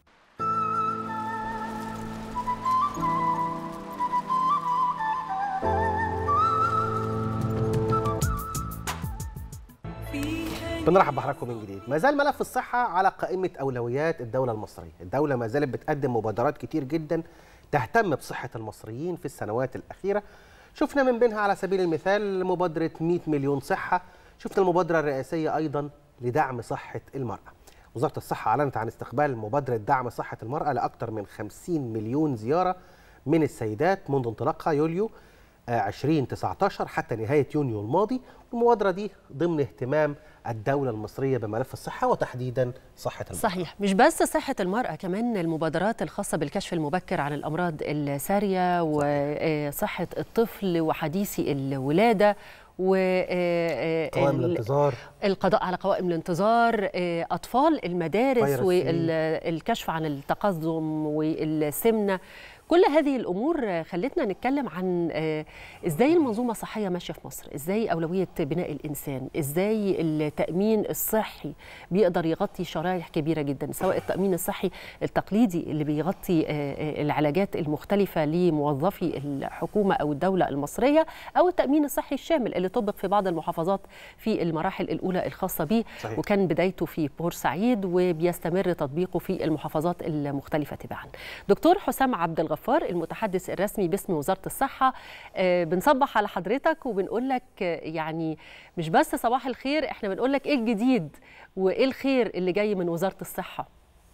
بنرحب بحضراتكم من جديد ما زال ملف الصحة على قائمة أولويات الدولة المصرية الدولة ما زالت بتقدم مبادرات كتير جدا تهتم بصحة المصريين في السنوات الأخيرة شفنا من بينها على سبيل المثال مبادرة 100 مليون صحة شفنا المبادرة الرئاسية أيضا لدعم صحة المرأة وزارة الصحة أعلنت عن استقبال مبادرة دعم صحة المرأة لأكثر من 50 مليون زيارة من السيدات منذ انطلاقها يوليو آه، 2019 حتى نهاية يونيو الماضي المبادرة دي ضمن اهتمام الدولة المصرية بملف الصحة وتحديدا صحة المرأة صحيح مش بس صحة المرأة كمان المبادرات الخاصة بالكشف المبكر عن الأمراض السارية وصحة الطفل وحديثي الولادة و قوائم ال- الانتظار القضاء على قوائم الانتظار آه، أطفال المدارس فيروس والكشف عن التقزم والسمنة كل هذه الأمور آه، خلتنا نتكلم عن آه، إزاي المنظومة الصحية ماشية في مصر إزاي أولوية بناء الإنسان إزاي التأمين الصحي بيقدر يغطي شرائح كبيرة جدا سواء التأمين الصحي التقليدي اللي بيغطي آه، آه، العلاجات المختلفة لموظفي الحكومة أو الدولة المصرية أو التأمين الصحي الشامل اللي طبق في بعض المحافظات في المراحل الأولى الخاصة به صحيح. وكان بدايته في بورسعيد وبيستمر تطبيقه في المحافظات المختلفة تباعا دكتور حسام عبد الغفار المتحدث الرسمي باسم وزارة الصحة آه، بنصبح على حضرتك وبنقول لك آه، يعني مش بس صباح الخير احنا بنقول لك ايه الجديد وايه الخير اللي جاي من وزارة الصحة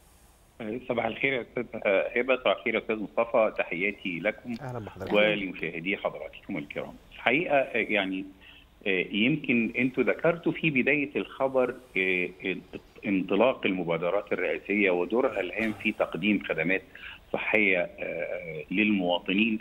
صباح الخير يا استاذ هبه صباح الخير يا استاذ مصطفى تحياتي لكم اهلا بحضرتك ولمشاهدي حضراتكم الكرام الحقيقه آه، يعني آه، يمكن انتوا ذكرتوا في بدايه الخبر آه، انطلاق المبادرات الرئاسيه ودورها الهام في تقديم خدمات صحيه آه، للمواطنين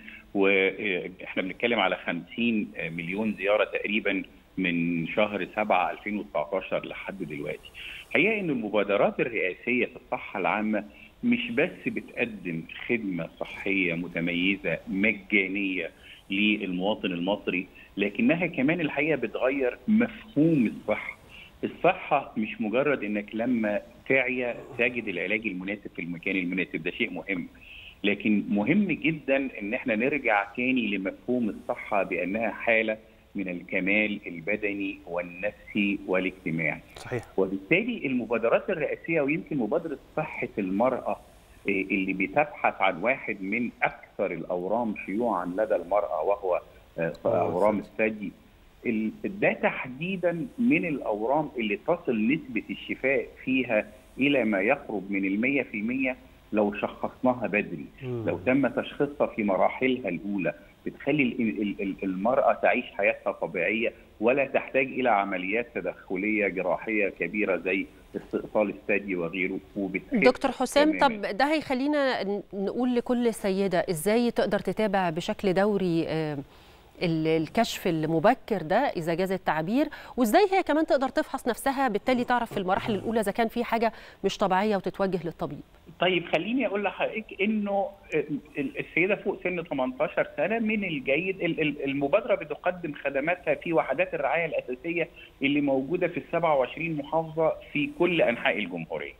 واحنا بنتكلم على 50 مليون زياره تقريبا من شهر 7 2019 لحد دلوقتي. الحقيقه ان المبادرات الرئاسيه في الصحه العامه مش بس بتقدم خدمه صحيه متميزه مجانيه للمواطن المصري لكنها كمان الحقيقه بتغير مفهوم الصحه. الصحه مش مجرد انك لما تعيا تجد العلاج المناسب في المكان المناسب ده شيء مهم. لكن مهم جدا ان احنا نرجع تاني لمفهوم الصحه بانها حاله من الكمال البدني والنفسي والاجتماعي. صحيح وبالتالي المبادرات الرئاسيه ويمكن مبادره صحه المراه إيه، اللي بتبحث عن واحد من اكثر الاورام شيوعا لدى المراه وهو آه، اورام الثدي ال- ده تحديدا من الاورام اللي تصل نسبه الشفاء فيها الى ما يقرب من المية في المية لو شخصناها بدري لو تم تشخيصها في مراحلها الاولى بتخلي ال- ال- ال- المراه تعيش حياتها طبيعيه ولا تحتاج الى عمليات تدخليه جراحيه كبيره زي استئصال الثدي وغيره وبتخف دكتور حسام تماماً. طب ده هيخلينا ن- نقول لكل سيدة ازاي تقدر تتابع بشكل دوري آه، ال- الكشف المبكر ده اذا جاز التعبير وازاي هي كمان تقدر تفحص نفسها بالتالي تعرف في المراحل الاولى اذا كان في حاجه مش طبيعيه وتتوجه للطبيب طيب خليني اقول لحضرتك انه ال- السيده فوق سن 18 سنه من الجيد ال- ال- المبادره بتقدم خدماتها في وحدات الرعايه الاساسيه اللي موجوده في ال 27 محافظه في كل انحاء الجمهوريه.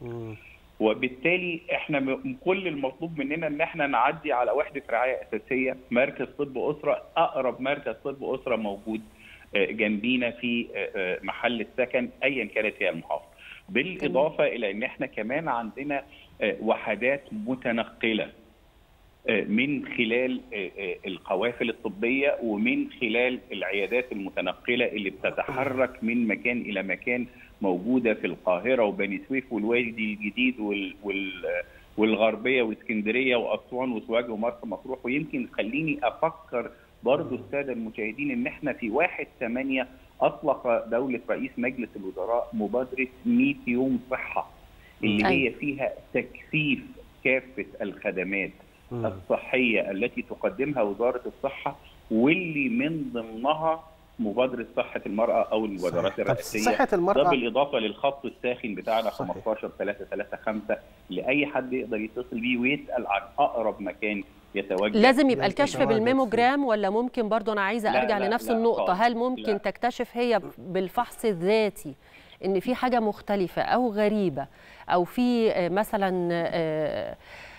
وبالتالي احنا م- كل المطلوب مننا ان احنا نعدي على وحده رعايه اساسيه مركز طب اسره اقرب مركز طب اسره موجود آه، جنبينا في آه، آه، محل السكن ايا كانت هي المحافظه بالاضافه الى ان احنا كمان عندنا آه، وحدات متنقله آه، من خلال آه، آه، القوافل الطبيه ومن خلال العيادات المتنقله اللي بتتحرك من مكان الى مكان موجوده في القاهره وبني سويف والوادي الجديد وال وال والغربيه واسكندريه واسوان وسوهاج ومرسى مطروح ويمكن خليني افكر برضو الساده المشاهدين ان احنا في 1 8 اطلق دوله رئيس مجلس الوزراء مبادره 100 يوم صحه اللي أيوة. هي فيها تكثيف كافه الخدمات الصحيه التي تقدمها وزاره الصحه واللي من ضمنها مبادره صحه المراه او المبادرات طب الرئاسيه صحة المرأة- ده بالاضافه للخط الساخن بتاعنا 15 3 3 5 لاي حد يقدر يتصل بيه ويسال عن اقرب مكان يتوجه لازم يبقى الكشف للإجراءات بالميموجرام ولا ممكن برضو انا عايزه لا، ارجع لا، لنفس لا النقطه خالص. هل ممكن لا. تكتشف هي بالفحص الذاتي ان في حاجه مختلفه او غريبه او في آه، مثلا آه،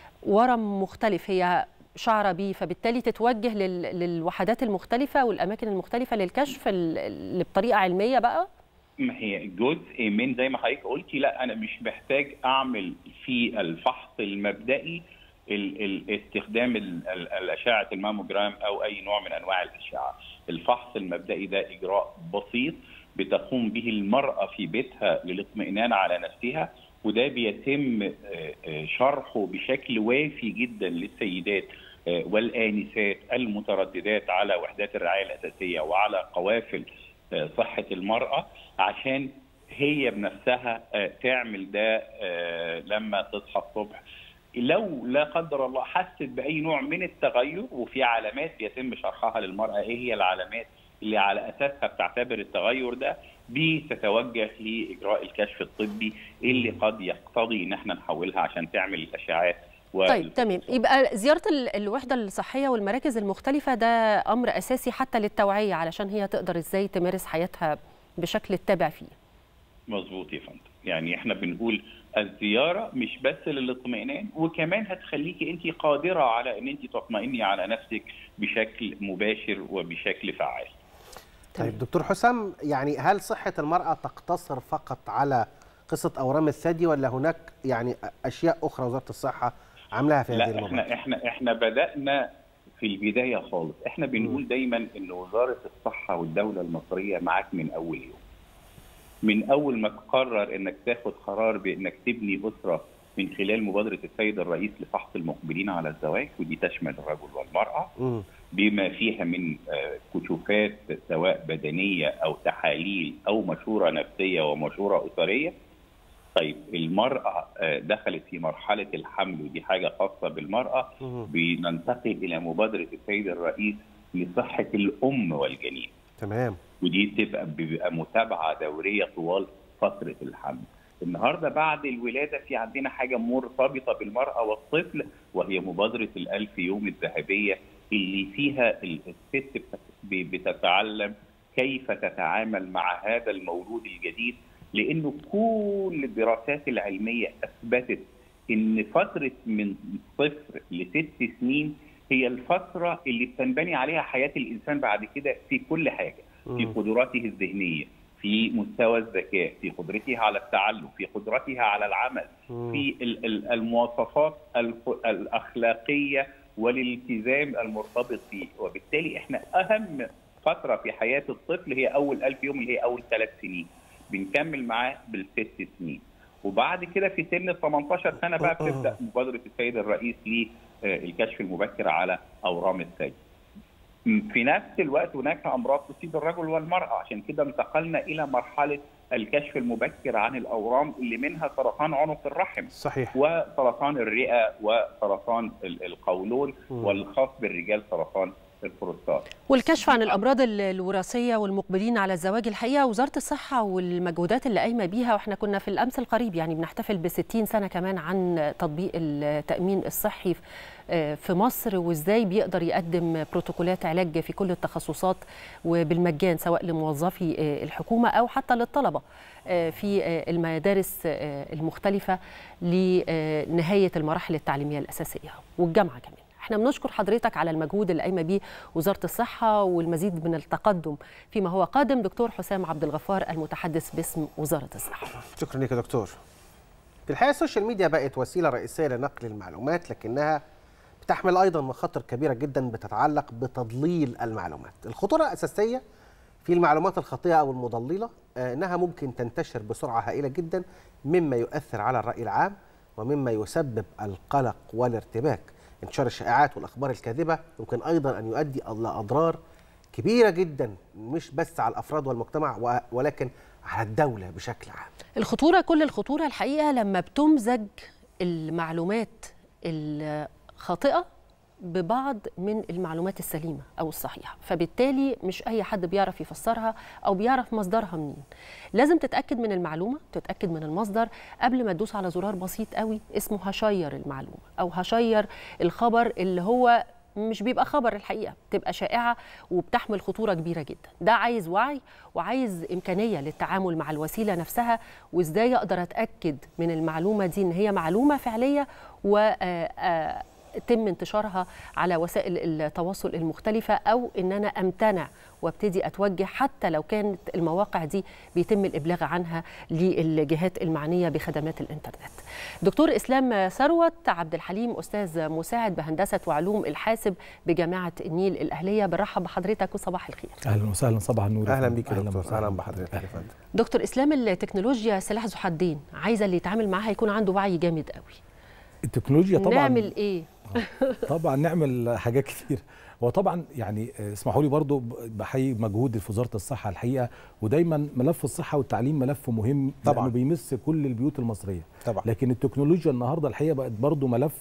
ورم مختلف هي شعره بيه فبالتالي تتوجه لل- للوحدات المختلفه والاماكن المختلفه للكشف ال- اللي بطريقه علميه بقى ما هي جزء من زي ما حضرتك قلتي لا انا مش محتاج اعمل في الفحص المبدئي ال ال استخدام ال- ال- الاشعه الماموجرام او اي نوع من انواع الاشعه الفحص المبدئي ده اجراء بسيط بتقوم به المراه في بيتها للاطمئنان على نفسها وده بيتم آه، آه، شرحه بشكل وافي جدا للسيدات آه، والآنسات المترددات على وحدات الرعاية الأساسية وعلى قوافل آه، صحة المرأة عشان هي بنفسها آه، تعمل ده آه، لما تصحى الصبح لو لا قدر الله حست بأي نوع من التغير وفي علامات بيتم شرحها للمرأة إيه هي العلامات اللي على أساسها بتعتبر التغير ده بتتوجه لإجراء الكشف الطبي اللي قد يقتضي إن احنا نحولها عشان تعمل الأشعات طيب تمام يبقى زياره ال- الوحده الصحيه والمراكز المختلفه ده امر اساسي حتى للتوعيه علشان هي تقدر ازاي تمارس حياتها بشكل تتابع فيه مظبوط يا فندم يعني احنا بنقول الزياره مش بس للاطمئنان وكمان هتخليكي انت قادره على ان انت تطمئني على نفسك بشكل مباشر وبشكل فعال طيب دكتور حسام يعني هل صحة المرأة تقتصر فقط على قصة أورام الثدي ولا هناك يعني أشياء أخرى وزارة الصحة عاملاها في هذه لا المبادرة؟ احنا احنا احنا بدانا في البدايه خالص احنا بنقول دايما ان وزاره الصحه والدوله المصريه معاك من اول يوم من اول ما تقرر انك تاخد قرار بانك تبني اسره من خلال مبادره السيد الرئيس لفحص المقبلين على الزواج ودي تشمل الرجل والمراه مم. بما فيها من آه، كشوفات سواء بدنيه او تحاليل او مشوره نفسيه ومشوره اسريه طيب المرأة آه، دخلت في مرحلة الحمل ودي حاجة خاصة بالمرأة بننتقل إلى مبادرة السيد الرئيس لصحة الأم والجنين تمام ودي بتبقى بيبقى متابعة دورية طوال فترة الحمل النهاردة بعد الولادة في عندنا حاجة مرتبطة بالمرأة والطفل وهي مبادرة الألف يوم الذهبية اللي فيها ال- الست بت- ب- بتتعلم كيف تتعامل مع هذا المولود الجديد لانه كل الدراسات العلميه اثبتت ان فتره من صفر لست سنين هي الفتره اللي بتنبني عليها حياه الانسان بعد كده في كل حاجه في مم. قدراته الذهنيه في مستوى الذكاء في قدرتها على التعلم في قدرتها على العمل مم. في ال- ال- المواصفات الخ- الاخلاقيه والالتزام المرتبط فيه وبالتالي احنا اهم فتره في حياه الطفل هي اول ألف يوم اللي هي اول ثلاث سنين بنكمل معاه بالست سنين وبعد كده في سن ال 18 سنه بقى بتبدا مبادره السيد الرئيس للكشف المبكر على اورام الثدي. في نفس الوقت هناك امراض تصيب الرجل والمراه عشان كده انتقلنا الى مرحله الكشف المبكر عن الاورام اللي منها سرطان عنق الرحم صحيح وسرطان الرئه وسرطان ال- القولون مم. والخاص بالرجال سرطان البروستات والكشف عن الامراض ال- الوراثيه والمقبلين على الزواج الحقيقه وزاره الصحه والمجهودات اللي قايمه بيها واحنا كنا في الامس القريب يعني بنحتفل ب 60 سنه كمان عن تطبيق التامين الصحي في- آه، في مصر وازاي بيقدر يقدم بروتوكولات علاج في كل التخصصات وبالمجان سواء لموظفي آه، الحكومه او حتى للطلبه آه، في آه، المدارس آه، المختلفه لنهايه المراحل التعليميه الاساسيه والجامعه كمان احنا بنشكر حضرتك على المجهود اللي قايمه بيه وزاره الصحه والمزيد من التقدم فيما هو قادم دكتور حسام عبد الغفار المتحدث باسم وزاره الصحه شكرا لك يا دكتور في الحقيقه السوشيال ميديا بقت وسيله رئيسيه لنقل المعلومات لكنها بتحمل ايضا مخاطر كبيره جدا بتتعلق بتضليل المعلومات الخطوره الاساسيه في المعلومات الخاطئه او المضلله آه، انها ممكن تنتشر بسرعه هائله جدا مما يؤثر على الراي العام ومما يسبب القلق والارتباك انتشار الشائعات والاخبار الكاذبه يمكن ايضا ان يؤدي الى اضرار كبيره جدا مش بس على الافراد والمجتمع و- ولكن على الدوله بشكل عام الخطوره كل الخطوره الحقيقه لما بتمزج المعلومات الخاطئه ببعض من المعلومات السليمه او الصحيحه فبالتالي مش اي حد بيعرف يفسرها او بيعرف مصدرها منين لازم تتاكد من المعلومه تتاكد من المصدر قبل ما تدوس على زرار بسيط قوي اسمه هشير المعلومه او هشير الخبر اللي هو مش بيبقى خبر الحقيقه بتبقى شائعه وبتحمل خطوره كبيره جدا ده عايز وعي وعايز امكانيه للتعامل مع الوسيله نفسها وازاي اقدر اتاكد من المعلومه دي ان هي معلومه فعليه و آه، آه، تم انتشارها على وسائل التواصل المختلفة أو إن أنا أمتنع وابتدي أتوجه حتى لو كانت المواقع دي بيتم الإبلاغ عنها للجهات المعنية بخدمات الإنترنت دكتور إسلام ثروت عبد الحليم أستاذ مساعد بهندسة وعلوم الحاسب بجامعة النيل الأهلية برحب بحضرتك وصباح الخير اهلا وسهلا صباح النور يا اهلا فندم. بيك يا دكتور وسهلا. اهلا بحضرتك يا فندم دكتور إسلام التكنولوجيا سلاح ذو حدين عايزة اللي يتعامل معاها يكون عنده وعي جامد قوي التكنولوجيا طبعا نعمل إيه؟ طبعا نعمل حاجات كتير وطبعا يعني اسمحوا لي برضو بحيي مجهود في وزاره الصحه الحقيقه ودايما ملف الصحه والتعليم ملف مهم طبعاً. لانه بيمس كل البيوت المصريه طبعا لكن التكنولوجيا النهارده الحقيقه بقت برضو ملف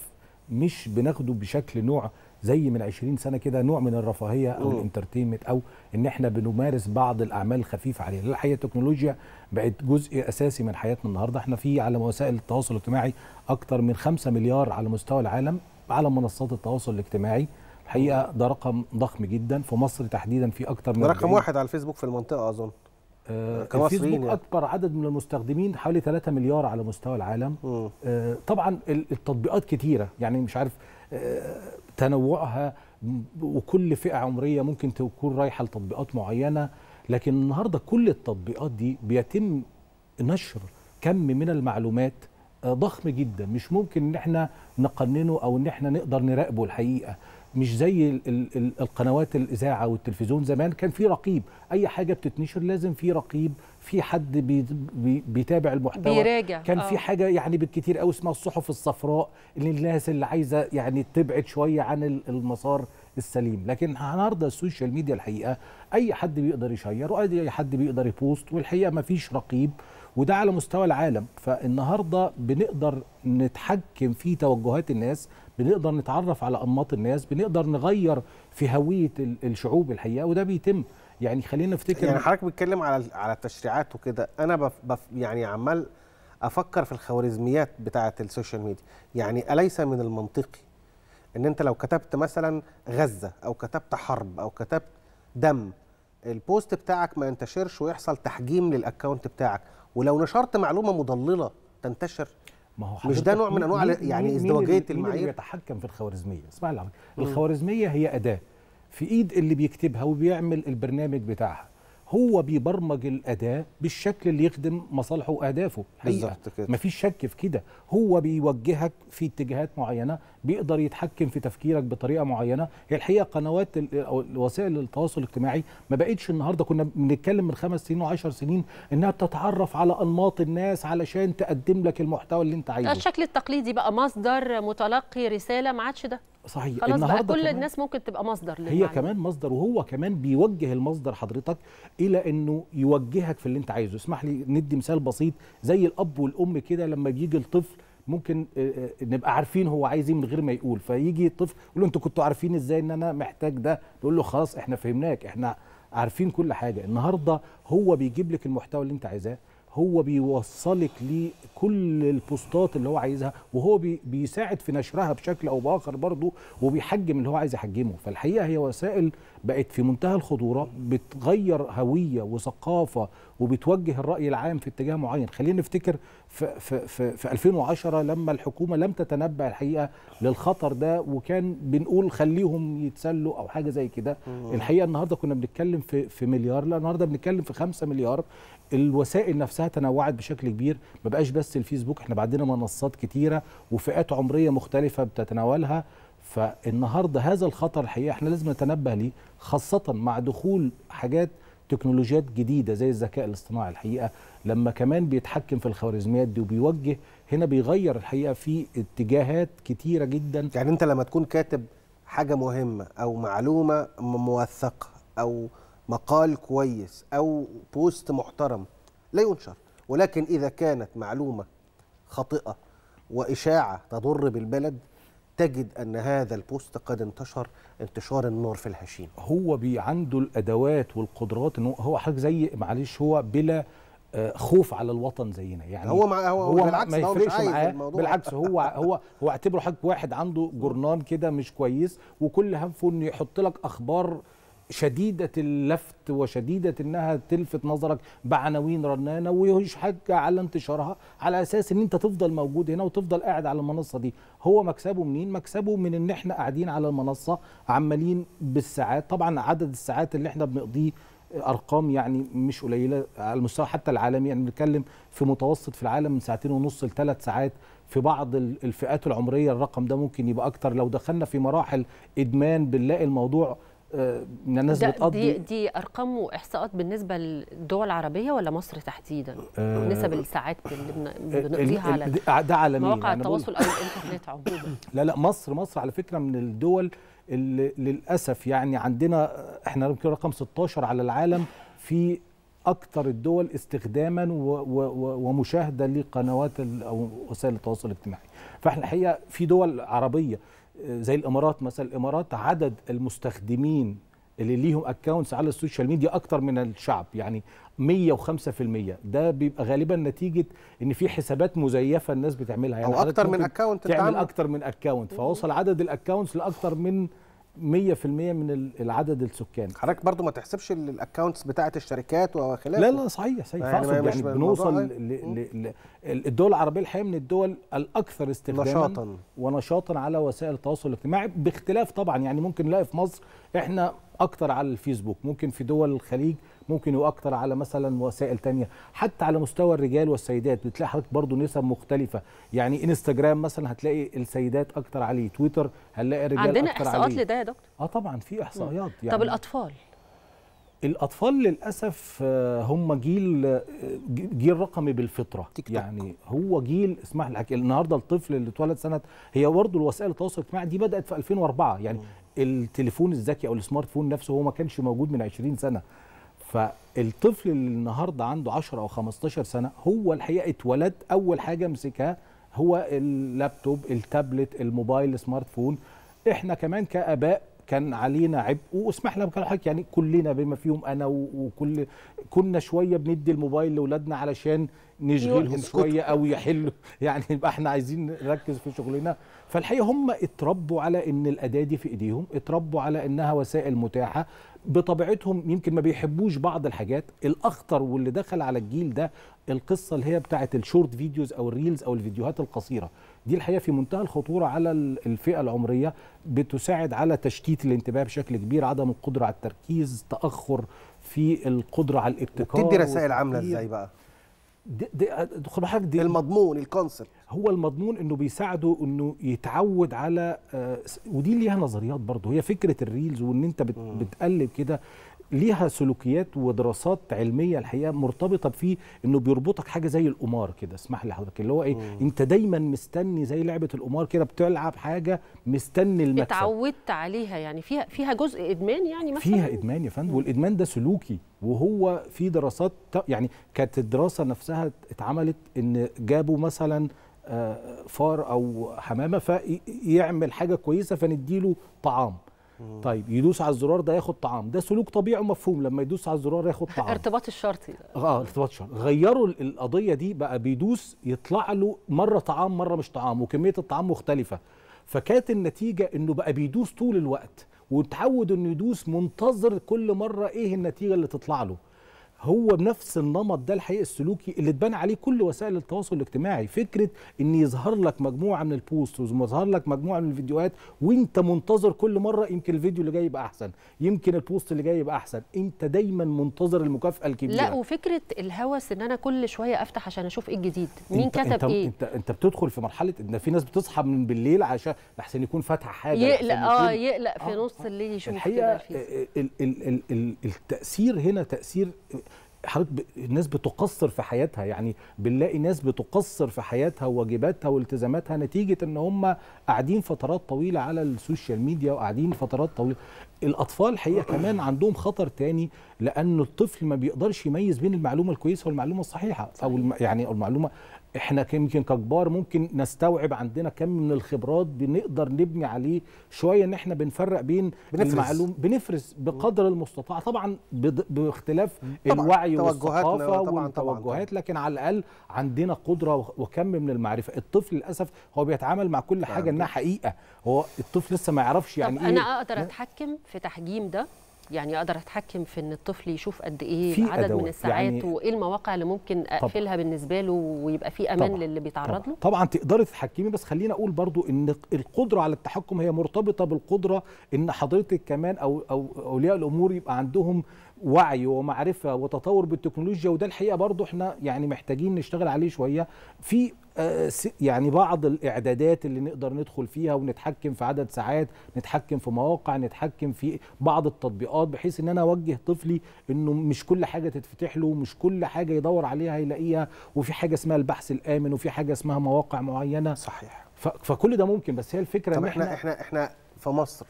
مش بناخده بشكل نوع زي من 20 سنه كده نوع من الرفاهيه او مم. الانترتينمنت او ان احنا بنمارس بعض الاعمال الخفيفه عليها لا الحقيقه التكنولوجيا بقت جزء اساسي من حياتنا النهارده احنا في على وسائل التواصل الاجتماعي اكتر من 5 مليار على مستوى العالم على منصات التواصل الاجتماعي الحقيقه ده رقم ضخم جدا في مصر تحديدا في اكتر من ده رقم 40 واحد على الفيسبوك في المنطقه اظن آه، كمصريين الفيسبوك يعني. اكبر عدد من المستخدمين حوالي 3 مليار على مستوى العالم آه، طبعا ال- التطبيقات كتيره يعني مش عارف آه، تنوعها م- وكل فئه عمريه ممكن تكون رايحه لتطبيقات معينه لكن النهارده كل التطبيقات دي بيتم نشر كم من المعلومات آه، ضخم جدا مش ممكن ان احنا نقننه او ان احنا نقدر نراقبه الحقيقه مش زي ال ال ال القنوات الاذاعه والتلفزيون زمان كان في رقيب اي حاجه بتتنشر لازم في رقيب في حد بي بي بيتابع المحتوى بيراجع، كان آه. في حاجه يعني بالكتير قوي اسمها الصحف الصفراء للناس اللي عايزه يعني تبعد شويه عن ال- المسار السليم لكن النهارده السوشيال ميديا الحقيقه اي حد بيقدر يشير واي حد بيقدر يبوست والحقيقه ما فيش رقيب وده على مستوى العالم فالنهارده بنقدر نتحكم في توجهات الناس بنقدر نتعرف على انماط الناس بنقدر نغير في هويه ال- الشعوب الحقيقه وده بيتم يعني خلينا نفتكر يعني حضرتك بتتكلم على على التشريعات وكده انا بف بف يعني عمال افكر في الخوارزميات بتاعه السوشيال ميديا يعني اليس من المنطقي ان انت لو كتبت مثلا غزه او كتبت حرب او كتبت دم البوست بتاعك ما ينتشرش ويحصل تحجيم للاكونت بتاعك ولو نشرت معلومه مضلله تنتشر ما هو مش ده حضرتك نوع من مين- انواع مين- يعني مين- مين ازدواجيه اللي- مين اللي المعايير بيتحكم في الخوارزميه اسمع لي مم. الخوارزميه هي اداه في ايد اللي بيكتبها وبيعمل البرنامج بتاعها هو بيبرمج الاداه بالشكل اللي يخدم مصالحه واهدافه حقيقه بالظبط كده. مفيش شك في كده هو بيوجهك في اتجاهات معينه بيقدر يتحكم في تفكيرك بطريقه معينه هي الحقيقه قنوات ال- او وسائل التواصل الاجتماعي ما بقتش النهارده كنا بنتكلم من خمس سنين وعشر سنين انها بتتعرف على انماط الناس علشان تقدم لك المحتوى اللي انت عايزه الشكل التقليدي بقى مصدر متلقي رسالة ما عادش ده صحيح خلاص بقى النهاردة كل كمان- الناس ممكن تبقى مصدر هي للمعلومة. كمان مصدر وهو كمان بيوجه المصدر حضرتك الى انه يوجهك في اللي انت عايزه اسمح لي ندي مثال بسيط زي الاب والام كده لما بيجي الطفل ممكن آه، آه، نبقى عارفين هو عايز ايه من غير ما يقول فيجي الطفل يقول له انتوا كنتوا عارفين ازاي ان انا محتاج ده نقول له خلاص احنا فهمناك احنا عارفين كل حاجه النهارده هو بيجيب لك المحتوى اللي انت عايزاه هو بيوصلك لكل البوستات اللي هو عايزها وهو بي بيساعد في نشرها بشكل او باخر برضه وبيحجم اللي هو عايز يحجمه فالحقيقه هي وسائل بقت في منتهى الخطوره بتغير هويه وثقافه وبتوجه الراي العام في اتجاه معين خلينا نفتكر في, في, في, في 2010 لما الحكومه لم تتنبأ الحقيقه للخطر ده وكان بنقول خليهم يتسلوا او حاجه زي كده مم. الحقيقه النهارده كنا بنتكلم في في مليار لا النهارده بنتكلم في 5 مليار الوسائل نفسها تنوعت بشكل كبير ما بقاش بس الفيسبوك احنا بقى عندنا منصات كتيره وفئات عمريه مختلفه بتتناولها فالنهارده هذا الخطر الحقيقه احنا لازم نتنبه ليه خاصه مع دخول حاجات تكنولوجيات جديده زي الذكاء الاصطناعي الحقيقه لما كمان بيتحكم في الخوارزميات دي وبيوجه هنا بيغير الحقيقه في اتجاهات كتيره جدا يعني انت لما تكون كاتب حاجه مهمه او معلومه م- موثقه او مقال كويس او بوست محترم لا ينشر ولكن اذا كانت معلومه خاطئه واشاعه تضر بالبلد تجد ان هذا البوست قد انتشر انتشار النار في الهشيم هو بي عنده الادوات والقدرات ان هو- هو حاجه زي معلش هو بلا آه، خوف على الوطن زينا يعني هو مع- هو ما- بالعكس ما ده هو مش يفرقش عايز معاه الموضوع. بالعكس هو هو هو اعتبره حاجه واحد عنده جورنان كده مش كويس وكل همه انه يحط لك اخبار شديده اللفت وشديده انها تلفت نظرك بعناوين رنانه ويشجع على انتشارها على اساس ان انت تفضل موجود هنا وتفضل قاعد على المنصه دي هو مكسبه منين مكسبه من ان احنا قاعدين على المنصه عمالين بالساعات طبعا عدد الساعات اللي احنا بنقضيه ارقام يعني مش قليله على المستوى حتى العالمي يعني بنتكلم في متوسط في العالم من ساعتين ونص لثلاث ساعات في بعض ال- الفئات العمريه الرقم ده ممكن يبقى اكتر لو دخلنا في مراحل ادمان بنلاقي الموضوع آه، ان الناس ده بتقضي دي دي ارقام واحصاءات بالنسبه للدول العربيه ولا مصر تحديدا آه، نسب الساعات اللي بن- ال- بنقضيها على ال- ده عالميا مواقع يعني بقول- التواصل او الانترنت عموما لا لا مصر مصر على فكره من الدول اللي للاسف يعني عندنا احنا يمكن رقم 16 على العالم في اكثر الدول استخداما و و و ومشاهده لقنوات ال- او وسائل التواصل الاجتماعي فاحنا الحقيقه في دول عربيه آه، زي الامارات مثلا الامارات عدد المستخدمين اللي ليهم اكونتس على السوشيال ميديا اكتر من الشعب يعني 105% ده بيبقى غالبا نتيجه ان في حسابات مزيفه الناس بتعملها يعني أو حضرتك أكتر من ممكن account أنت تعمل عامله. اكتر من اكونت فوصل عدد الاكونتس لاكتر من 100% من ال- العدد السكان حضرتك برضو ما تحسبش ال- الاكونتس بتاعه الشركات وخلافه لا لا صحيح صحيح يعني فاقصد ما- مش يعني الموضوع بنوصل عادي. ل- ل- ل- الدول العربيه الحقيقه من الدول الاكثر استخداما نشاطاً. ونشاطا على وسائل التواصل الاجتماعي باختلاف طبعا يعني ممكن نلاقي في مصر احنا اكتر على الفيسبوك ممكن في دول الخليج ممكن يبقى اكتر على مثلا وسائل تانية حتى على مستوى الرجال والسيدات بتلاقي حضرتك برضو نسب مختلفه يعني انستجرام مثلا هتلاقي السيدات اكتر عليه تويتر هنلاقي الرجال عندنا اكتر احصاءات عليه لده يا دكتور اه طبعا في احصائيات يعني طب الاطفال الاطفال للاسف آه، هم جيل آه، جيل رقمي بالفطره يعني هو جيل اسمح لي أحكي، النهارده الطفل اللي اتولد سنه هي برضه الوسائل التواصل الاجتماعي دي بدات في 2004 يعني التليفون الذكي او السمارت فون نفسه هو ما كانش موجود من 20 سنه فالطفل اللي النهارده عنده 10 او 15 سنه هو الحقيقه اتولد اول حاجه مسكها هو اللابتوب التابلت الموبايل السمارت فون احنا كمان كاباء كان علينا عبء واسمح لي بكلام حضرتك يعني كلنا بما فيهم انا و- وكل كنا شويه بندي الموبايل لاولادنا علشان نشغلهم يسكتوا. شويه او يحلوا يعني يبقى احنا عايزين نركز في شغلنا فالحقيقه هم اتربوا على ان الاداه دي في ايديهم اتربوا على انها وسائل متاحه بطبيعتهم يمكن ما بيحبوش بعض الحاجات الاخطر واللي دخل على الجيل ده القصه اللي هي بتاعه الشورت فيديوز او الريلز او الفيديوهات القصيره دي الحقيقه في منتهى الخطوره على ال- الفئه العمريه بتساعد على تشتيت الانتباه بشكل كبير عدم القدره على التركيز تاخر في القدره على الابتكار تدي رسائل عامله والتفكير. ازاي بقى دي دي خد بالك دي المضمون الكونسبت هو المضمون انه بيساعده انه يتعود على آه، س- ودي ليها نظريات برضه هي فكره الريلز وان انت بت بتقلب كده ليها سلوكيات ودراسات علميه الحقيقه مرتبطه بفيه انه بيربطك حاجه زي القمار كده اسمح لي حضرتك اللي هو ايه انت دايما مستني زي لعبه القمار كده بتلعب حاجه مستني المكسب اتعودت عليها يعني فيها فيها جزء ادمان يعني مثلا فيها ادمان يا فندم والادمان ده سلوكي وهو في دراسات ت- يعني كانت الدراسه نفسها اتعملت ان جابوا مثلا آه، فار او حمامه فيعمل حاجه كويسه فنديله طعام طيب يدوس على الزرار ده ياخد طعام ده سلوك طبيعي ومفهوم لما يدوس على الزرار ياخد طعام ارتباط الشرطي اه ارتباط شهر غيروا ال- القضيه دي بقى بيدوس يطلع له مره طعام مره مش طعام وكميه الطعام مختلفه فكانت النتيجه انه بقى بيدوس طول الوقت وتعود انه يدوس منتظر كل مره ايه النتيجه اللي تطلع له هو بنفس النمط ده الحقيقه السلوكي اللي اتبنى عليه كل وسائل التواصل الاجتماعي فكره ان يظهر لك مجموعه من البوست ويظهر لك مجموعه من الفيديوهات وانت منتظر كل مره يمكن الفيديو اللي جاي يبقى احسن يمكن البوست اللي جاي يبقى احسن انت دايما منتظر المكافاه الكبيره لا وفكره الهوس ان انا كل شويه افتح عشان اشوف ايه الجديد مين انت كتب انت ايه انت انت بتدخل في مرحله ان في ناس بتصحى من بالليل عشان لحسن يكون فاتح حاجه يقلق لحسن اه يكون- يقلق في نص الليل يشوف الحقيقه كده الفيس. ال ال ال ال التاثير هنا تاثير حضرتك ب- الناس بتقصر في حياتها يعني بنلاقي ناس بتقصر في حياتها وواجباتها والتزاماتها نتيجه ان هم قاعدين فترات طويله على السوشيال ميديا وقاعدين فترات طويله الاطفال الحقيقه كمان عندهم خطر تاني لانه الطفل ما بيقدرش يميز بين المعلومه الكويسه والمعلومه الصحيحه او الم يعني المعلومه احنا كم- يمكن ككبار ممكن نستوعب عندنا كم من الخبرات بنقدر نبني عليه شويه ان احنا بنفرق بين بنفرز. المعلوم بنفرز بقدر المستطاع طبعا بض- باختلاف طبعاً، الوعي توجهاتنا، والثقافه طبعاً، والتوجهات لكن على الاقل عندنا قدره و- وكم من المعرفه الطفل للاسف هو بيتعامل مع كل حاجه انها حقيقه هو الطفل لسه ما يعرفش يعني طب ايه انا اقدر اتحكم في تحجيم ده يعني اقدر اتحكم في ان الطفل يشوف قد ايه في عدد أدوات. من الساعات يعني- وايه المواقع اللي ممكن اقفلها بالنسبه له ويبقى في امان طبعاً. للي بيتعرض له طبعا تقدري تتحكمي بس خلينا اقول برضو ان القدره على التحكم هي مرتبطه بالقدره ان حضرتك كمان او او اولياء الامور يبقى عندهم وعي ومعرفه وتطور بالتكنولوجيا وده الحقيقه برضو احنا يعني محتاجين نشتغل عليه شويه في آه، س- يعني بعض الاعدادات اللي نقدر ندخل فيها ونتحكم في عدد ساعات نتحكم في مواقع نتحكم في بعض التطبيقات بحيث ان انا اوجه طفلي انه مش كل حاجه تتفتح له مش كل حاجه يدور عليها يلاقيها وفي حاجه اسمها البحث الامن وفي حاجه اسمها مواقع معينه صحيح فكل ده ممكن بس هي الفكره طب ان احنا احنا احنا في مصر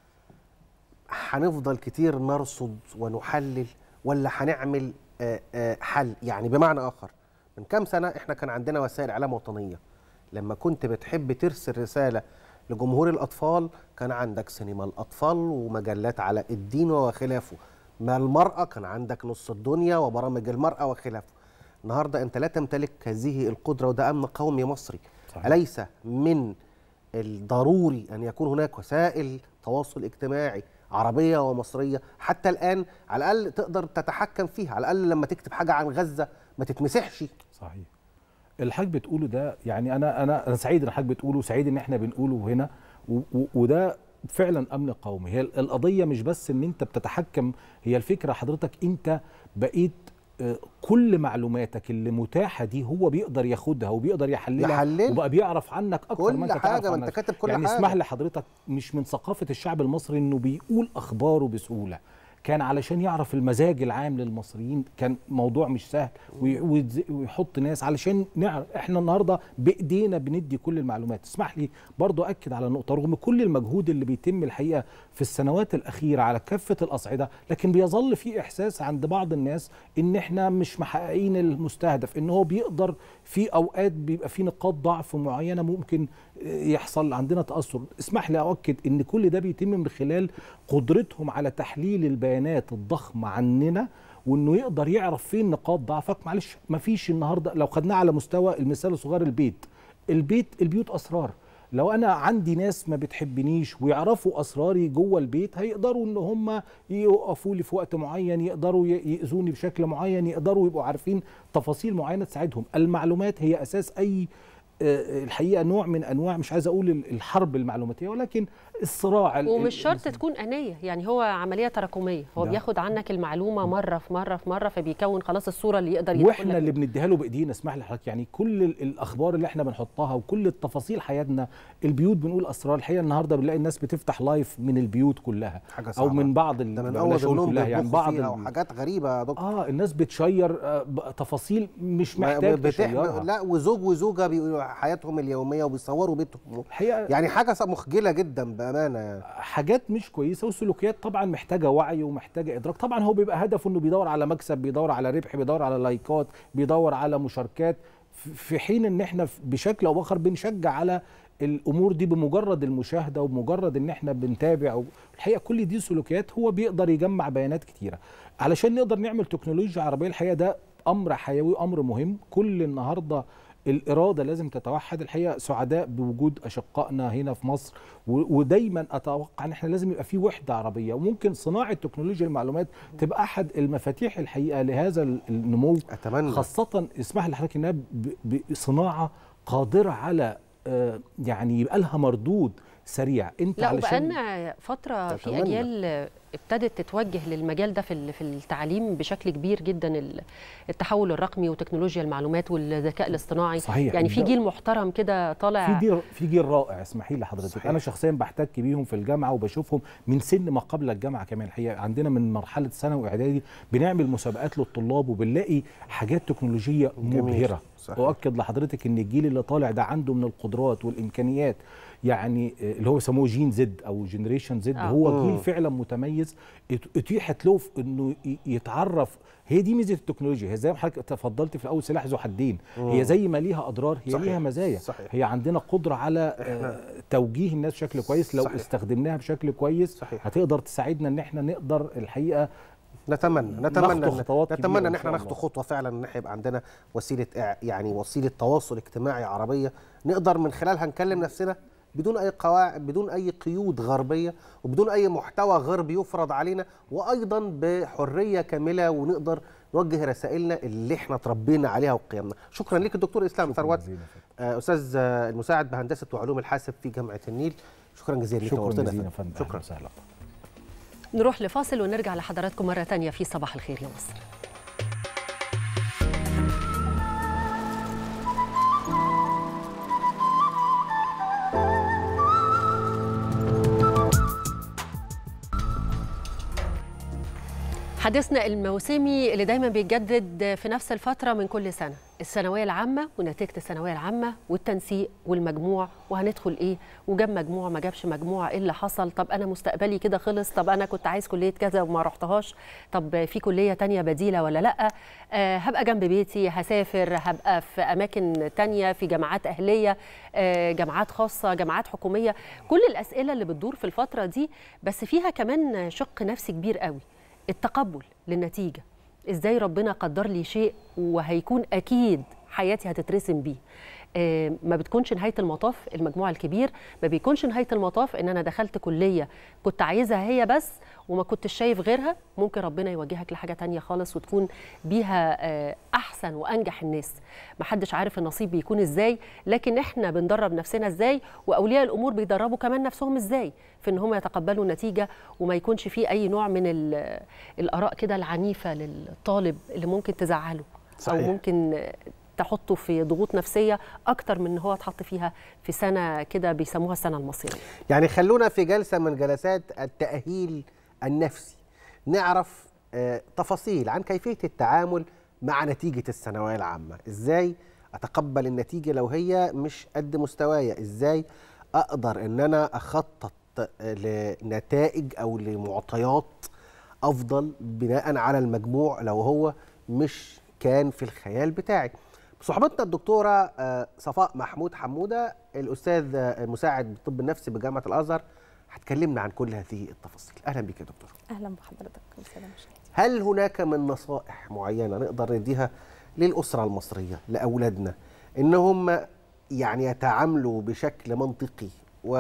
هنفضل كتير نرصد ونحلل ولا هنعمل آه، آه، حل يعني بمعنى اخر من كام سنه احنا كان عندنا وسائل اعلام وطنيه لما كنت بتحب ترسل رساله لجمهور الاطفال كان عندك سينما الاطفال ومجلات على الدين وخلافه ما المراه كان عندك نص الدنيا وبرامج المراه وخلافه النهارده انت لا تمتلك هذه القدره وده امن قومي مصري صحيح. اليس من الضروري ان يكون هناك وسائل تواصل اجتماعي عربيه ومصريه حتى الان على الاقل تقدر تتحكم فيها على الاقل لما تكتب حاجه عن غزه ما تتمسحش صحيح الحاج بتقوله ده يعني انا انا انا سعيد ان الحاج بتقوله سعيد ان احنا بنقوله هنا و- و- وده فعلا امن قومي هي القضيه مش بس ان انت بتتحكم هي الفكره حضرتك انت بقيت آه، كل معلوماتك اللي متاحه دي هو بيقدر ياخدها وبيقدر يحللها يحللها. وبقى بيعرف عنك اكتر كل ما انت حاجة، تعرف ما عن انت نفسك. كاتب كل يعني حاجة. اسمح لي حضرتك مش من ثقافه الشعب المصري انه بيقول اخباره بسهوله كان علشان يعرف المزاج العام للمصريين كان موضوع مش سهل وي- ويز- ويحط ناس علشان نعرف احنا النهارده بايدينا بندي كل المعلومات اسمح لي برضو اكد على نقطه رغم كل المجهود اللي بيتم الحقيقه في السنوات الاخيره على كافه الاصعده لكن بيظل في احساس عند بعض الناس ان احنا مش محققين المستهدف ان هو بيقدر في اوقات بيبقى في نقاط ضعف معينه ممكن يحصل عندنا تاثر اسمح لي اؤكد ان كل ده بيتم من خلال قدرتهم على تحليل البيانات الضخمه عننا وانه يقدر يعرف فين نقاط ضعفك معلش مفيش النهارده لو خدناه على مستوى المثال الصغير البيت البيت البيوت اسرار لو انا عندي ناس ما بتحبنيش ويعرفوا اسراري جوه البيت هيقدروا ان هم يقفوا لي في وقت معين يقدروا ي- ياذوني بشكل معين يقدروا يبقوا عارفين تفاصيل معينه تساعدهم المعلومات هي اساس اي آه، الحقيقه نوع من انواع مش عايز اقول ال- الحرب المعلوماتيه ولكن الصراع ال- ومش ال- شرط تكون انيه يعني هو عمليه تراكميه هو ده. بياخد عنك المعلومه مره في مره في مره فبيكون خلاص الصوره اللي يقدر يدخل واحنا اللي بنديها له بايدينا اسمح لي حضرتك يعني كل ال- الاخبار اللي احنا بنحطها وكل التفاصيل حياتنا البيوت بنقول اسرار الحقيقه النهارده بنلاقي الناس بتفتح لايف من البيوت كلها حاجة او صعبة. من بعض ال- ده من بلاش اول أقول النوم كلها يعني بعض فيها ال- وحاجات غريبه يا دكتور اه الناس بتشير آه، ب- تفاصيل مش ما- محتاج بتحمل تشيرها لا وزوج وزوجه بيقولوا حياتهم اليوميه وبيصوروا بيتهم الحقيقه يعني حاجه مخجله جدا بامانه يعني حاجات مش كويسه والسلوكيات طبعا محتاجه وعي ومحتاجه ادراك طبعا هو بيبقى هدفه انه بيدور على مكسب بيدور على ربح بيدور على لايكات بيدور على مشاركات ف- في حين ان احنا ف- بشكل او باخر بنشجع على الامور دي بمجرد المشاهده وبمجرد ان احنا بنتابع الحقيقه كل دي سلوكيات هو بيقدر يجمع بيانات كتيره علشان نقدر نعمل تكنولوجيا عربيه الحقيقه ده امر حيوي امر مهم كل النهارده الاراده لازم تتوحد الحقيقه سعداء بوجود اشقائنا هنا في مصر و- ودايما اتوقع ان احنا لازم يبقى في وحده عربيه وممكن صناعه تكنولوجيا المعلومات تبقى احد المفاتيح الحقيقه لهذا ال- النمو اتمنى خاصه اسمح لي حضرتك انها ب- بصناعه قادره على آه، يعني يبقى لها مردود سريع انت لا علشان وبقالنا فتره في أتمنى. اجيال ابتدت تتوجه للمجال ده في ال- في التعليم بشكل كبير جدا ال- التحول الرقمي وتكنولوجيا المعلومات والذكاء الاصطناعي صحيح. يعني في ده- جيل محترم كده طالع في جيل في جيل رائع اسمحي لي حضرتك صحيح. انا شخصيا بحتك بيهم في الجامعه وبشوفهم من سن ما قبل الجامعه كمان الحقيقه عندنا من مرحله ثانوي واعدادي بنعمل مسابقات للطلاب وبنلاقي حاجات تكنولوجيه جميل. مبهره صحيح. واكد لحضرتك ان الجيل اللي طالع ده عنده من القدرات والامكانيات يعني آه، اللي هو بيسموه جين زد او جنريشن زد آه. هو مم. جيل فعلا متميز كويس ات- اتيحت له في انه ي- يتعرف هي دي ميزه التكنولوجيا هي زي ما حضرتك تفضلت في الاول سلاح ذو حدين مم. هي زي ما ليها اضرار هي صحيح. ليها مزايا صحيح. هي عندنا قدره على آه، توجيه الناس بشكل كويس لو صحيح. استخدمناها بشكل كويس صحيح. هتقدر تساعدنا ان احنا نقدر الحقيقه نتمنى نتمنى نخطو إن- خطوات نتمنى كبيرة ان إن احنا شاء ناخد الله. خطوه فعلا ان احنا يبقى عندنا وسيله إع- يعني وسيله تواصل اجتماعي عربيه نقدر من خلالها نكلم نفسنا بدون اي قواعد بدون اي قيود غربيه وبدون اي محتوى غربي يفرض علينا وايضا بحريه كامله ونقدر نوجه رسائلنا اللي احنا تربينا عليها وقيمنا شكرا لك الدكتور اسلام ثروت آه، استاذ آه، المساعد بهندسه وعلوم الحاسب في جامعه النيل شكرا جزيلا لك شكرا نورتنا جزيلا يا يا فندم شكرا وسهلا نروح لفاصل ونرجع لحضراتكم مرة تانية في صباح الخير يا مصر حديثنا الموسمي اللي دايما بيتجدد في نفس الفترة من كل سنة الثانوية العامة ونتيجة الثانوية العامة والتنسيق والمجموع وهندخل ايه وجاب مجموع ما جابش مجموع ايه اللي حصل طب انا مستقبلي كده خلص طب انا كنت عايز كلية كذا وما رحتهاش طب في كلية تانية بديلة ولا لا آه هبقى جنب بيتي هسافر هبقى في اماكن تانية في جامعات اهلية آه جامعات خاصة جامعات حكومية كل الاسئلة اللي بتدور في الفترة دي بس فيها كمان شق نفسي كبير قوي التقبل للنتيجة ازاي ربنا قدر لي شيء وهيكون اكيد حياتي هتترسم بيه آه، ما بتكونش نهايه المطاف المجموع الكبير ما بيكونش نهايه المطاف ان انا دخلت كليه كنت عايزها هي بس وما كنتش شايف غيرها ممكن ربنا يوجهك لحاجه تانية خالص وتكون بيها آه، احسن وانجح الناس محدش عارف النصيب بيكون ازاي لكن احنا بندرب نفسنا ازاي واولياء الامور بيدربوا كمان نفسهم ازاي في ان هم يتقبلوا النتيجه وما يكونش فيه اي نوع من ال- الاراء كده العنيفه للطالب اللي ممكن تزعله صحيح. او ممكن تحطه في ضغوط نفسيه اكتر من ان هو اتحط فيها في سنه كده بيسموها السنه المصيريه يعني خلونا في جلسة من جلسات التأهيل النفسي نعرف آه، تفاصيل عن كيفية التعامل مع نتيجة الثانوية العامة ازاي اتقبل النتيجة لو هي مش قد مستوايا ازاي اقدر ان انا اخطط آه، لنتائج او لمعطيات افضل بناء على المجموع لو هو مش كان في الخيال بتاعي صحبتنا الدكتورة آه، صفاء محمود حمودة الأستاذ آه، المساعد بالطب النفسي بجامعة الأزهر هتكلمنا عن كل هذه التفاصيل أهلا بك يا دكتور اهلا بحضرتك كل سنه وانت طيب. هل هناك من نصائح معينة نقدر نديها للأسرة المصرية لأولادنا إنهم يعني يتعاملوا بشكل منطقي و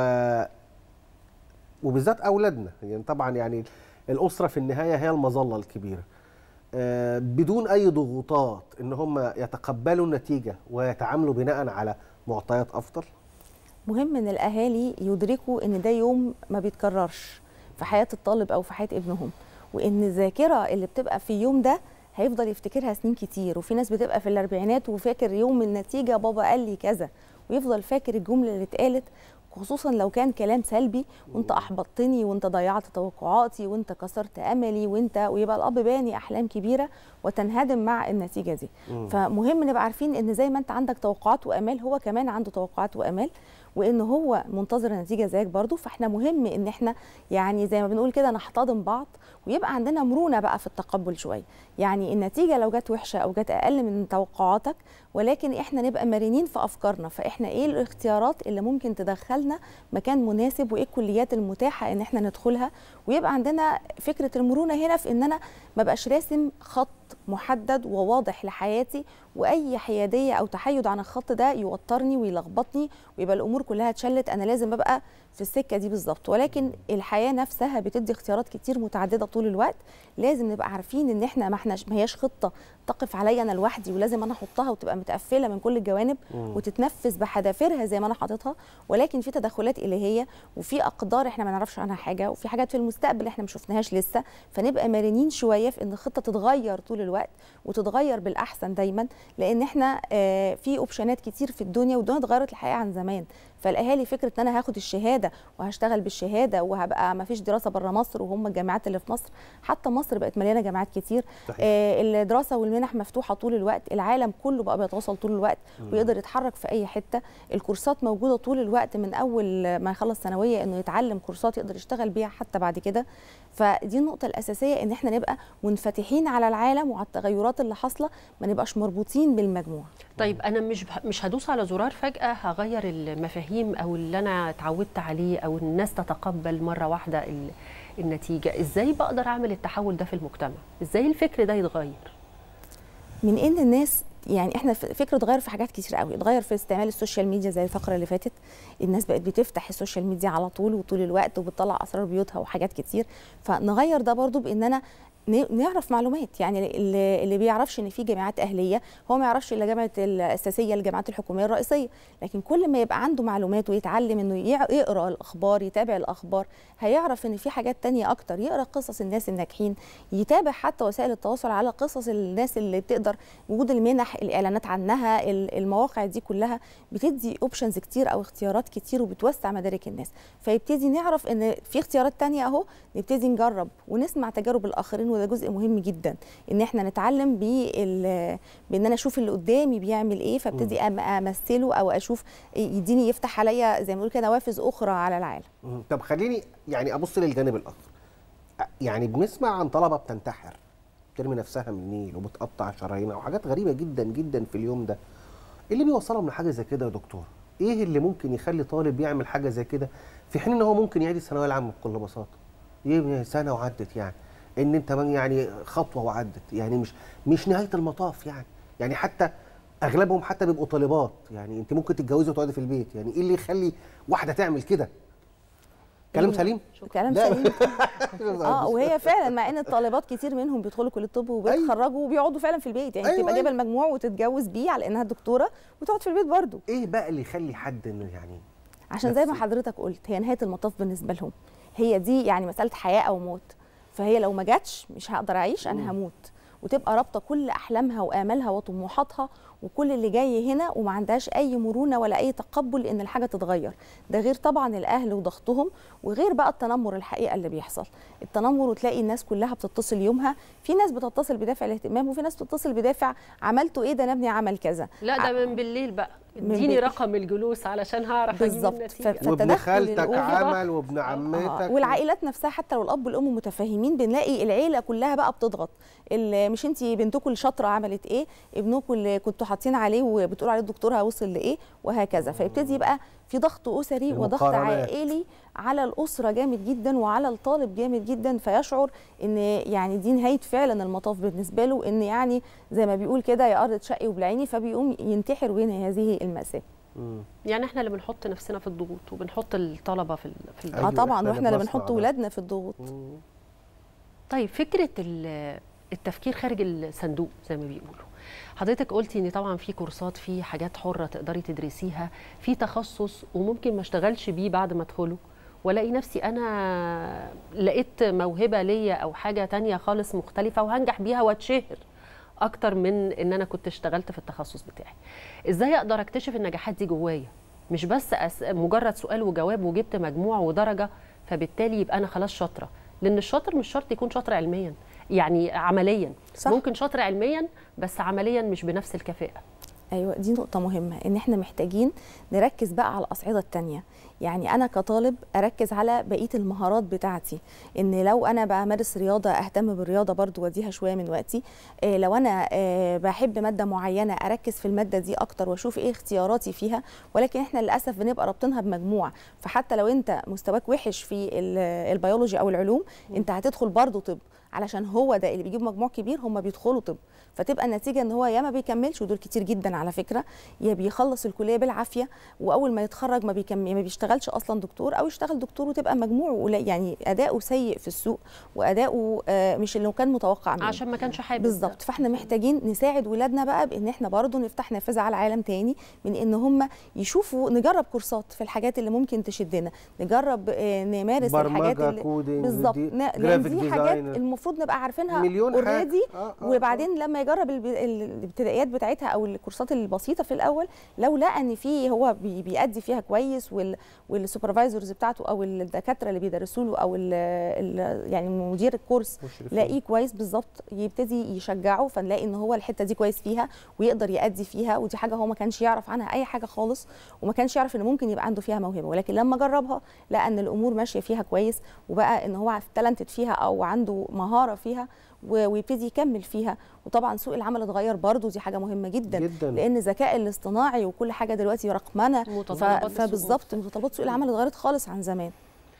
وبالذات أولادنا يعني طبعا يعني الأسرة في النهاية هي المظلة الكبيرة آه، بدون أي ضغوطات إن هم يتقبلوا النتيجة ويتعاملوا بناء على معطيات أفضل مهم ان الاهالي يدركوا ان ده يوم ما بيتكررش في حياه الطالب او في حياه ابنهم وان الذاكره اللي بتبقى في اليوم ده هيفضل يفتكرها سنين كتير وفي ناس بتبقى في الاربعينات وفاكر يوم النتيجه بابا قال لي كذا ويفضل فاكر الجمله اللي اتقالت خصوصا لو كان كلام سلبي وانت احبطتني وانت ضيعت توقعاتي وانت كسرت املي وانت ويبقى الاب باني احلام كبيره وتنهدم مع النتيجه دي مم. فمهم نبقى عارفين ان زي ما انت عندك توقعات وامال هو كمان عنده توقعات وامال وان هو منتظر النتيجه زيك برضو فاحنا مهم ان احنا يعني زي ما بنقول كده نحتضن بعض ويبقى عندنا مرونه بقى في التقبل شويه يعني النتيجه لو جت وحشه او جت اقل من توقعاتك ولكن احنا نبقى مرنين في افكارنا فاحنا ايه الاختيارات اللي ممكن تدخلنا مكان مناسب وايه الكليات المتاحه ان احنا ندخلها ويبقى عندنا فكره المرونه هنا في ان انا ما بقاش راسم خط محدد وواضح لحياتي واي حياديه او تحيد عن الخط ده يوترني ويلخبطني ويبقى الامور كلها اتشلت انا لازم ابقى في السكه دي بالظبط ولكن الحياه نفسها بتدي اختيارات كتير متعدده طول الوقت لازم نبقى عارفين ان احنا ما احناش ما هياش خطه تقف عليا انا لوحدي ولازم انا احطها وتبقى متقفله من كل الجوانب مم. وتتنفذ بحذافيرها زي ما انا حاططها ولكن في تدخلات الهيه وفي اقدار احنا ما نعرفش عنها حاجه وفي حاجات في المستقبل احنا ما شفناهاش لسه فنبقى مرنين شويه في ان الخطه تتغير طول الوقت وتتغير بالاحسن دايما لان احنا آه، في اوبشنات كتير في الدنيا والدنيا اتغيرت الحقيقه عن زمان فالاهالي فكره ان انا هاخد الشهاده وهشتغل بالشهاده وهبقى ما فيش دراسه بره مصر وهم الجامعات اللي في مصر حتى مصر بقت مليانه جامعات كتير صحيح. آه الدراسه والمنح مفتوحه طول الوقت العالم كله بقى بيتواصل طول الوقت مم. ويقدر يتحرك في اي حته الكورسات موجوده طول الوقت من اول ما يخلص ثانويه انه يتعلم كورسات يقدر يشتغل بيها حتى بعد كده فدي النقطه الاساسيه ان احنا نبقى منفتحين على العالم وعلى التغيرات اللي حاصله ما نبقاش مربوطين بالمجموع طيب انا مش بح- مش هدوس على زرار فجاه هغير المفاهيم او اللي انا اتعودت عليه او الناس تتقبل مره واحده ال- النتيجه ازاي بقدر اعمل التحول ده في المجتمع ازاي الفكر ده يتغير من ان الناس يعني احنا ف- فكره اتغير في حاجات كتير قوي اتغير في استعمال السوشيال ميديا زي الفقره اللي فاتت الناس بقت بتفتح السوشيال ميديا على طول وطول الوقت وبتطلع اسرار بيوتها وحاجات كتير فنغير ده برضو بان انا ن- نعرف معلومات يعني اللي اللي بيعرفش ان في جامعات اهليه هو ما يعرفش الا جامعه الاساسيه الجامعات الحكوميه الرئيسيه لكن كل ما يبقى عنده معلومات ويتعلم انه يع- يقرا الاخبار يتابع الاخبار هيعرف ان في حاجات تانية اكتر يقرا قصص الناس الناجحين يتابع حتى وسائل التواصل على قصص الناس اللي بتقدر وجود المنح الاعلانات عنها ال- المواقع دي كلها بتدي اوبشنز كتير او اختيارات كتير وبتوسع مدارك الناس فيبتدي نعرف ان في اختيارات تانية اهو نبتدي نجرب ونسمع تجارب الاخرين وده جزء مهم جدا ان احنا نتعلم بال بان انا اشوف اللي قدامي بيعمل ايه فابتدي أم- امثله او اشوف يديني يفتح عليا زي ما بنقول كده نوافذ اخرى على العالم مم. طب خليني يعني ابص للجانب الاخر أ- يعني بنسمع عن طلبه بتنتحر ترمي نفسها من النيل وبتقطع شرايينها وحاجات غريبه جدا جدا في اليوم ده ايه اللي بيوصلهم لحاجه زي كده يا دكتور ايه اللي ممكن يخلي طالب يعمل حاجه زي كده في حين ان هو ممكن يعيد الثانويه العامه بكل بساطه يبني سنه وعدت يعني ان انت من يعني خطوه وعدت يعني مش مش نهايه المطاف يعني يعني حتى اغلبهم حتى بيبقوا طالبات يعني انت ممكن تتجوزي وتقعدي في البيت يعني ايه اللي يخلي واحده تعمل كده كلام سليم كلام لا. سليم اه وهي فعلا مع ان الطالبات كتير منهم بيدخلوا كليه الطب وبيتخرجوا وبيقعدوا فعلا في البيت يعني أيوة، تبقى أيوة. جايبه المجموع وتتجوز بيه على انها دكتوره وتقعد في البيت برضه ايه بقى اللي يخلي حد انه يعني عشان زي ما حضرتك قلت هي نهايه المطاف بالنسبه لهم هي دي يعني مساله حياه او موت فهي لو ما جاتش مش هقدر اعيش مم. انا هموت وتبقى رابطه كل احلامها وامالها وطموحاتها وكل اللي جاي هنا وما عندهاش اي مرونه ولا اي تقبل ان الحاجه تتغير ده غير طبعا الاهل وضغطهم وغير بقى التنمر الحقيقه اللي بيحصل التنمر وتلاقي الناس كلها بتتصل يومها في ناس بتتصل بدافع الاهتمام وفي ناس بتتصل بدافع عملته ايه ده انا ابني عمل كذا لا ده من بالليل بقى من اديني بالليل. رقم الجلوس علشان هعرف اجيب بالظبط النتيجه ف- وابن فالتدخل خالتك الأوفر- عمل وابن عمتك آه. والعائلات نفسها حتى لو الاب والام متفاهمين بنلاقي العيله كلها بقى بتضغط ال- مش انت بنتكم الشاطره عملت ايه ابنكم اللي كنتوا حاطين عليه وبتقولوا عليه الدكتور هيوصل لايه وهكذا فيبتدي يبقى في ضغط اسري وضغط المقارنات. عائلي على الاسره جامد جدا وعلى الطالب جامد جدا فيشعر ان يعني دي نهايه فعلا المطاف بالنسبه له ان يعني زي ما بيقول كده يا ارض تشقي وبلعيني فبيقوم ينتحر وينهي هذه الماساه يعني احنا اللي بنحط نفسنا في الضغوط وبنحط الطلبه في ال- في الضغط اه طبعا واحنا اللي بنحط ولادنا في الضغوط طيب فكره ال- التفكير خارج الصندوق زي ما بيقولوا حضرتك قلتي ان طبعا في كورسات في حاجات حره تقدري تدرسيها في تخصص وممكن ما اشتغلش بيه بعد ما ادخله والاقي نفسي انا لقيت موهبه ليا او حاجه تانية خالص مختلفه وهنجح بيها واتشهر اكتر من ان انا كنت اشتغلت في التخصص بتاعي ازاي اقدر اكتشف النجاحات دي جوايا مش بس أس... مجرد سؤال وجواب وجبت مجموع ودرجه فبالتالي يبقى انا خلاص شاطره لان الشاطر مش شرط يكون شاطر علميا يعني عمليا صح. ممكن شاطر علميا بس عمليا مش بنفس الكفاءه ايوه دي نقطه مهمه ان احنا محتاجين نركز بقى على الاصعده التانية يعني انا كطالب اركز على بقيه المهارات بتاعتي ان لو انا بمارس رياضه اهتم بالرياضه برضو واديها شويه من وقتي إيه لو انا إيه بحب ماده معينه اركز في الماده دي اكتر واشوف ايه اختياراتي فيها ولكن احنا للاسف بنبقى رابطينها بمجموع فحتى لو انت مستواك وحش في البيولوجي او العلوم انت هتدخل برضو طب علشان هو ده اللي بيجيب مجموع كبير هم بيدخلوا طب فتبقى النتيجه ان هو يا ما بيكملش ودول كتير جدا على فكره يا بيخلص الكليه بالعافيه واول ما يتخرج ما بيكمل ما بيشتغلش اصلا دكتور او يشتغل دكتور وتبقى مجموعه يعني اداؤه سيء في السوق واداؤه مش اللي كان متوقع منه عشان ما كانش حابب بالظبط فاحنا محتاجين نساعد ولادنا بقى بان احنا برضو نفتح نافذه على العالم تاني من ان هم يشوفوا نجرب كورسات في الحاجات اللي ممكن تشدنا نجرب نمارس الحاجات اللي كودينج بالظبط لان دي حاجات المفروض المفروض نبقى عارفينها مليون حاجة. اوريدي آه، آه، وبعدين لما يجرب الب- ال- الابتدائيات بتاعتها او الكورسات البسيطه في الاول لو لقى ان في هو بي- بيأدي فيها كويس وال والسوبرفايزرز بتاعته او الدكاتره اللي بيدرسوا له او ال ال يعني مدير الكورس مشرفين. لاقيه كويس بالظبط يبتدي يشجعه فنلاقي ان هو الحته دي كويس فيها ويقدر يأدي فيها ودي حاجه هو ما كانش يعرف عنها اي حاجه خالص وما كانش يعرف ان ممكن يبقى عنده فيها موهبه ولكن لما جربها لقى ان الامور ماشيه فيها كويس وبقى ان هو تالنتد فيها او عنده مهاره فيها و- ويبتدي يكمل فيها وطبعا سوق العمل اتغير برضو دي حاجه مهمه جدا, جداً. لان الذكاء الاصطناعي وكل حاجه دلوقتي رقمنه ف- متطلبات السوق. فبالظبط متطلبات سوق العمل اتغيرت خالص عن زمان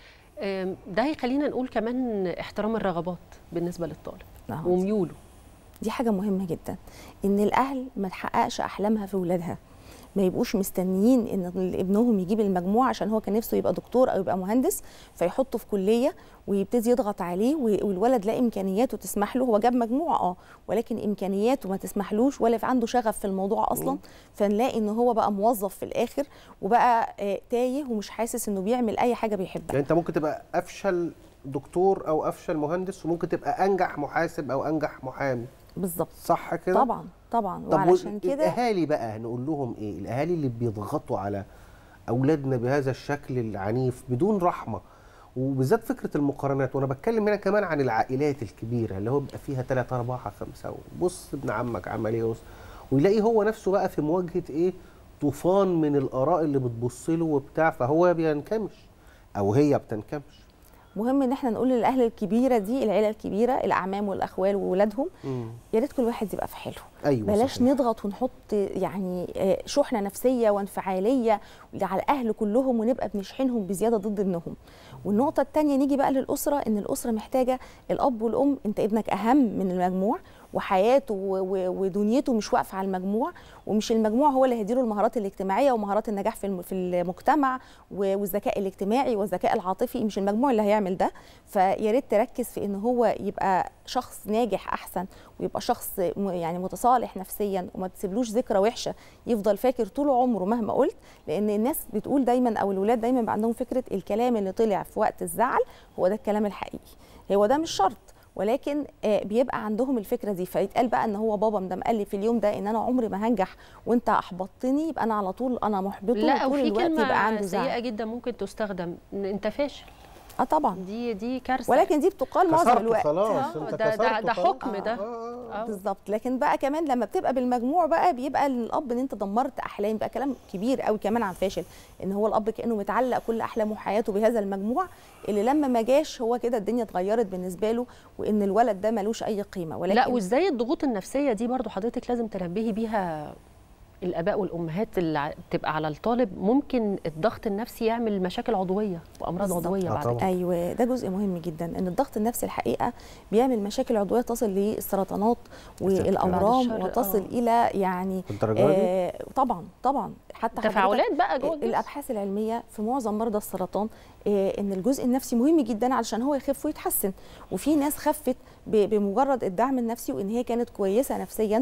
آم، ده هيخلينا نقول كمان احترام الرغبات بالنسبه للطالب نعم. وميوله دي حاجه مهمه جدا ان الاهل ما تحققش احلامها في ولادها ما يبقوش مستنيين ان ابنهم يجيب المجموع عشان هو كان نفسه يبقى دكتور او يبقى مهندس فيحطه في كليه ويبتدي يضغط عليه و- والولد لا امكانياته تسمح له هو جاب مجموع اه ولكن امكانياته ما تسمحلوش ولا في عنده شغف في الموضوع اصلا مم. فنلاقي ان هو بقى موظف في الاخر وبقى آه، تايه ومش حاسس انه بيعمل اي حاجه بيحبها يعني انت ممكن تبقى افشل دكتور او افشل مهندس وممكن تبقى انجح محاسب او انجح محامي بالظبط صح كده طبعا طبعا طب وعلشان كده الاهالي بقى نقول لهم ايه الاهالي اللي بيضغطوا على اولادنا بهذا الشكل العنيف بدون رحمه وبالذات فكره المقارنات وانا بتكلم هنا كمان عن العائلات الكبيره اللي هو بيبقى فيها 3 4 5 بص ابن عمك عمل ايه بص ويلاقي هو نفسه بقى في مواجهه ايه طوفان من الاراء اللي بتبص له وبتاع فهو بينكمش او هي بتنكمش مهم ان احنا نقول للاهل الكبيره دي العيله الكبيره الاعمام والاخوال وولادهم يا ريت كل واحد يبقى في حاله ايوه بلاش صحيح. نضغط ونحط يعني آه، شحنه نفسيه وانفعاليه على الاهل كلهم ونبقى بنشحنهم بزياده ضد ابنهم والنقطه الثانيه نيجي بقى للاسره ان الاسره محتاجه الاب والام انت ابنك اهم من المجموع وحياته و- و- ودنيته مش واقفه على المجموع ومش المجموع هو اللي هيديله المهارات الاجتماعيه ومهارات النجاح في الم- في المجتمع و- والذكاء الاجتماعي والذكاء العاطفي مش المجموع اللي هيعمل ده فيا ريت تركز في ان هو يبقى شخص ناجح احسن ويبقى شخص م- يعني متصالح نفسيا وما تسيبلوش ذكرى وحشه يفضل فاكر طول عمره مهما قلت لان الناس بتقول دايما او الولاد دايما بيبقى عندهم فكره الكلام اللي طلع في وقت الزعل هو ده الكلام الحقيقي هو ده مش شرط ولكن آه، بيبقى عندهم الفكره دي فيتقال بقى ان هو بابا مدام قال لي في اليوم ده ان انا عمري ما هنجح وانت احبطتني يبقى انا على طول انا محبطه لا طول وفي الوقت يبقى عنده كلمه زعل سيئه جدا ممكن تستخدم إن انت فاشل اه طبعا دي دي كارثه ولكن دي بتقال معظم كسرته الوقت خلاص، آه، انت ده ده, كسرته ده خلاص. حكم ده آه. بالظبط لكن بقى كمان لما بتبقى بالمجموع بقى بيبقى الاب ان انت دمرت احلام بقى كلام كبير قوي كمان عن فاشل ان هو الاب كانه متعلق كل احلامه وحياته بهذا المجموع اللي لما ما جاش هو كده الدنيا اتغيرت بالنسبه له وان الولد ده ملوش اي قيمه ولكن لا وازاي الضغوط النفسيه دي برضو حضرتك لازم تنبهي بيها الاباء والامهات اللي ع- بتبقى على الطالب ممكن الضغط النفسي يعمل مشاكل عضويه وامراض بالظبط. عضويه بعد كده ايوه ده جزء مهم جدا ان الضغط النفسي الحقيقه بيعمل مشاكل عضويه تصل للسرطانات والاورام بعد الشر، وتصل آه. الى يعني للدرجة دي؟ آه طبعا طبعا حتى تفاعلات حضرتك بقى جوه الجسم. الابحاث العلميه في معظم مرضى السرطان آه ان الجزء النفسي مهم جدا علشان هو يخف ويتحسن وفي ناس خفت ب- بمجرد الدعم النفسي وان هي كانت كويسه نفسيا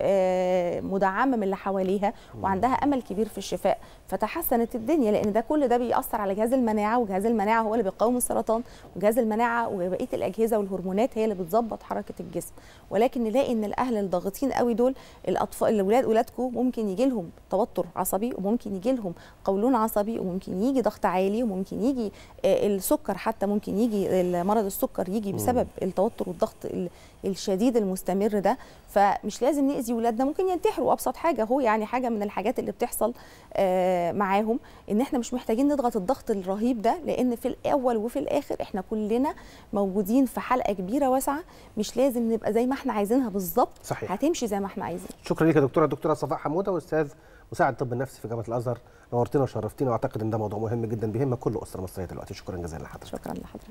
ومدعمه من اللي حواليها وعندها امل كبير في الشفاء فتحسنت الدنيا لان ده كل ده بيأثر على جهاز المناعه وجهاز المناعه هو اللي بيقاوم السرطان وجهاز المناعه وبقيه الاجهزه والهرمونات هي اللي بتظبط حركه الجسم ولكن نلاقي ان الاهل الضاغطين قوي دول الاطفال الاولاد اولادكم ممكن يجي لهم توتر عصبي وممكن يجي لهم قولون عصبي وممكن يجي ضغط عالي وممكن يجي آه، السكر حتى ممكن يجي مرض السكر يجي بسبب التوتر والضغط ال- الشديد المستمر ده فمش لازم نأذي ولادنا ممكن ينتحروا ابسط حاجه هو يعني حاجه من الحاجات اللي بتحصل آه، معاهم ان احنا مش محتاجين نضغط الضغط الرهيب ده لان في الاول وفي الاخر احنا كلنا موجودين في حلقه كبيره واسعه مش لازم نبقى زي ما احنا عايزينها بالظبط صحيح. هتمشي زي ما احنا عايزين شكرا ليك يا دكتوره الدكتوره صفاء حموده واستاذ مساعد طب النفسي في جامعه الازهر نورتنا وشرفتينا واعتقد ان ده موضوع مهم جدا بيهم كل اسره مصريه دلوقتي شكرا جزيلا لحضرتك شكرا لحضرتك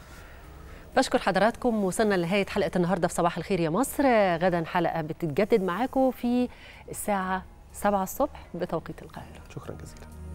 بشكر حضراتكم وصلنا لنهايه حلقه النهارده في صباح الخير يا مصر غدا حلقه بتتجدد معاكم في الساعه 7 الصبح بتوقيت القاهره شكرا جزيلا